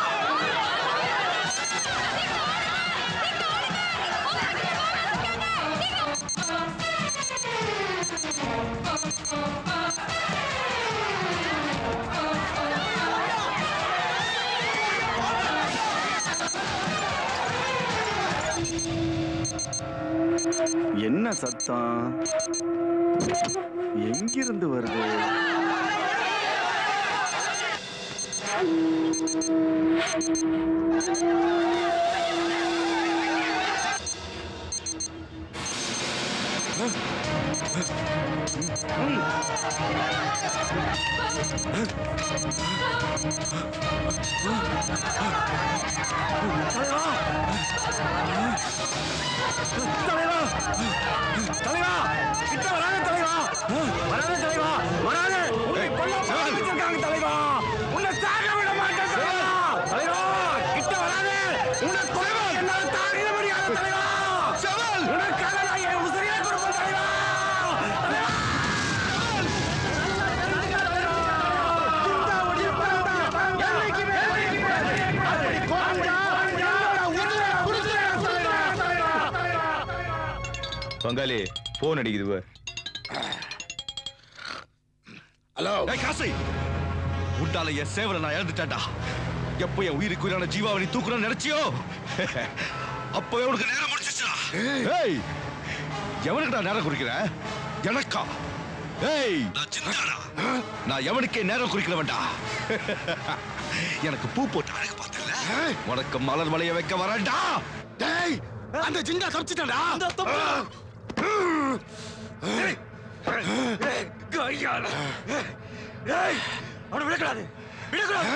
என்ன சத்தம் எங்கிருந்து வருது தலைவா தலைவா கிட்ட வராத தலைவா வராத தலைவா வராத உன்னை கொல்ல வச்சிருக்காங்க தலைவா உன்னை சாக விட மாட்டேன் தலைவா தலைவா கிட்ட வராத உன்னை கொல்ல என்னால தாங்க முடியாது தலைவா செவல் உனக்காக நான் என் உசிரியை கொடுப்பேன் தலைவா பங்காளி போன் அடிக்குது பார் ஹலோ ஏய் காசி உண்டால என் சேவலை நான் இழந்துட்டேன்டா எப்போ என் உயிருக்கு உயிரான ஜீவாவை நீ தூக்குறேன்னு நினைச்சியோ அப்பவே உனக்கு நேரம் முடிச்சிச்சா ஏய் எவனுக்கு நான் நேரம் குறிக்கிற எனக்கா ஏய் நான் சிந்தாடா நான் எவனுக்கே நேரம் குறிக்கிற வேண்டாம் எனக்கு பூ போட்டு அழகு பார்த்தல உனக்கு மலர் வளைய வைக்க வரேன்டா டேய் அந்த ஜிங்கா தப்பிச்சிட்டான்டா கையால ஏய் அவனை விடக்கூடாது விடக்கூடாது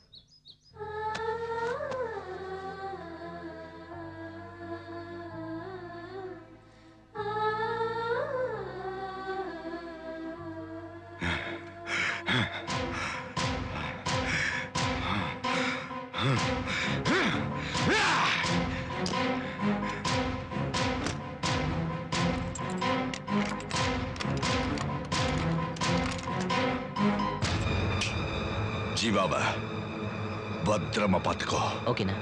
ஜீவாவை பத்திரமா பாத்துக்கோ ஓகேண்ணா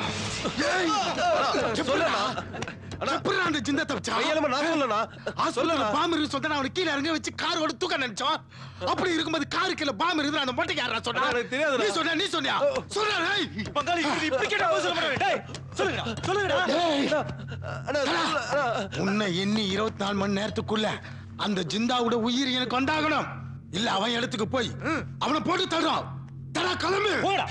எப்படிடா அந்த ஜிந்தா தப்பிச்சா கையாலமா நான் சொல்லலண்ணா. சொல்லல பாம்பு இருக்கு சொல்லிட்டு அவனை கீழே இறங்க வச்சு காரோட தூக்க நினைச்சோம் அப்படி இருக்கும்போது காரு கீழே பாம்பு இருக்குது அந்த மொட்டைக்கு யாரா சொன்னா எனக்கு தெரியாதுடா. நீ சொன்ன நீ சொன்னியா சொல்றா டேய் பங்காளி இப்படி இப்படி கேட்டா பதில் சொல்ல மாட்டேன் டேய் சொல்லுங்கடா சொல்லுங்கடா டேய். உன்னை எண்ணி இருபத்தி நாலு மணி நேரத்துக்குள்ள அந்த ஜிந்தாவோட உயிர் எனக்கு வந்தாகணும் இல்ல அவன் இடத்துக்கு போய் அவனை போட்டு தடுறான் தடா கிளம்பு போடா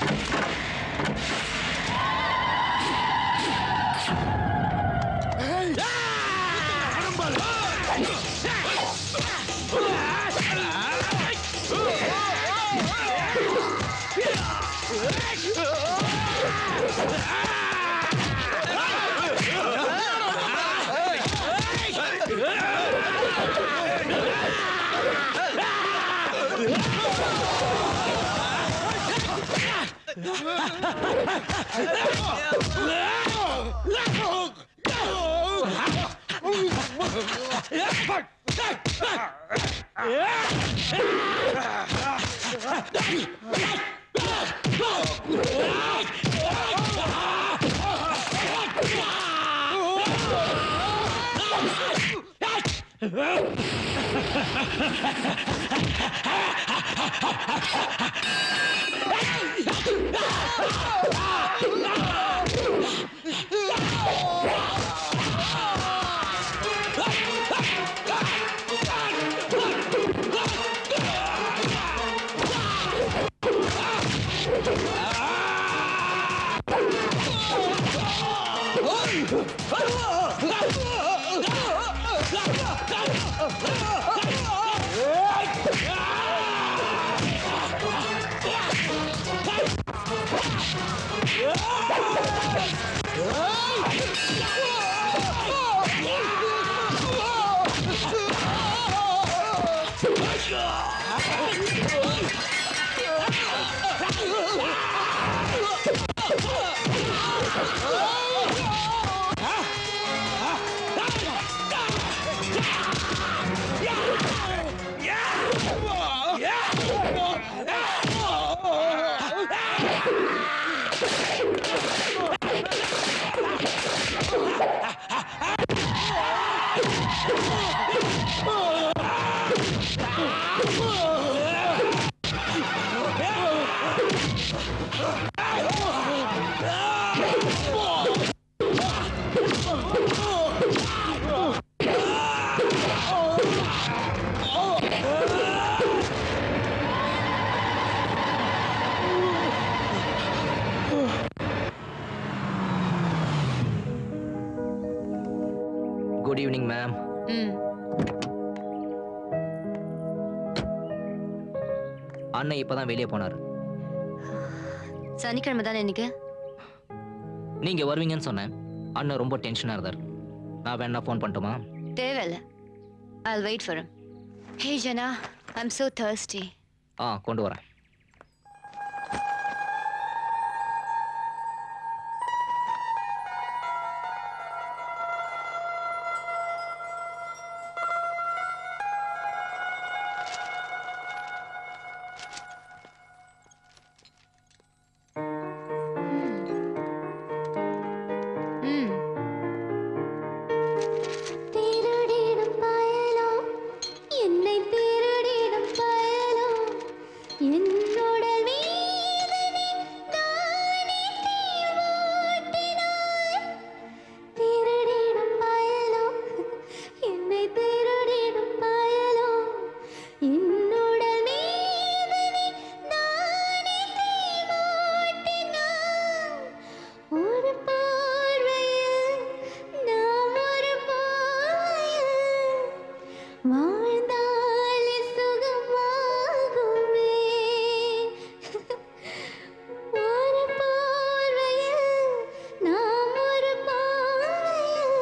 குட் ஈவினிங் மேம் ம் அண்ணன் இப்பதான் வெளியே போனாரு சனிக்கிழமை தானே இன்னைக்கு நீங்க வருவீங்கன்னு சொன்னேன் அண்ணன் ரொம்ப டென்ஷனா இருந்தார் நான் வேணா ஃபோன் பண்ணட்டுமா தேவையில்ல I'll wait for him. Hey Jana, I'm so thirsty. ஆ கொண்டு வரேன் ம் திருடிடும் பயலோ என்னை திருடிடும் பயலோ என்னோட வீதனை நானே தீர்மாட்டினாய் திருடிடும் பயலோ என்னை திருடிடும் பயலோ என்னோட வீதனை நானே தீர்மாட்டினாய் ஒரு பார்வையில் நாம் ஒரு பாயில் வாழ்ந்தாலே சுகமாகுமே ஒரு பார்வையில் நாம் ஒரு பாயில்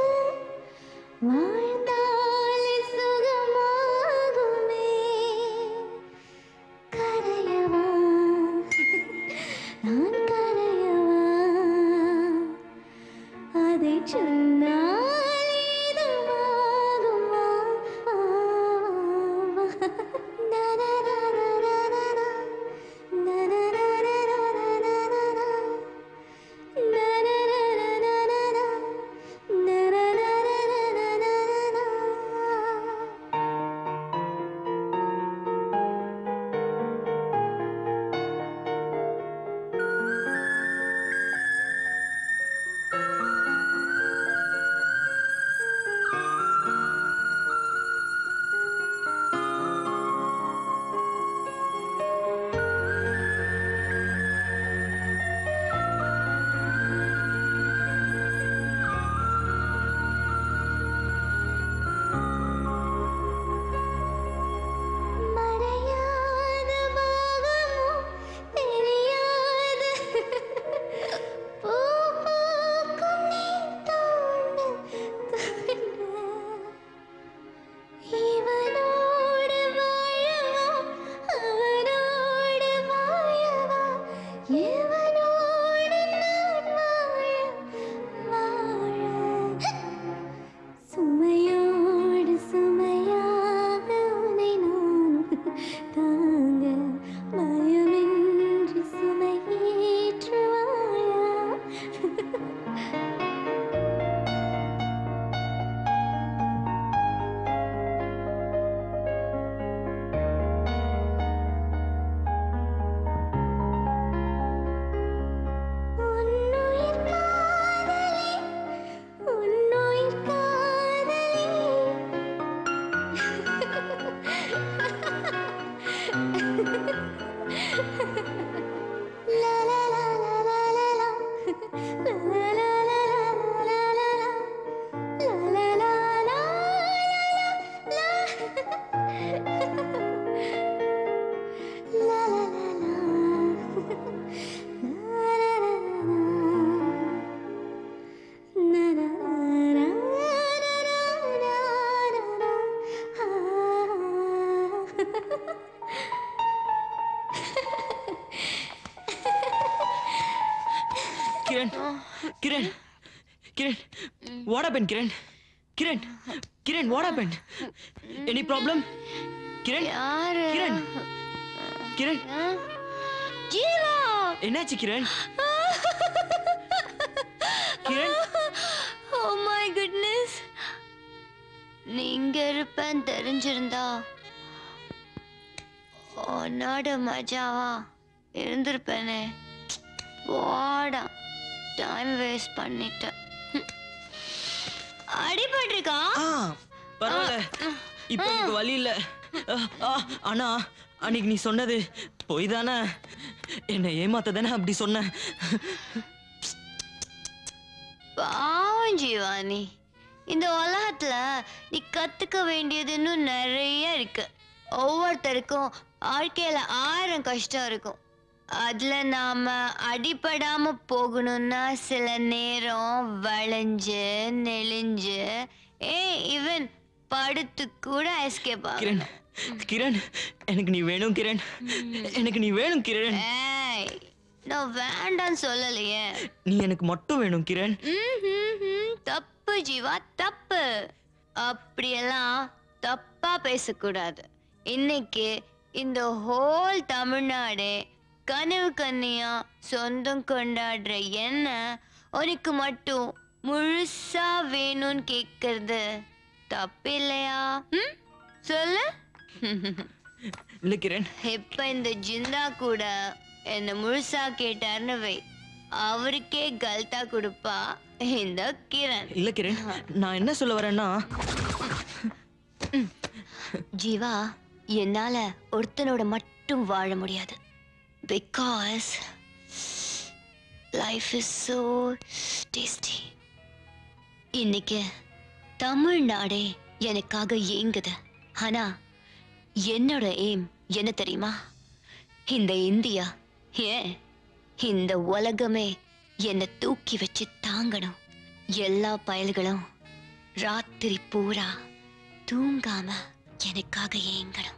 வாழ்ந்தாலே சுகமாகுமே கரையவா நான் கரையவா அதை சொன்னால் இதமாகுமா? நனனனனனன, நனனனனனனன, நனனனனனன, நனனனனனன. மறையாத பாவமோ தெரியாத பூ பூக்கும் நீ தோண்ட தோண்ட இவனோடு வாழவா அவனோடு வாழவா இவனோடு நான் வாழ வாழ சுமையோடு சுமையாக உனை நான் தாங்க பயமின்றி சுமையேற்றுவாயா உன்னுயிர் காதலே உன்னுயிர் காதலே லா லா லா லா லா லா லா. லா லா லா லா லா லா லா லா. லா லா லா லா லா லா லா. லா லா லா லா. லா லா லா லா. Na na na na na na na na Kiran Kiran Kiran what happen Kiran Kiran Kiran what happen any problem Kiran யாரு கிரண் கிரண் ஜீவா என்னாச்சு Kiran Kiran oh my goodness நீங்க இருப்பேன் தெரிஞ்சிருந்தா உன்னோட மஜாவா இருந்திருப்பேனே போடா டைம் வேஸ்ட் பண்ணிட்டேன் அடிபட்டிருக்கா பரவாயில்ல இப்போ எனக்கு வழி இல்ல ஆ, ஆ, ஆனா அன்னைக்கு நீ சொன்னது பொய் தானே என்னை ஏமாத்த தானே அப்படி சொன்ன பாவம் ஜீவானி இந்த உலகத்துல நீ கத்துக்க வேண்டியது இன்னும் நிறைய இருக்கு ஒவ்வொருத்தருக்கும் வாழ்க்கையில ஆயிரம் கஷ்டம் இருக்கும் அதுல நாம அடிபடாம போகணும்னா சில நேரம் வளைஞ்சு நெளிஞ்சு ஏ ஈவன் படுத்து கூட எஸ்கேப் கிரண் கிரண் எனக்கு நீ வேணும் கிரண் எனக்கு நீ வேணும் கிரண் ஏய் நான் வேண்டான்னு சொல்லலையே நீ எனக்கு மட்டும் வேணும் கிரண் ம்ஹும்ஹும். தப்பு ஜீவா தப்பு அப்படியெல்லாம் தப்பா பேசக்கூடாது இன்னைக்கு இந்த ஹோல் தமிழ்நாடே கனவு கன்னியா சொந்தம் கொண்டாடுற என்ன உனக்கு மட்டும் முழுசா வேணும்னு கேட்கறது தப்பு இல்லையா ம்? சொல்லு இல்ல கிரண் இப்ப இந்த ஜிந்தா கூட என்ன முழுசா கேட்டார்னு வை அவருக்கே கல்தா கொடுப்பா இந்த கிரண் இல்ல கிரண் நான் என்ன சொல்ல வரேன்னா ஜீவா என்னால ஒருத்தனோட மட்டும் வாழ முடியாது because life is so tasty இன்னைக்கு தமிழ்நாடே எனக்காக ஏங்குது ஆனா என்னோட எய்ம் என்ன தெரியுமா இந்த இந்தியா ஏன் இந்த உலகமே என்னை தூக்கி வச்சு தாங்கணும் எல்லா பயல்களும் ராத்திரி பூரா தூங்காம எனக்காக ஏங்கணும்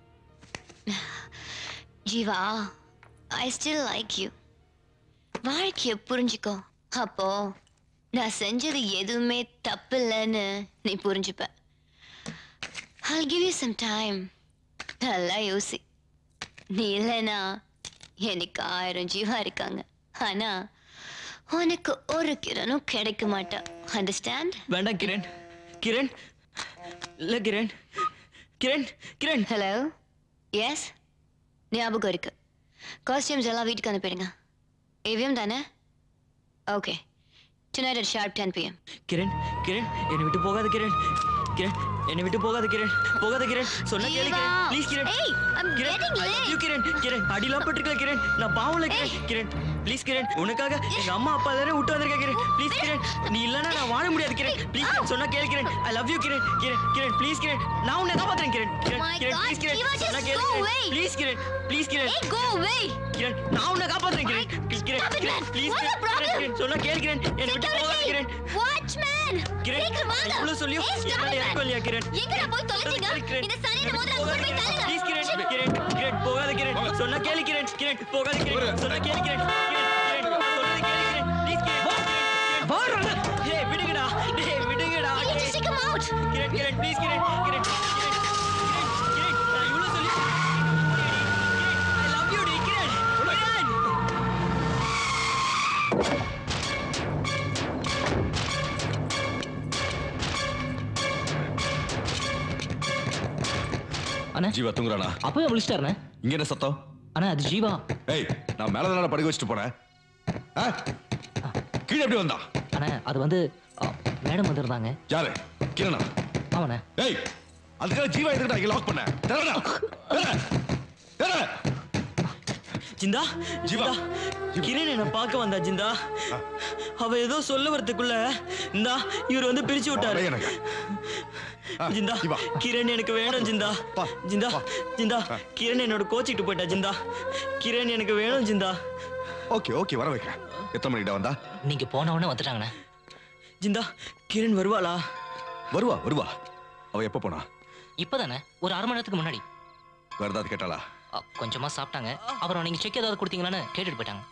Jeeva I still like you வாழ்க்கைய புரிஞ்சுக்கோ அப்போ நான் செஞ்சது எதுவுமே தப்பு இல்லைன்னு நீ புரிஞ்சுப்ப I'll give you some time நல்லா யோசி நீ இல்லைனா எனக்கு ஆயிரம் ஜீவா இருக்காங்க ஆனா உனக்கு ஒரு கிரணும் கிடைக்க மாட்டா அண்டர்ஸ்டாண்ட் வேண்டாம் கிரண் கிரண் இல்ல கிரண் கிரண் கிரண் ஹலோ எஸ் ஞாபகம் இருக்கு காஸ்டியூம்ஸ் எல்லாம் வீட்டுக்கு அனுப்பிடுங்க ஏவிஎம் தானே okay tonight at sharp ten PM Kiran Kiran என்னை விட்டு போகாத கிரண் கிரண் என்னை விட்டு போகாத கிரண் போகாத கிரண் சொன்ன கேளு Kiran please Kiran Kiran I love you Kiran Kiran அடிலாம் பட்டிருக்கல கிரண் நான் பாவம்ல கிரண் கிரண் ப்ளீஸ் கிரண் உனக்காக எங்க அம்மா அப்பா எல்லாரும் விட்டு வந்திருக்கேன் கிரண் ப்ளீஸ் கிரண் நீ இல்லனா நான் வாழ முடியாது கிரண் ப்ளீஸ் சொன்னா கேளு Kiran I love you Kiran Kiran Kiran please Kiran நான் உன்னை காப்பாத்துறேன் Kiran Kiran My Kiran God, please Kiran Jiva, just சொன்னா கேளு go Kiran away. Please Kiran please Kiran Hey, go away. Kiran நான் உன்னை காப்பாத்துறேன் Kiran Kiran Kiran please What's the problem? Kiran சொன்னா கேளு கிரண் என்னை விட்டு போகாத கிரண் வாட்ச்மேன் கிரண் சீக்கிரம் வாங்க இவ்வளவு சொல்லியும் Hey, stop என்னால it, இறக்கம் man. இல்லையா கிரண் எங்கடா போய் தொலைச்சீங்க இந்த சனியில முதல்ல அங்க கொண்டு போய் தள்ளுங்க ப்ளீஸ் கிரண் கிரண் கிரண் போகாத கிரண் சொன்னா கேளு கிரண் கிரண் போகாத கிரண் சொன்னா கேளு கிரண் கிரண் கிரண் சொல்றது கேளு கிரண் ப்ளீஸ் கிரண் கிரண் டேய் விடுங்கடா டேய் விடுங்கடா You just take him out. Kiran Kiran please Kiran Kiran Kiran Kiran Kiran நான் இவ்வளவு சொல்லி ஐ லவ் யூ டி கிரண் கிரண் அண்ணா ஜீவா தூங்குறானா அப்பவே விழிச்சிட்டாருண்ணே இங்க என்ன சத்தம் அண்ணா அது ஜீவா ஏய் நான் மேல தானே படுக்க வச்சுட்டு போனேன் ஆ? கீழே எப்படி வந்தா அண்ணா அது வந்து அ, மேடம் வந்திருந்தாங்க யாரு கிரணா ஆமாண்ணே ஏய் அதுக்காக ஜீவா எதுக்கிட்ட இங்க லாக் பண்ண தெரடா தெர ஜிந்தா ஜிந்தா கிரண் என்ன பார்க்க வந்தா ஜிந்தா அவ ஏதோ சொல்ல வரதுக்குள்ள இந்தா இவர் வந்து பிரிச்சு விட்டாரு ஜிந்தா கிரண் எனக்கு வேணும் ஜிந்தா ஜிந்தா ஜிந்தா கிரண் என்னோட கோச்சிட்டு போயிட்டா ஜிந்தா கிரண் எனக்கு வேணும் ஜிந்தா ஓகே ஓகே வர வைக்கிறேன் எத்தனை மணிக்கிட்ட வந்தா நீங்க போன உடனே வந்துட்டாங்கண்ணே ஜிந்தா கிரண் வருவாளா வருவா வருவா அவ எப்ப போனா இப்பதானே ஒரு அரை மணி நேரத்துக்கு முன்னாடி வேற ஏதாவது கேட்டாளா அ, கொஞ்சமா சாப்பிட்டாங்க அப்புறம் நீங்க செக் ஏதாவது கொடுத்தீங்களான்னு கேட்டுட்டு போயிட்டாங்க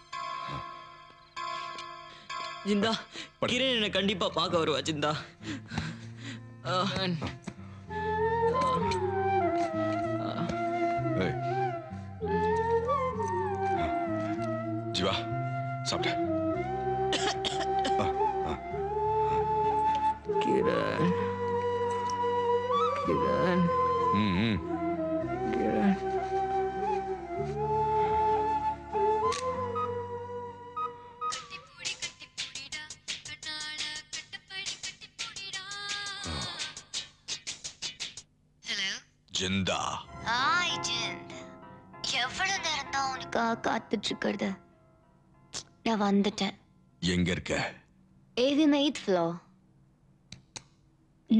ஜிந்தா கிரண் என்ன கண்டிப்பா பார்க்க வருவா ஜிந்தா ஆ. ஏய் ஜீவா சாப்பிட்ட கிரண் கிரண் ம் ம் கிரண் ஜிந்தா ஹாய் ஜிந்த் எவ்வளவு நேரம் தான் உனக்காக காத்துட்டு இருக்கிறது நான் வந்துட்டேன் எங்க இருக்க ஏவிஎம் எயிட் ஃப்ளோ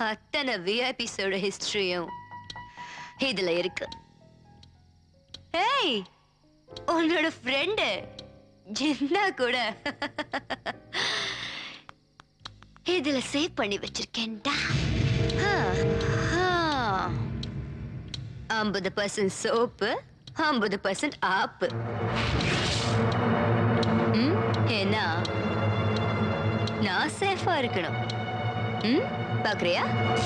அத்தனை விஐபிஸோட ஹிஸ்டரியும் இதுல இருக்கு ஏய் உன்னோட ஃப்ரெண்டு ஜின்னா கூட இதுல சேவ் பண்ணி வச்சிருக்கேன்டா ஐம்பது பர்சன்ட் சோப்பு ஐம்பது பர்சன்ட் ஆப்பு ம், ஏன்னா நான் சேஃபா இருக்கணும் ம் பாக்குறியா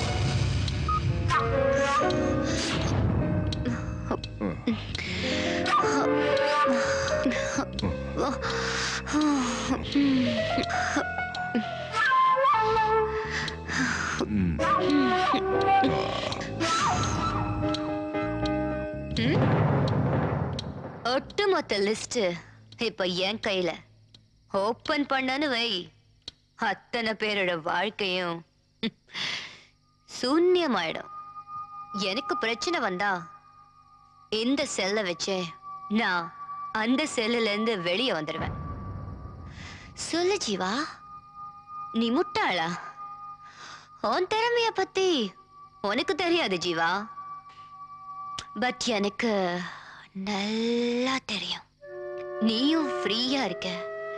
ம்? ஒட்டுமொத்த லிஸ்ட் இப்ப என் கையில ஓபன் பண்ணனு வை அத்தனை பேரோட வாழ்க்கையும் சூன்யமாயிடும் எனக்கு பிரச்சனை வந்தா இந்த செல்ல வச்சே நான் அந்த செல்லுல இருந்து வெளியே வந்துடுவேன் சொல்லு ஜீவா நீ முட்டாளா உன் திறமைய பத்தி உனக்கு தெரியாது ஜீவா பட் எனக்கு நல்லா தெரியும் நீயும் ஃப்ரீயா இருக்க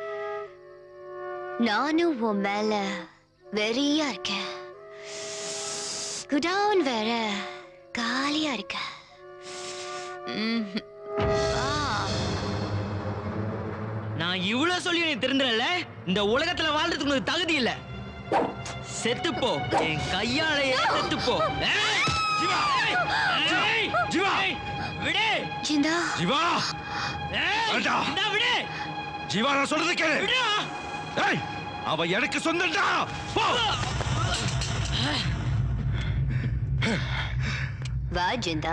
நானும் உன் மேல வெறியா இருக்கேன் குடவுன் வேற காலியா இருக்க ம்ஹும். ஆ நான் இவ்வளவு சொல்லி நீ திருந்தல இந்த உலகத்துல வாழ்றதுக்கு உனக்கு தகுதி இல்ல செத்துப்போ என் கையாலேயே செத்துப்போ ஏய், ஜீவா ஏய், ஜீவா விடு ஜிந்தா ஜீவா ஏய், வேண்டாம். ஜிந்தா, விடு ஜீவா நான் சொல்றது கேளு விடுடா. ஏய் அவ எனக்கு சொந்தம்டா போ வா ஜிந்தா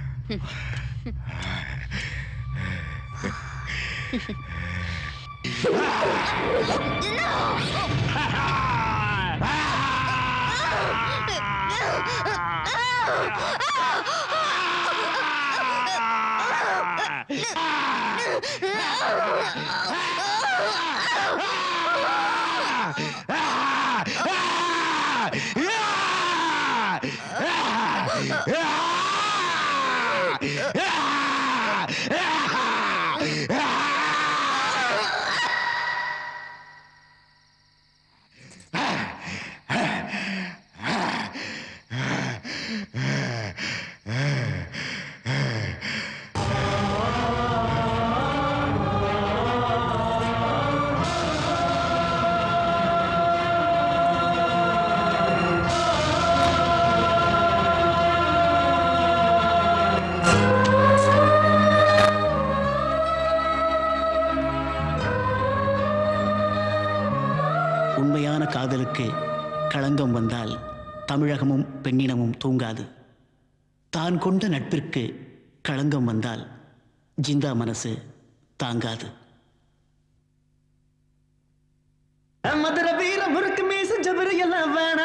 உண்மையான காதலுக்கு களங்கம் வந்தால் தமிழகமும் பெண்ணினமும் தூங்காது தான் கொண்ட நட்பிற்கு களங்கம் வந்தால் ஜிந்தா மனசு தாங்காது மதுர வீர முறுக்கு மீச ஜபரு எல்லாம் வேணா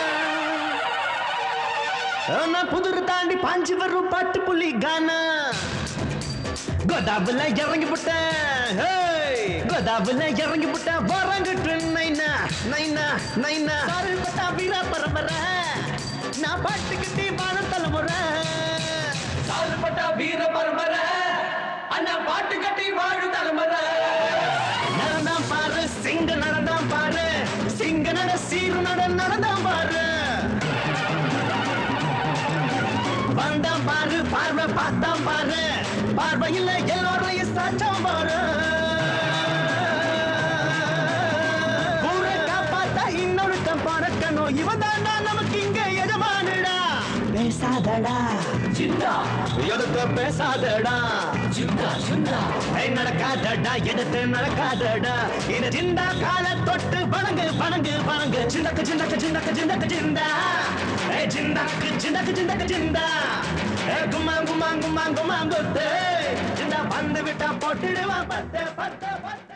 நான் புதுரு தாண்டி பாஞ்சு வரும் பாட்டு புலி கானா கோதாபுல இறங்கி விட்டேன் ஹேய்! கோதாபுல இறங்கி விட்டேன் வரங்கிட்டு நைனா நைனா நைனா சாருப்பட்டா வீர பரம்பரை நான் பாட்டுக்கிட்டே வாழ தலைமுறை சாருப்பட்டா வீர பரம்பரை அண்ணா பாட்டு கட்டி வாழும் தலைமுறை நடந்தான் பாரு சிங்க நடந்தான் பாரு சிங்க நட சீரு நட நடந்தான் பாரு வந்தான் பாரு பார்வை பார்த்தான் பாரு பார்வையில் எல்லோரையும் சாச்சம் பாரு ஊரை காப்பாத்தா இன்னொருத்தன் பறக்கணும் இவன் தாண்டா நமக்கு இங்க எஜமானுடா பேசாதடா சிந்தா எடுத்து பேசாதடா சிந்தா சிந்தா ஏய் நடக்காதடா எடுத்து நடக்காதடா இது சிந்தா கால தொட்டு வணங்கு வணங்கு வணங்கு சிந்தக்கு சிந்தக்கு சிந்தக்கு சிந்தக்கு சிந்தா ஏய் சிந்தாக்கு சிந்தக்கு சிந்தக்கு சிந்தா ஏ கும்மா கும்மா கும்மா கும்மா குத்து சிந்தா வந்து விட்டா போட்டுடுவா பத்து பத்து பத்து